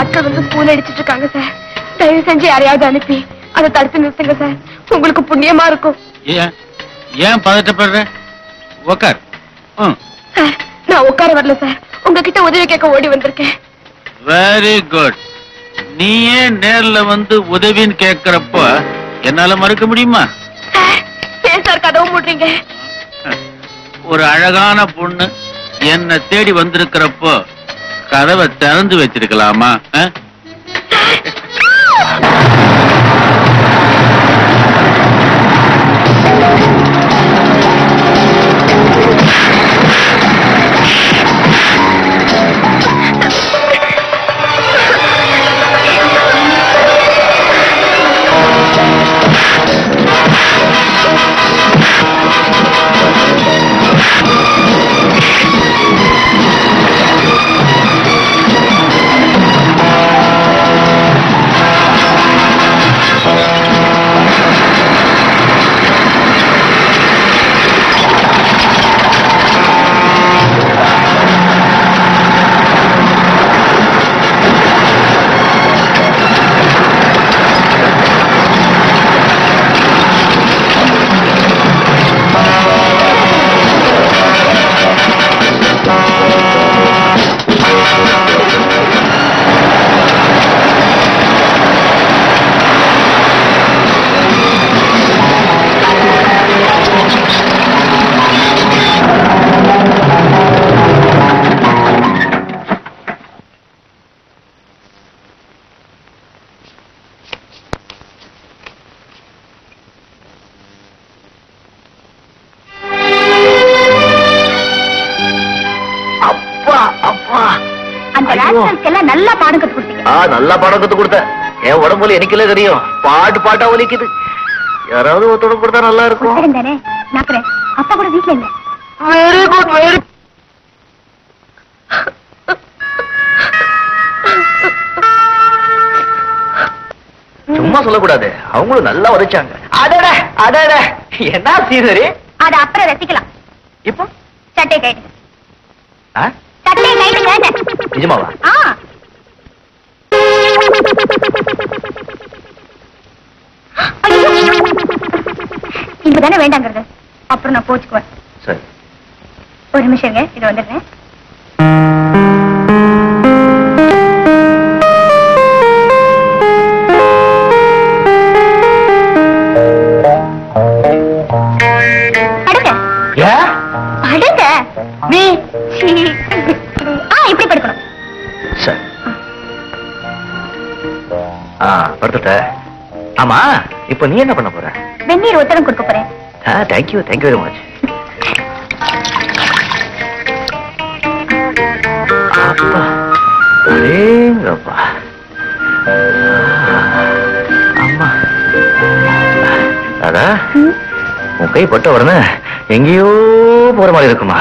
ஆட்கள் வந்து ஸ்கூல் அடிச்சிட்டு இருக்காங்க சார் தயவு செஞ்சு யாரையாவது அனுப்பி அதை தடுத்து நிறுத்துங்க சார் உங்களுக்கு புண்ணியமா இருக்கும் ஏன் ஏன் பதட்டப்படுற உக்கார் ம் சார் நான் உட்கார வரல சார் உங்ககிட்ட உதவி கேட்க ஓடி வந்திருக்கேன் வெரி குட் நீயே நேர்ல வந்து உதவின்னு கேக்குறப்ப என்னால மறுக்க முடியுமா சார் ஏன் சார் கதவு மூடுறீங்க ஒரு அழகான பொண்ணு என்ன தேடி வந்திருக்கிறப்போ கதவை திறந்து வச்சிருக்கலாமா ஆ? அப்பா அப்பா அந்த ஐயோ. ராஸ்கல்ஸ்க்கு எல்லாம் நல்லா பாடம் கத்து கொடுத்தீங்க ஆ நல்லா படம் கத்து கொடுத்த என் உடம்புல எனக்குல தெரியும் பாட்டு பாட்டா ஒலிக்குது யாராவது ஒருத்தோட கொடுத்தா நல்லா இருக்கும் புத்தகம் தானே நாக்குறேன் அப்பா கூட வீட்ல இல்ல வெரி குட் வெரி சும்மா சொல்லக்கூடாது அவங்களும் நல்லா உதைச்சாங்க அடட அடட என்ன சீதரி அத அப்புறம் ரசிக்கலாம் இப்போ சட்டை கைடுங்க ஆ? சட்டை கைடுங்க நிஜமாவா ஆ ஐயோ. இப்பதானே வேண்டாங்கிறது அப்புறம் நான் போச்சுக்குவேன் சரி ஒரு நிமிஷம் இருங்க இது வந்துடுறேன் அடுங்க ஏ அடுங்க நீ ஆ இப்படி படுக்கணும் சரி ஆ படுத்துட்ட ஆமா இப்போ நீ என்ன பண்ண போற வெந்நீர் ஒத்தடம் கொடுக்க போறேன் ஆ தேங்க்யூ தேங்க்யூ வெரி மச் அப்பா அடேங்கப்பா அம்மா அடா உன் கை பட்ட உடனே எங்கேயோ போற மாதிரி இருக்குமா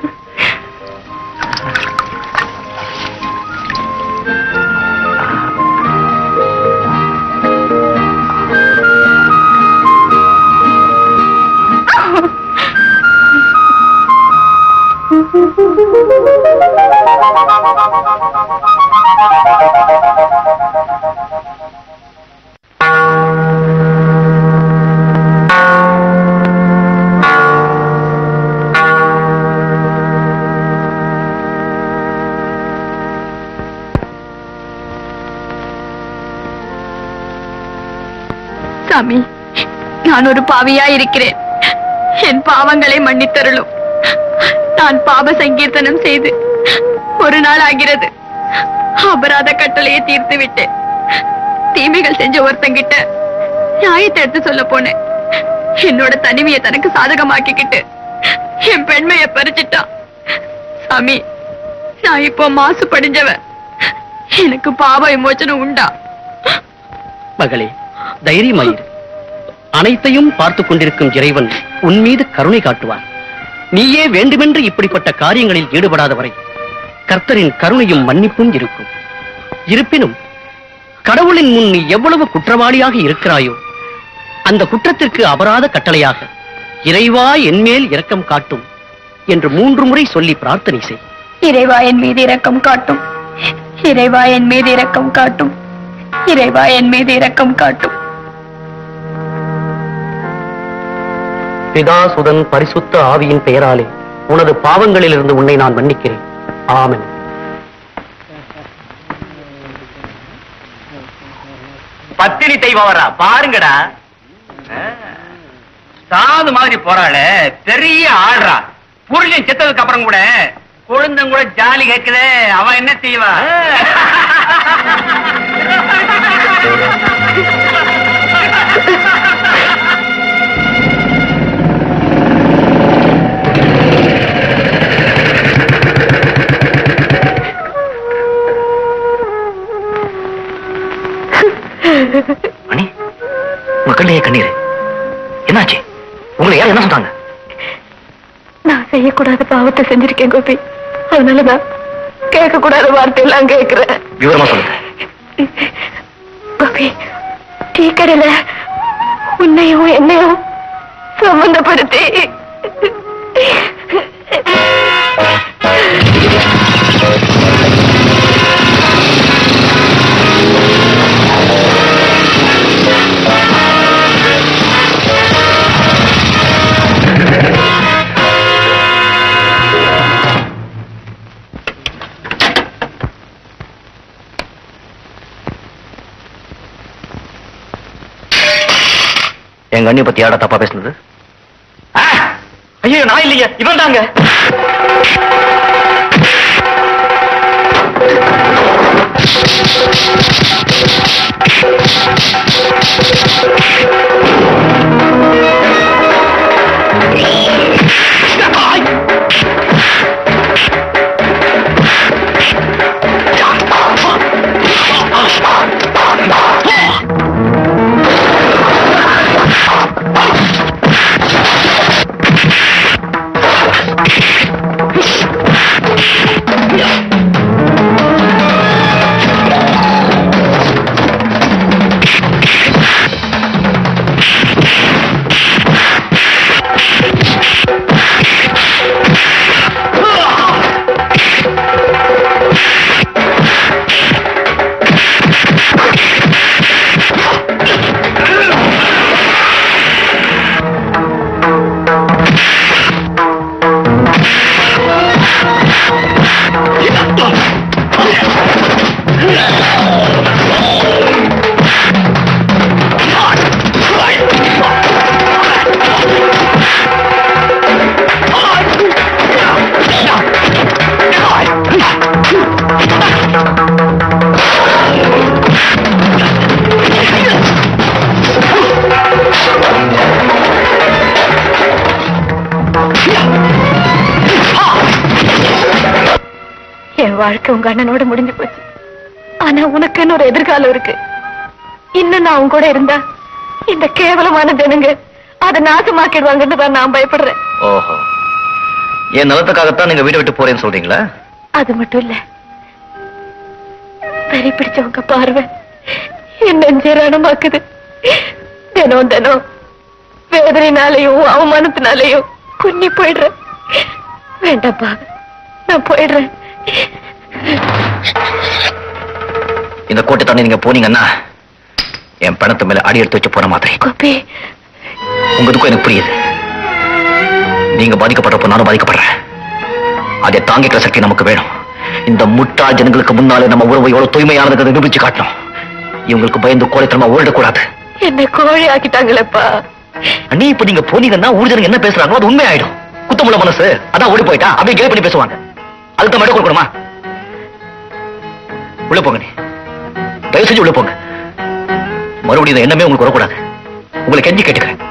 சாமி நான் ஒரு பாவியா இருக்கிறேன் என் பாவங்களை மன்னித்தருளும் நான் பாப சங்கீர்த்தனம் செய்து ஒரு நாள் ஆகிறது அபராத கட்டளையை தீர்த்து விட்டேன் தீமைகள் செஞ்ச ஒருத்தங்கிட்ட நியாயத்தை எடுத்து சொல்ல போனேன் என்னோட தனிமையை தனக்கு சாதகமாக்கிக்கிட்டு என் பெண்மைய பறிச்சிட்டான் சாமி நான் இப்போ மாசு படிஞ்சவ எனக்கு பாவ விமோச்சனம் உண்டா மகளே தைரியமாயிரு அனைத்தையும் பார்த்துக் கொண்டிருக்கும் இறைவன் உன் மீது கருணை காட்டுவார் நீயே வேண்டுமென்று இப்படிப்பட்ட காரியங்களில் ஈடுபடாத வரை கர்த்தரின் கருணையும் மன்னிப்பும் இருக்கும் இருப்பினும் கடவுளின் முன் நீ எவ்வளவு குற்றவாளியாக இருக்கிறாயோ அந்த குற்றத்திற்கு அபராத கட்டளையாக இறைவா என்மேல் இரக்கம் காட்டும் என்று மூன்று முறை சொல்லி பிரார்த்தனை செய் இறைவா என் மீது இரக்கம் காட்டும் இறைவா என் மீது இரக்கம் காட்டும் இறைவா என் மீது இரக்கம் காட்டும் பிதா சுதன் பரிசுத்த ஆவியின் பெயராலே உனது பாவங்களிலிருந்து உன்னை நான் மன்னிக்கிறேன் ஆமென் பத்தினி தெய்வம் பாருங்கடா சாது மாதிரி போறாளே பெரிய ஆள்றா புருஷன் செத்ததுக்கு அப்புறம் கூட கொழுந்தன் கூட ஜாலி கேக்குதே அவன் என்ன செய்வா அண்ணி உங்க கண்ணிலே கண்ணீர் என்னாச்சு உங்களை யார் என்ன சொன்னாங்க நான் செய்யக்கூடாத பாவத்தை செஞ்சிருக்கேன் கோபி அதனாலதான் கேட்க கூடாத வார்த்தை எல்லாம் கேட்கிறேன் விவரமா சொல்லுங்க கோபி டீ கடையில உன்னையும் என்னையும் சம்பந்தப்படுத்தி எங்க அண்ணியை பத்தி யாரா தப்பா பேசுனது ஐயோ நான் இல்லையே இவன் தாங்க என் வாழ்க்கை உங்க அண்ணனோட முடிஞ்சு போச்சு ஆனா உனக்குன்னு ஒரு எதிர்காலம் இருக்கு இன்னும் நான் உன் கூட இருந்தா இந்த கேவலமான ஜனங்க அதை நாசமாக்கிடுவாங்கன்னு தான் நான் பயப்படுறேன் ஓஹோ என் நலத்துக்காகத்தான் நீங்க வீட்டை விட்டு போறேன்னு சொல்றீங்களா அது மட்டும் இல்ல பெரிய பிடிச்ச உங்க பார்வை என் நெஞ்சை ரணமாக்குது தினம் தினம் வேதனைனாலையும் அவமானத்தினாலையும் குன்னி போயிடுறேன் வேண்டாப்பா நான் போயிடுறேன் இந்த கோட்டை தாண்டி நீங்க போனீங்கன்னா என் பணத்து மேல அடி எடுத்து வச்சு போன மாதிரி கோபி உங்க துக்கம் எனக்கு புரியுது நீங்க பாதிக்கப்படுறப்போ நானும் பாதிக்கப்படுறேன் அதை தாங்கிக்கிற சக்தி நமக்கு வேணும் இந்த முட்டா ஜனங்களுக்கு முன்னாலே நம்ம உறவு எவ்வளவு தூய்மையானதுக்கு நிரூபிச்சு காட்டணும் இவங்களுக்கு பயந்து கோழைத்தனமா ஓடிடக்கூடாது என்னை கோழி ஆக்கிட்டாங்களேப்பா அண்ணி இப்ப நீங்க போனீங்கன்னா ஊர் ஜனங்க என்ன பேசுறாங்களோ அது உண்மையாயிடும் குத்தமுள்ள மனசு அதான் ஓடி போயிட்டா அப்படியே கேலி பண்ணி பேசுவாங்க அதுக்கு மட்டும் கொடுக்கணுமா உள்ள போங்க நீ தயவு செஞ்சு உள்ள போங்க மறுபடியும் இந்த எண்ணமே உங்களுக்கு வரக்கூடாது உங்களை கெஞ்சி கேட்டுக்கிறேன்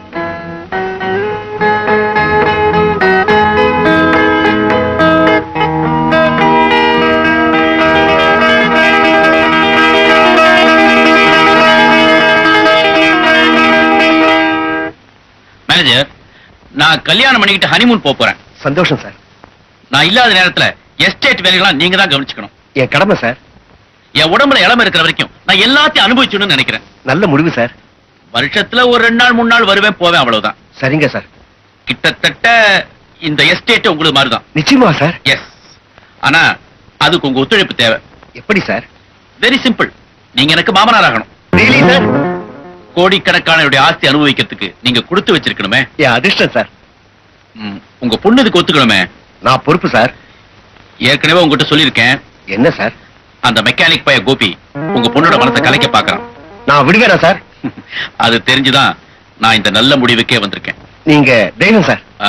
மேனேஜர் நான் கல்யாணம் பண்ணிக்கிட்டு ஹனிமூன் போக போறேன் சந்தோஷம் சார் நான் இல்லாத நேரத்துல எஸ்டேட் வேலைகள்லாம் நீங்க தான் கவனிச்சுக்கணும் என் கடமை சார் என் உடம்புல இளம இருக்கிற வரைக்கும் நான் எல்லாத்தையும் அனுபவிச்சணும்னு நினைக்கிறேன் நல்ல முடிவு சார் வருஷத்துல ஒரு ரெண்டு நாள் மூணு நாள் வருவேன் போவேன் அவ்வளவுதான் சரிங்க சார் கிட்டத்தட்ட இந்த எஸ்டேட் உங்களுக்கு மாதிரி தான் நிச்சயமா சார் எஸ் ஆனா அதுக்கு உங்க ஒத்துழைப்பு தேவை எப்படி சார் வெரி சிம்பிள் நீங்க எனக்கு மாமனார் ஆகணும் ரியலி சார் கோடிக்கணக்கான என்னுடைய ஆஸ்தி அனுபவிக்கிறதுக்கு நீங்க கொடுத்து வச்சிருக்கணுமே என் அதிர்ஷ்டம் சார் ம், உங்க பொண்ணு இதுக்கு ஒத்துக்கணுமே நான் பொறுப்பு சார் ஏற்கனவே உங்ககிட்ட சொல்லியிருக்கேன் என்ன சார் அந்த மெக்கானிக் பைய கோபி உங்க பொண்ணோட மனசை கலைக்க பாக்குறான் நான் விடுவேனா சார் அது தெரிஞ்சுதான் நான் இந்த நல்ல முடிவுக்கே வந்திருக்கேன் நீங்க தெய்வம் சார் ஆ?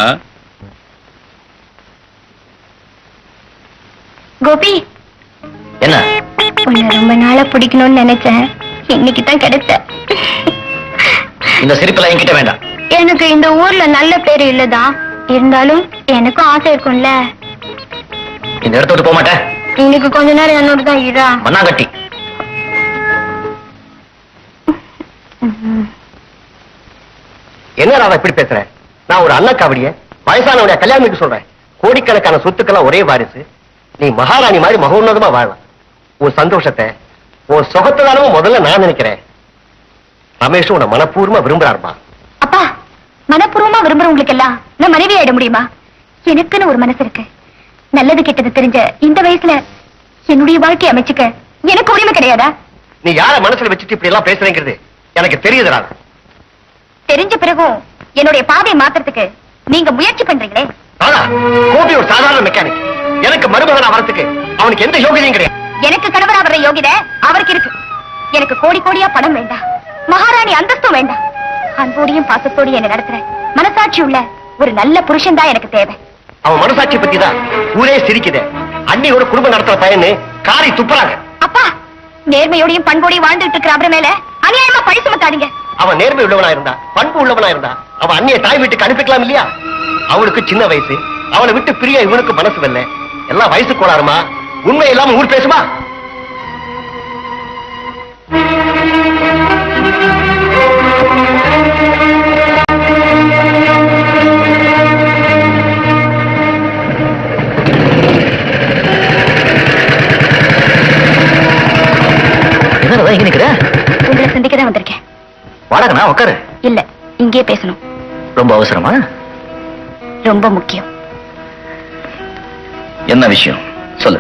கோபி என்ன உன்னை ரொம்ப நாளா பிடிக்கணும்னு நினைச்சேன் இன்னைக்கு தான் கிடைச்ச இந்த சிரிப்பெல்லாம் என்கிட்ட வேண்டாம் எனக்கு இந்த ஊர்ல நல்ல பேர் இல்லதான் இருந்தாலும் எனக்கும் ஆசை இருக்கும்ல இந்த இடத்த விட்டு போக மாட்டேன் இன்னைக்கு கொஞ்ச நேரம் என்னோட தான் இரா மண்ணாங்கட்டி என்ன ராதா இப்படி பேசுற நான் ஒரு அண்ணா காவடிய வயசானவடைய கல்யாணத்துக்கு சொல்றேன் கோடிக்கணக்கான சொத்துக்கெல்லாம் ஒரே வாரிசு நீ மகாராணி மாதிரி மகோன்னதமா வாழலாம் உன் சந்தோஷத்தை உன் சுகத்தை தானமும் முதல்ல நான் நினைக்கிறேன் ரமேஷ் உன்னை மனப்பூர்வமா விரும்புறாருமா அப்பா மனப்பூர்வமா விரும்புறவங்களுக்கு எல்லாம் நான் மனைவி ஆயிட முடியுமா எனக்குன்னு ஒரு மனசு இருக்கு நல்லது கெட்டது தெரிஞ்ச இந்த வயசுல என்னுடைய வாழ்க்கை அமைச்சுக்க எனக்கு உரிமை கிடையாதா நீ யார மனசுல வச்சுட்டு இப்படி எல்லாம் பேசுறேங்கிறது எனக்கு தெரியுது ராதா தெரிஞ்ச பிறகும் என்னுடைய பாதையை மாத்துறதுக்கு நீங்க முயற்சி பண்றீங்களே ராதா கோபி ஒரு சாதாரண மெக்கானிக் எனக்கு மருமகனா வரத்துக்கு அவனுக்கு எந்த யோகியதையும் கிடையாது எனக்கு கணவரா வர்ற யோகிதை அவருக்கு இருக்கு எனக்கு கோடி கோடியா பணம் வேண்டாம் மகாராணி அந்தஸ்தும் வேண்டாம் அன்போடையும் பாசத்தோடையும் என்ன நடத்துற மனசாட்சி உள்ள ஒரு நல்ல புருஷன் தான் எனக்கு தேவை அவன் மனசாட்சி பத்தி தான் ஊரே சிரிக்குது அன்னியோட குடும்பம் நடத்துற பையன்னு காரி துப்புறாங்க அப்பா நேர்மையோடையும் பண்போடையும் வாழ்ந்துட்டு இருக்கிற அவர மேல அநியாயமா பழி சுமத்தாதீங்க அவன் நேர்மை உள்ளவனா இருந்தா பண்பு உள்ளவனா இருந்தா அவன் அண்ணிய தாய் வீட்டுக்கு அனுப்பிக்கலாம் இல்லையா அவளுக்கு சின்ன வயசு அவளை விட்டு பிரிய இவனுக்கு மனசு வரல எல்லாம் வயசு கோளாறுமா உண்மை இல்லாம ஊர் பேசுமா என்ன இங்க நிக்கிற உங்களை சந்திக்க தான் வந்திருக்கேன் வாடகண்ணா உட்காரு இல்ல இங்கே பேசணும் ரொம்ப அவசரமா ரொம்ப முக்கியம் என்ன விஷயம் சொல்லு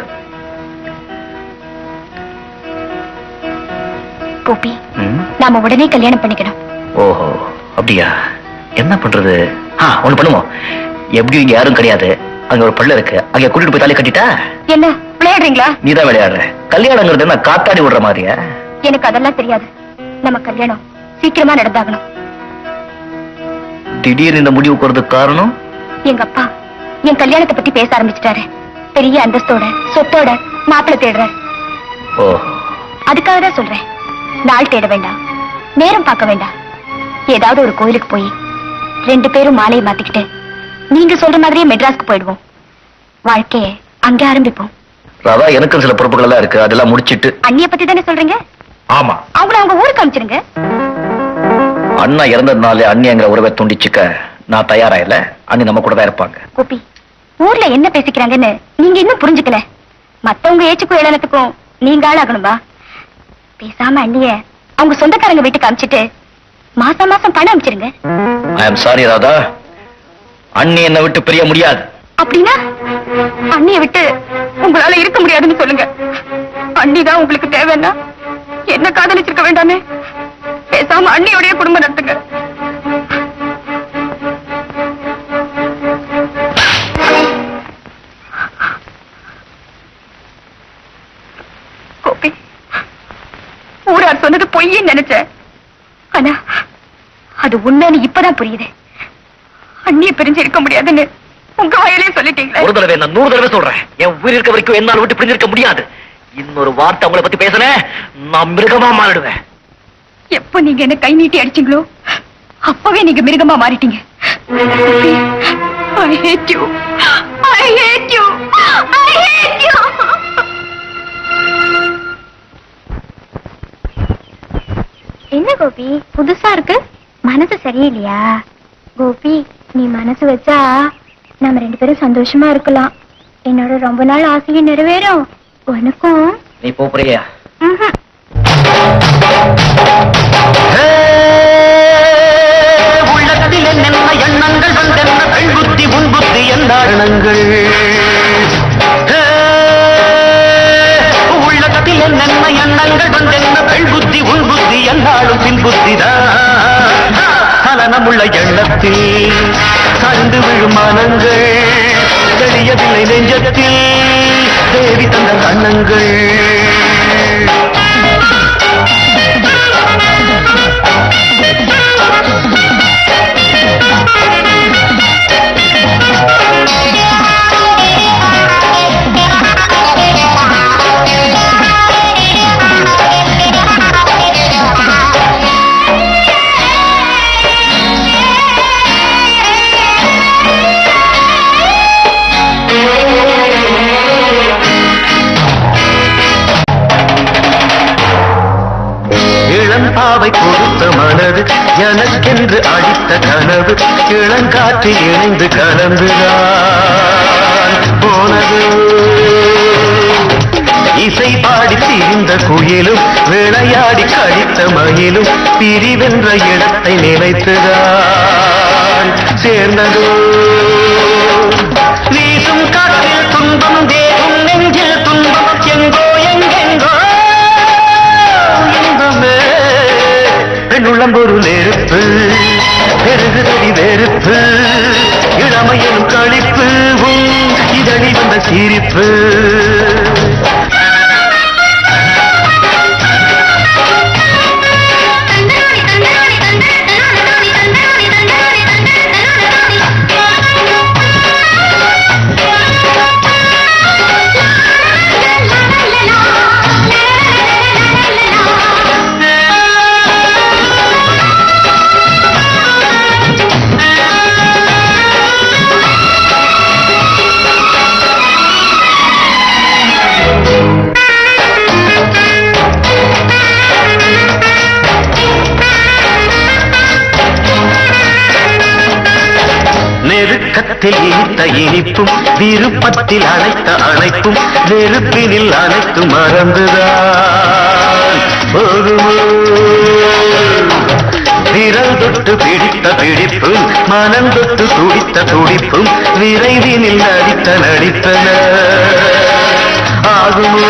கோபி ம்? நாம உடனே கல்யாணம் பண்ணிக்கணும் ஓஹோ அப்படியா என்ன பண்றது ஆ ஒண்ணு பண்ணுவோம் எப்படியும் இங்க யாரும் கிடையாது அங்க ஒரு பள்ளம் இருக்கு அங்க கூட்டிட்டு போய் தாலி கட்டிட்டா என்ன விளையாடுறீங்களா நீதான் விளையாடுற கல்யாணங்கிறது என்ன காத்தாடி விடுற மாதிரியா எனக்கு அதெல்லாம் தெரியாது நம்ம கல்யாணம் சீக்கிரமா நடந்தாகணும் திடீர்னு இந்த முடிவுக்கு வரதுக்கு காரணம் எங்க அப்பா என் கல்யாணத்தை பத்தி பேச ஆரம்பிச்சிட்டாரு பெரிய அந்தஸ்தோட சொத்தோட மாப்பிள்ளை தேடுறாரு ஓஹோ அதுக்காக தான் சொல்றேன் நாள் தேட வேண்டாம் நேரம் பார்க்க வேண்டாம் ஏதாவது ஒரு கோயிலுக்கு போய் ரெண்டு பேரும் மாலையை மாத்திக்கிட்டு நீங்க சொல்ற மாதிரியே மெட்ராஸ்க்கு போயிடுவோம் வாழ்க்கைய அங்க ஆரம்பிப்போம் ராதா எனக்கும் சில பொறுப்புகள் எல்லாம் இருக்கு அதெல்லாம் முடிச்சிட்டு அண்ணிய பத்தி தானே சொல்றீங்க ஆமா அவங்கள அவங்க ஊருக்கு அனுப்பிச்சிருங்க அண்ணா இறந்ததுனால அண்ணிங்கிற உறவை துண்டிச்சுக்க நான் தயாரா இல்ல அண்ணி நம்ம கூட தான் இருப்பாங்க கோபி ஊர்ல என்ன பேசிக்கிறாங்கன்னு நீங்க இன்னும் புரிஞ்சுக்கல மத்தவங்க ஏச்சுக்கும் ஏளனத்துக்கும் நீங்க ஆளாகணுமா பேசாம அண்ணிய அவங்க சொந்தக்காரங்க வீட்டுக்கு அனுப்பிச்சிட்டு மாசம் மாசம் பணம் அனுப்பிச்சிருங்க ஐ எம் சாரி ராதா அண்ணி என்னை விட்டு பிரிய முடியாது அப்படின்னா அண்ணிய விட்டு உங்களால இருக்க முடியாதுன்னு சொல்லுங்க அண்ணிதான் உங்களுக்கு தேவைன்னா என்ன காதலிச்சிருக்க வேண்டாமே பேசாம அண்ணியோடைய குடும்பம் நடத்துங்க கோபி ஊரார் சொன்னது பொய்ன்னு நினைச்சேன் ஆனா அது உண்மைன்னு இப்பதான் புரியுது அண்ணிய பிரிஞ்சு இருக்க முடியாதுன்னு உங்க வாயிலே சொல்லிட்டீங்களே ஒரு தடவை நான் நூறு தடவை சொல்றேன் என் உயிர் இருக்க வரைக்கும் என்னால விட்டு பிரிஞ்சிருக்க முடியாது இன்னொரு வார்த்தை உங்களை பத்தி பேசுனேன் நான் மிருகமா மாறிடுவேன் எப்ப நீங்க என்ன கை நீட்டி அடிச்சீங்களோ அப்பவே நீங்க மிருகமா மாறிட்டீங்க I hate you. I hate you. I hate you. என்ன கோபி புதுசா இருக்கு மனசு சரியில்லையா கோபி நீ மனசு வச்சா நம்ம ரெண்டு பேரும் சந்தோஷமா இருக்கலாம் என்னோட ரொம்ப நாள் ஆசையும் நிறைவேறும் உனக்கும் நீ போறியா ம்ஹும். உள்ளத்தில் என்னென்ன எண்ணங்கள் வந்தென்ன பெண் புத்தி உன் புத்தி எண்ணங்கள் உள்ளத்தில் எண்ணத்தில் கண்டு விழும் மனங்கள் தெரியவில்லை நெஞ்சத்தில் தேவி தந்த கண்ணங்கள் இளம்பாவை கொடுத்த மனது எனக்கென்று அடித்த கனவு இளங்காற்றில் இணைந்து கலந்துதான் போனது இசை பாடி திரிந்த குயிலும் விளையாடி கழித்த மயிலும் பிரிவென்ற இடத்தை நினைத்துதான் சேர்ந்ததோ வீசும் காற்றில் துன்பம் தேகும் நெஞ்சில் துன்பம் எங்கோ எங்கெங்கோ இன்பமே பெண்ணுள்ளம் ஒரு நெருப்பு பெருகுதடி வெறுப்பு இளமையும் கழிப்பு உன் இதழில் வந்த சிரிப்பு நெருக்கத்தில் இனித்த இனிப்பும் விருப்பத்தில் அழைத்த அழைப்பும் நெருப்பினில் அனைத்து மறந்துதான் போகுமோ விரல் தொட்டு பிடித்த பிடிப்பும் மனம் தொட்டு துடித்த துடிப்பும் விரைவினில் நடித்த நடித்தன ஆகுமோ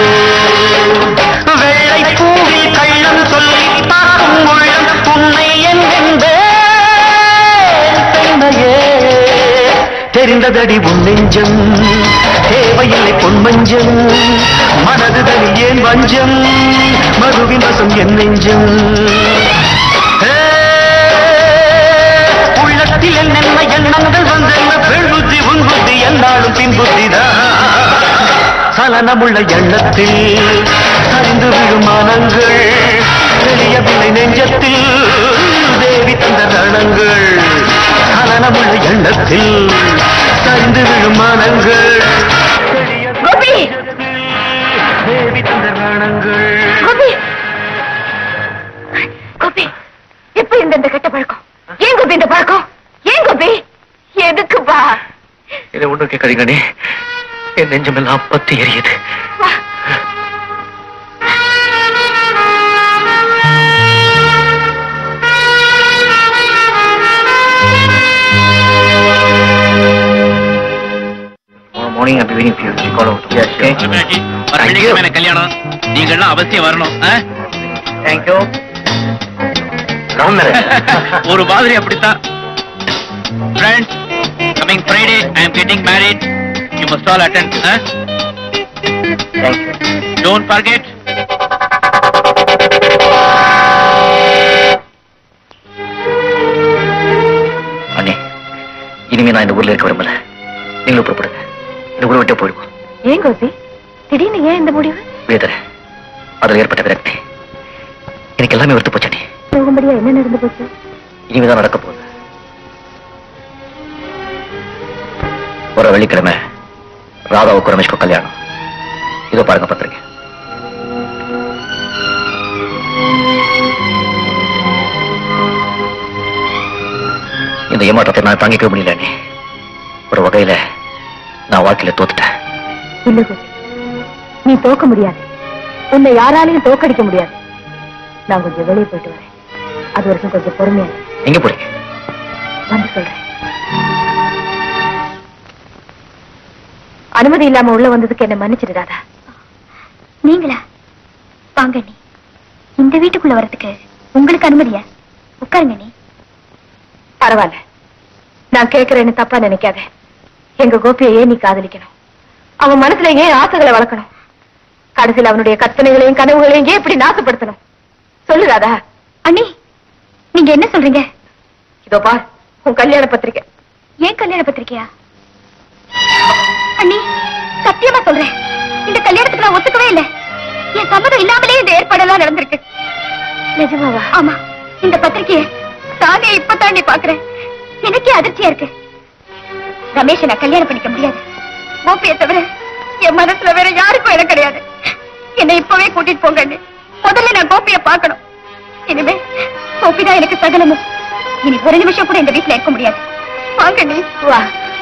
வெள்ளை பூவில் கள்ளம் சொல்லி பார்க்கும் உள்ளம் உன்னை என்கின்றே பெண்மையே தெரிந்ததடி உன் நெஞ்சம் தேவையில்லை பொன்மஞ்சம் மனதுதனி ஏன் வஞ்சம் மதுவின் வசம் என் நெஞ்சம் ஏ, உள்ளத்தில் என்னென்ன எண்ணங்கள் வந்தென்ன பெண் புத்தி உன் புத்தி என்னாலும் பின் புத்திதான் சலனமுள்ள எண்ணத்தில் சரிந்து விழும் மனங்கள் தெரியவில்லை நெஞ்சத்தில் தேவி தந்த ரணங்கள் சலனமுள்ள எண்ணத்தில் சரிந்து விழும் மனங்கள் கோபி தேவி தந்த ரணங்கள் கோபி கோபி எப்ப இந்த இந்த கெட்ட பழக்கம் ஏன் கோபி இந்த பழக்கம் ஏன் கோபி எதுக்குப்பா இதை ஒண்ணும் கேட்காதீங்கண்ணே என் நெஞ்சமெல்லாம் பத்தி எரியுது வா. மார்னிங் அப்படி waiting for you call out yes Meenakshi, வர வெள்ளிக்கிழமை எனக்கு கல்யாணம் நீங்க எல்லாம் அவசியம் வரணும் ஆ? தேங்க் யூ ஒரு மாதிரி அப்படித்தான் friends coming Friday I am getting married you must all attend thank you don't forget அண்ணே இனிமே நான் இந்த ஊர்ல இருக்க விரும்பல நீங்களும் புறப்படுங்க இந்த ஊரை விட்டு போயிடுவோம் ஏன் கோபி திடீர்னு ஏன் இந்த முடிவு வேதர அதில் ஏற்பட்ட விரக்தி எனக்கு எல்லாமே வெறுத்து போச்சனே போகும்படியா என்ன நடந்து போச்சு இனிமேதான் நடக்க போகுது வர வெள்ளிக்கிழமை ராதாவுக்கு ரமேஷ்க்கு கல்யாணம் இதோ பாருங்க பத்திரிக்கை இந்த ஏமாற்றத்தை நான் தாங்கிக்க முடியல அண்ணே. ஒரு வகையில நான் வாழ்க்கையில தோத்துட்டேன் இல்ல கோபி நீ தோக்க முடியாது உன்னை யாராலையும் தோக்கடிக்க முடியாது நான் கொஞ்சம் வெளியே போயிட்டு வரேன் அது வரைக்கும் கொஞ்சம் பொறுமையா இரு. எங்க போறீங்க வந்து சொல்றேன் அனுமதி இல்லாம உள்ள வந்ததுக்கு என்ன மன்னிச்சிடுறாதா நீங்களா வாங்க நீ இந்த வீட்டுக்குள்ள வரதுக்கு உங்களுக்கு அனுமதியா உட்காருங்க நீ பரவாயில்ல நான் கேட்கறேன்னு தப்பா நினைக்காத எங்க கோபியை ஏன் நீ காதலிக்கணும் அவன் மனசுல ஏன் ஆசைகளை வளர்க்கணும் கடைசியில் அவனுடைய கற்பனைகளையும் கனவுகளையும் ஏன் இப்படி நாசப்படுத்தணும் சொல்லுறாதா அண்ணி நீங்க என்ன சொல்றீங்க இதோ பார் உன் கல்யாண பத்திரிக்கை ஏன் கல்யாண பத்திரிக்கையா அண்ணி சத்தியமா சொல்றேன் இந்த கல்யாணத்துக்கு நான் ஒத்துக்கவே இல்லை என் சம்மதம் இல்லாமலே இந்த ஏற்பாடெல்லாம் நடந்திருக்கு நிஜமாவா ஆமா இந்த பத்திரிக்கையை தானே இப்ப தாண்டி பாக்குறேன் எனக்கே அதிர்ச்சியா இருக்கு ரமேஷை நான் கல்யாணம் பண்ணிக்க முடியாது கோபியை தவிர என் மனசுல வேற யாருக்கும் இடம் கிடையாது என்னை இப்பவே கூட்டிட்டு போங்க அண்ணி. முதல்ல நான் கோபியை பார்க்கணும் இனிமே கோபி தான் எனக்கு சகலமும் இனி ஒரு நிமிஷம் கூட இந்த வீட்டுல இருக்க முடியாது வாங்க நீ வா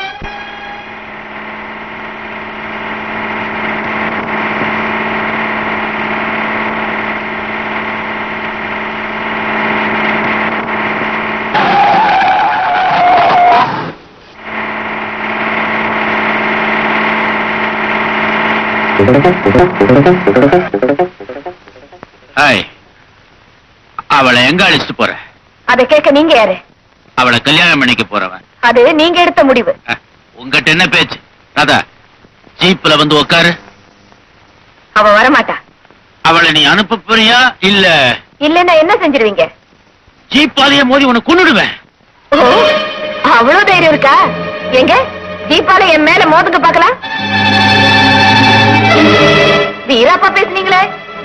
ஹாய் அவளை எங்க அழைச்சிட்டு போற அதை கேட்க நீங்க யாரு அவளை கல்யாணம் பண்ணிக்க போறவன் அது நீங்க எடுத்த முடிவு அஹ், உங்ககிட்ட என்ன பேச்சு ராதா ஜீப்ல வந்து உட்காரு அவ வரமாட்டா அவளை நீ அனுப்ப போறியா இல்ல இல்லன்னா என்ன செஞ்சிருவீங்க ஜீப்பாலேயே மோதி உன்னை கொன்னுடுவேன் ஓ, அவ்வளவு தைரியம் இருக்கா எங்க ஜீப்பால என் மேல மோதுங்க பாக்கலாம் வீராப்பா பேசுனீங்களே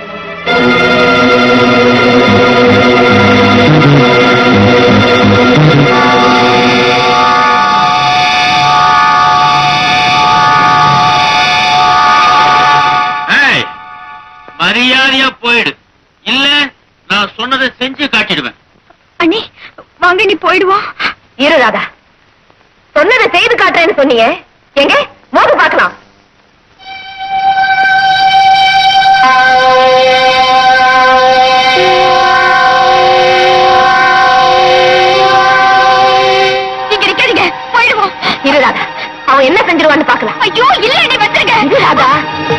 ஏய், மரியாதையா போயிடு இல்ல நான் சொன்னதை செஞ்சு காட்டிடுவேன் அண்ணி வாங்க நீ போயிடுவோம் இரு ராதா சொன்னதை செய்து காட்டுறேன்னு சொன்னீங்க எங்க மோது பார்க்கலாம் இங்க நிக்காதீங்க போயிடுவோம் இரு ராதா அவன் என்ன செஞ்சிருவான்னு பார்க்கலாம் ஐயோ இல்ல நீ வச்சிருங்க இரு ராதா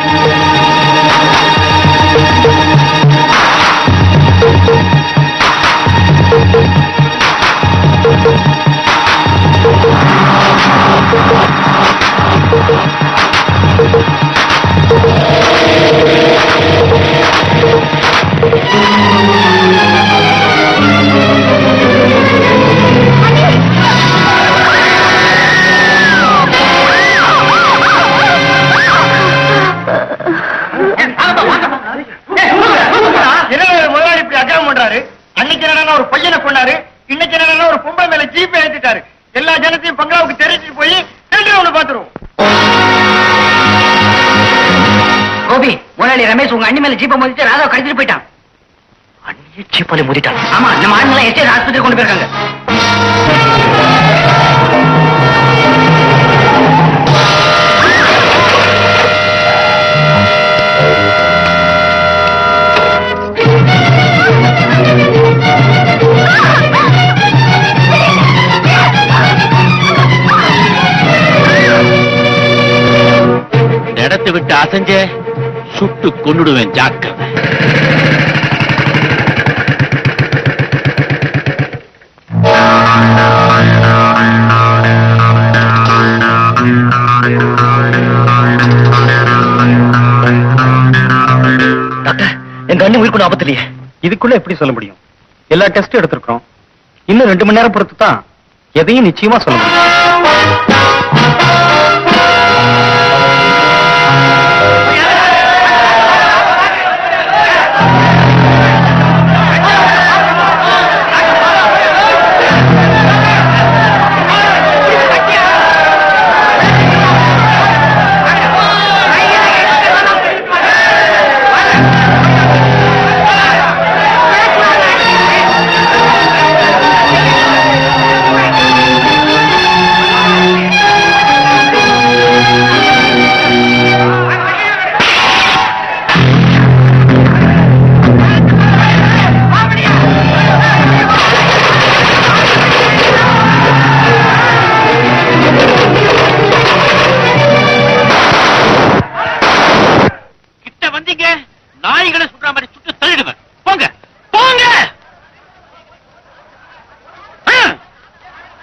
என்ன முதலாளி இப்படி அக்கிரமம் பண்றாரு அன்னைக்கு என்னன்னா ஒரு பையனை கொண்டாரு இன்னைக்கு என்னன்னா ஒரு பொம்பளை மேல ஜீப் ஏத்திட்டாரு எல்லா ஜனத்தையும் பங்களாவுக்கு தெரிஞ்சுட்டு போய் டெண்டர் ஒண்ணு பாத்துருவோம் கோபி முதலாளி ரமேஷ் உங்க அண்ணி மேல ஜீப்பை மோதிட்டு ராதாவை கடத்திட்டு போயிட்டான் அண்ணியே ஜீப்பாலே மோதிட்டான் ஆமா நம்ம ஆண்களை எஸ்டேட் ஆஸ்பத்திரி கொண்டு போயிருக்காங்க இந்த இடத்தை விட்டு அசைஞ்ச சுட்டு கொன்னுடுவேன் ஜாக்கிரதை டாக்டர் எங்க அண்ணி உயிருக்கு ஆபத்து இல்லையே இதுக்குள்ள எப்படி சொல்ல முடியும் எல்லா டெஸ்டும் எடுத்திருக்கிறோம் இன்னும் ரெண்டு மணி நேரம் பொறுத்து தான் எதையும் நிச்சயமா சொல்ல முடியும் கிட்ட வந்தீங்க நாய்களை சுடுற மாதிரி சுட்டு தள்ளிடுவேன் போங்க போங்க ஆ!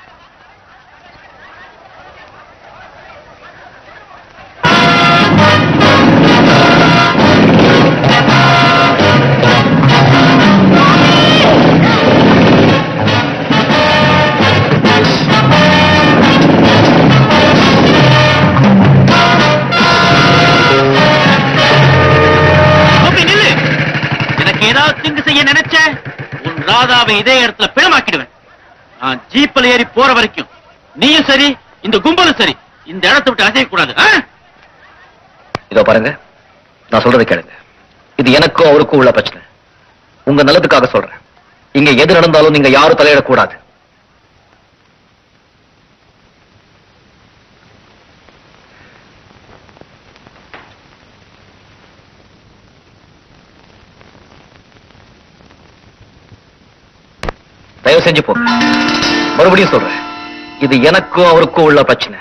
ஏதாவது திங்கு செய்ய நினைச்ச உன் ராதாவை இதே இடத்துல பிணமாக்கிடுவேன் நான் ஜீப்ல ஏறி போற வரைக்கும் நீயும் சரி இந்த கும்பலும் சரி இந்த இடத்தை விட்டு அசையக்கூடாது ஆ? இதோ பாருங்க நான் சொல்றதை கேளுங்க இது எனக்கும் அவருக்கும் உள்ள பிரச்சனை உங்க நல்லதுக்காக சொல்றேன் இங்க எது நடந்தாலும் நீங்க யாரும் தலையிடக்கூடாது தயவு செஞ்சு போ மறுபடியும் சொல்றேன் இது எனக்கும் அவருக்கும் உள்ள பிரச்சனை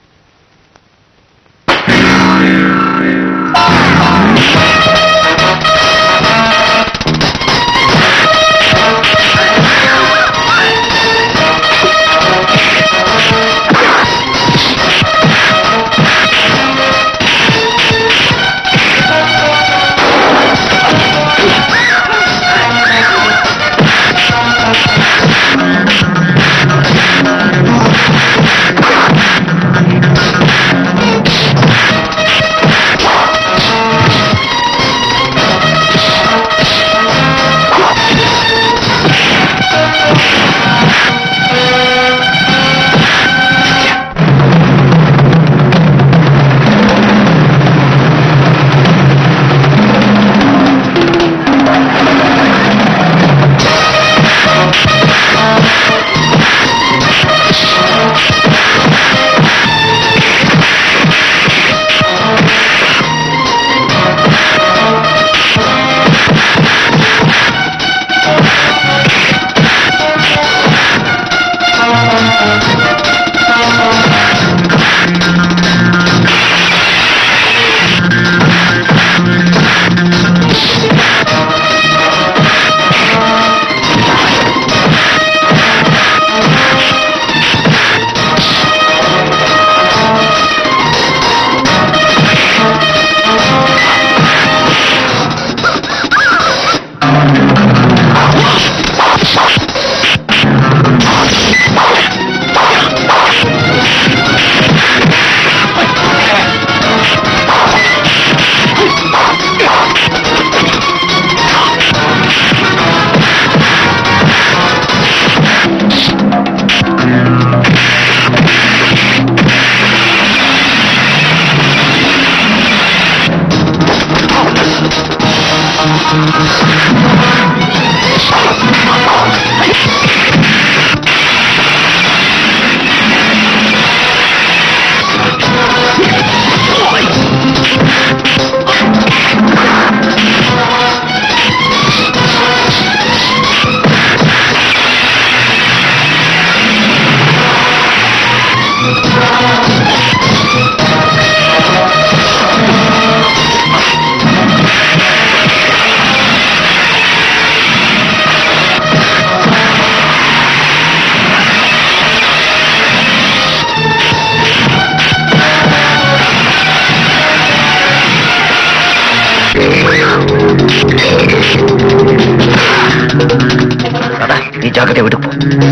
ராதா, நீ ஜாக்கிரதை விட்டு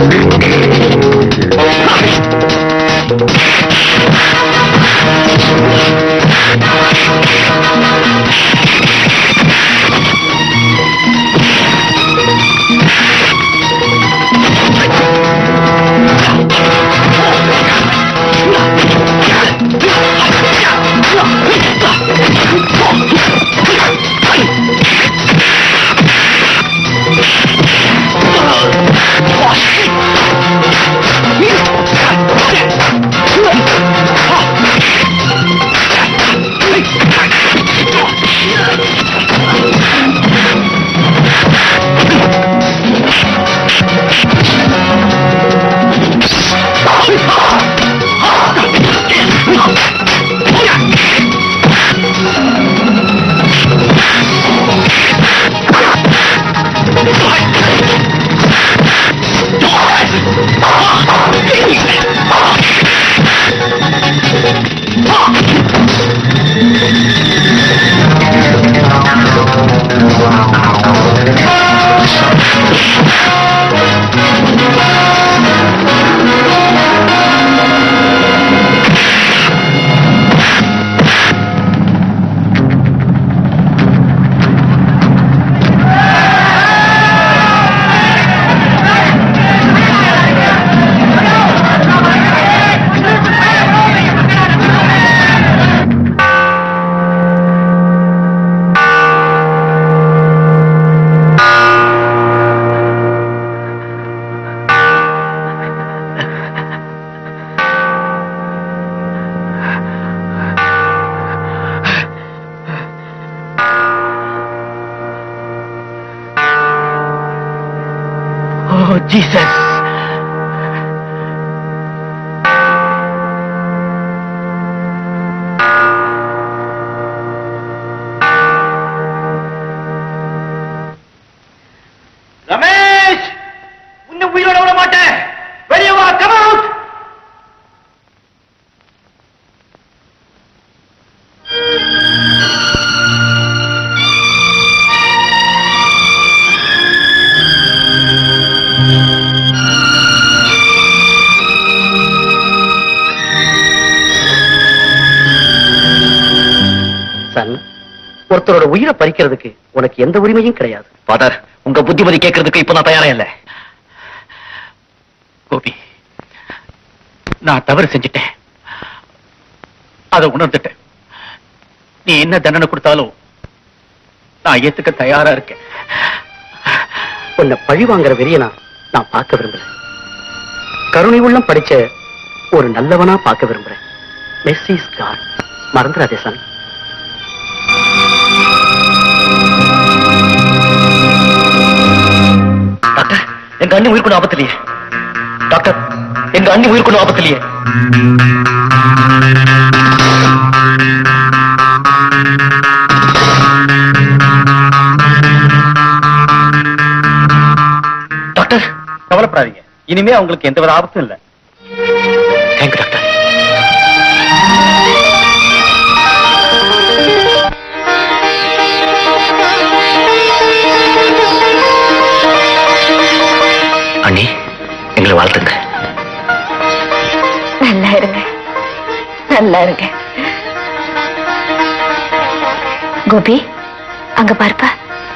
போ ஜீசஸ் ரமேஷ் உன்னை உயிரோட விட மாட்டேன் வெளியே வா கம் அவுட் சன் ஒருத்தரோட உயிரை பறிக்கிறதுக்கு உனக்கு எந்த உரிமையும் கிடையாது ஃபாதர் உங்க புத்திமதி கேட்கறதுக்கு இப்ப நான் தயாரா இல்ல கோபி நான் தவறு செஞ்சிட்டேன் அதை உணர்ந்துட்டேன் நீ என்ன தண்டனை கொடுத்தாலும் நான் ஏத்துக்க தயாரா இருக்கேன் உன்னை பழி வாங்குற வெறியனா நான் பார்க்க விரும்பல கருணை உள்ளம் படிச்ச ஒரு நல்லவனா பார்க்க விரும்புறேன் மெஸ்ஸிஸ் காட் மறந்துடாதே சன் டாக்டர் எங்க அண்ணி உயிர் கொண்டு ஆபத்து இல்லையே டாக்டர் எங்க அண்ணி உயிர் கொண்டு ஆபத்து இல்லையே டாக்டர் கவலைப்படாதீங்க இனிமே அவங்களுக்கு எந்த வித ஆபத்தும் இல்ல தேங்க்யூ டாக்டர் அண்ணி எங்களை வாழ்த்துங்க நல்லா இருங்க நல்லா இருங்க கோபி அங்க பார்ப்பா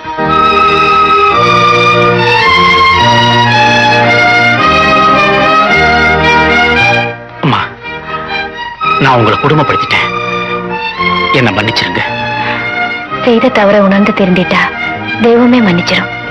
அம்மா நான் உங்களை குடும்பப்படுத்திட்டேன் என்ன மன்னிச்சிருங்க செய்த தவற உணர்ந்து திருந்திட்டா தெய்வமே மன்னிச்சிடும்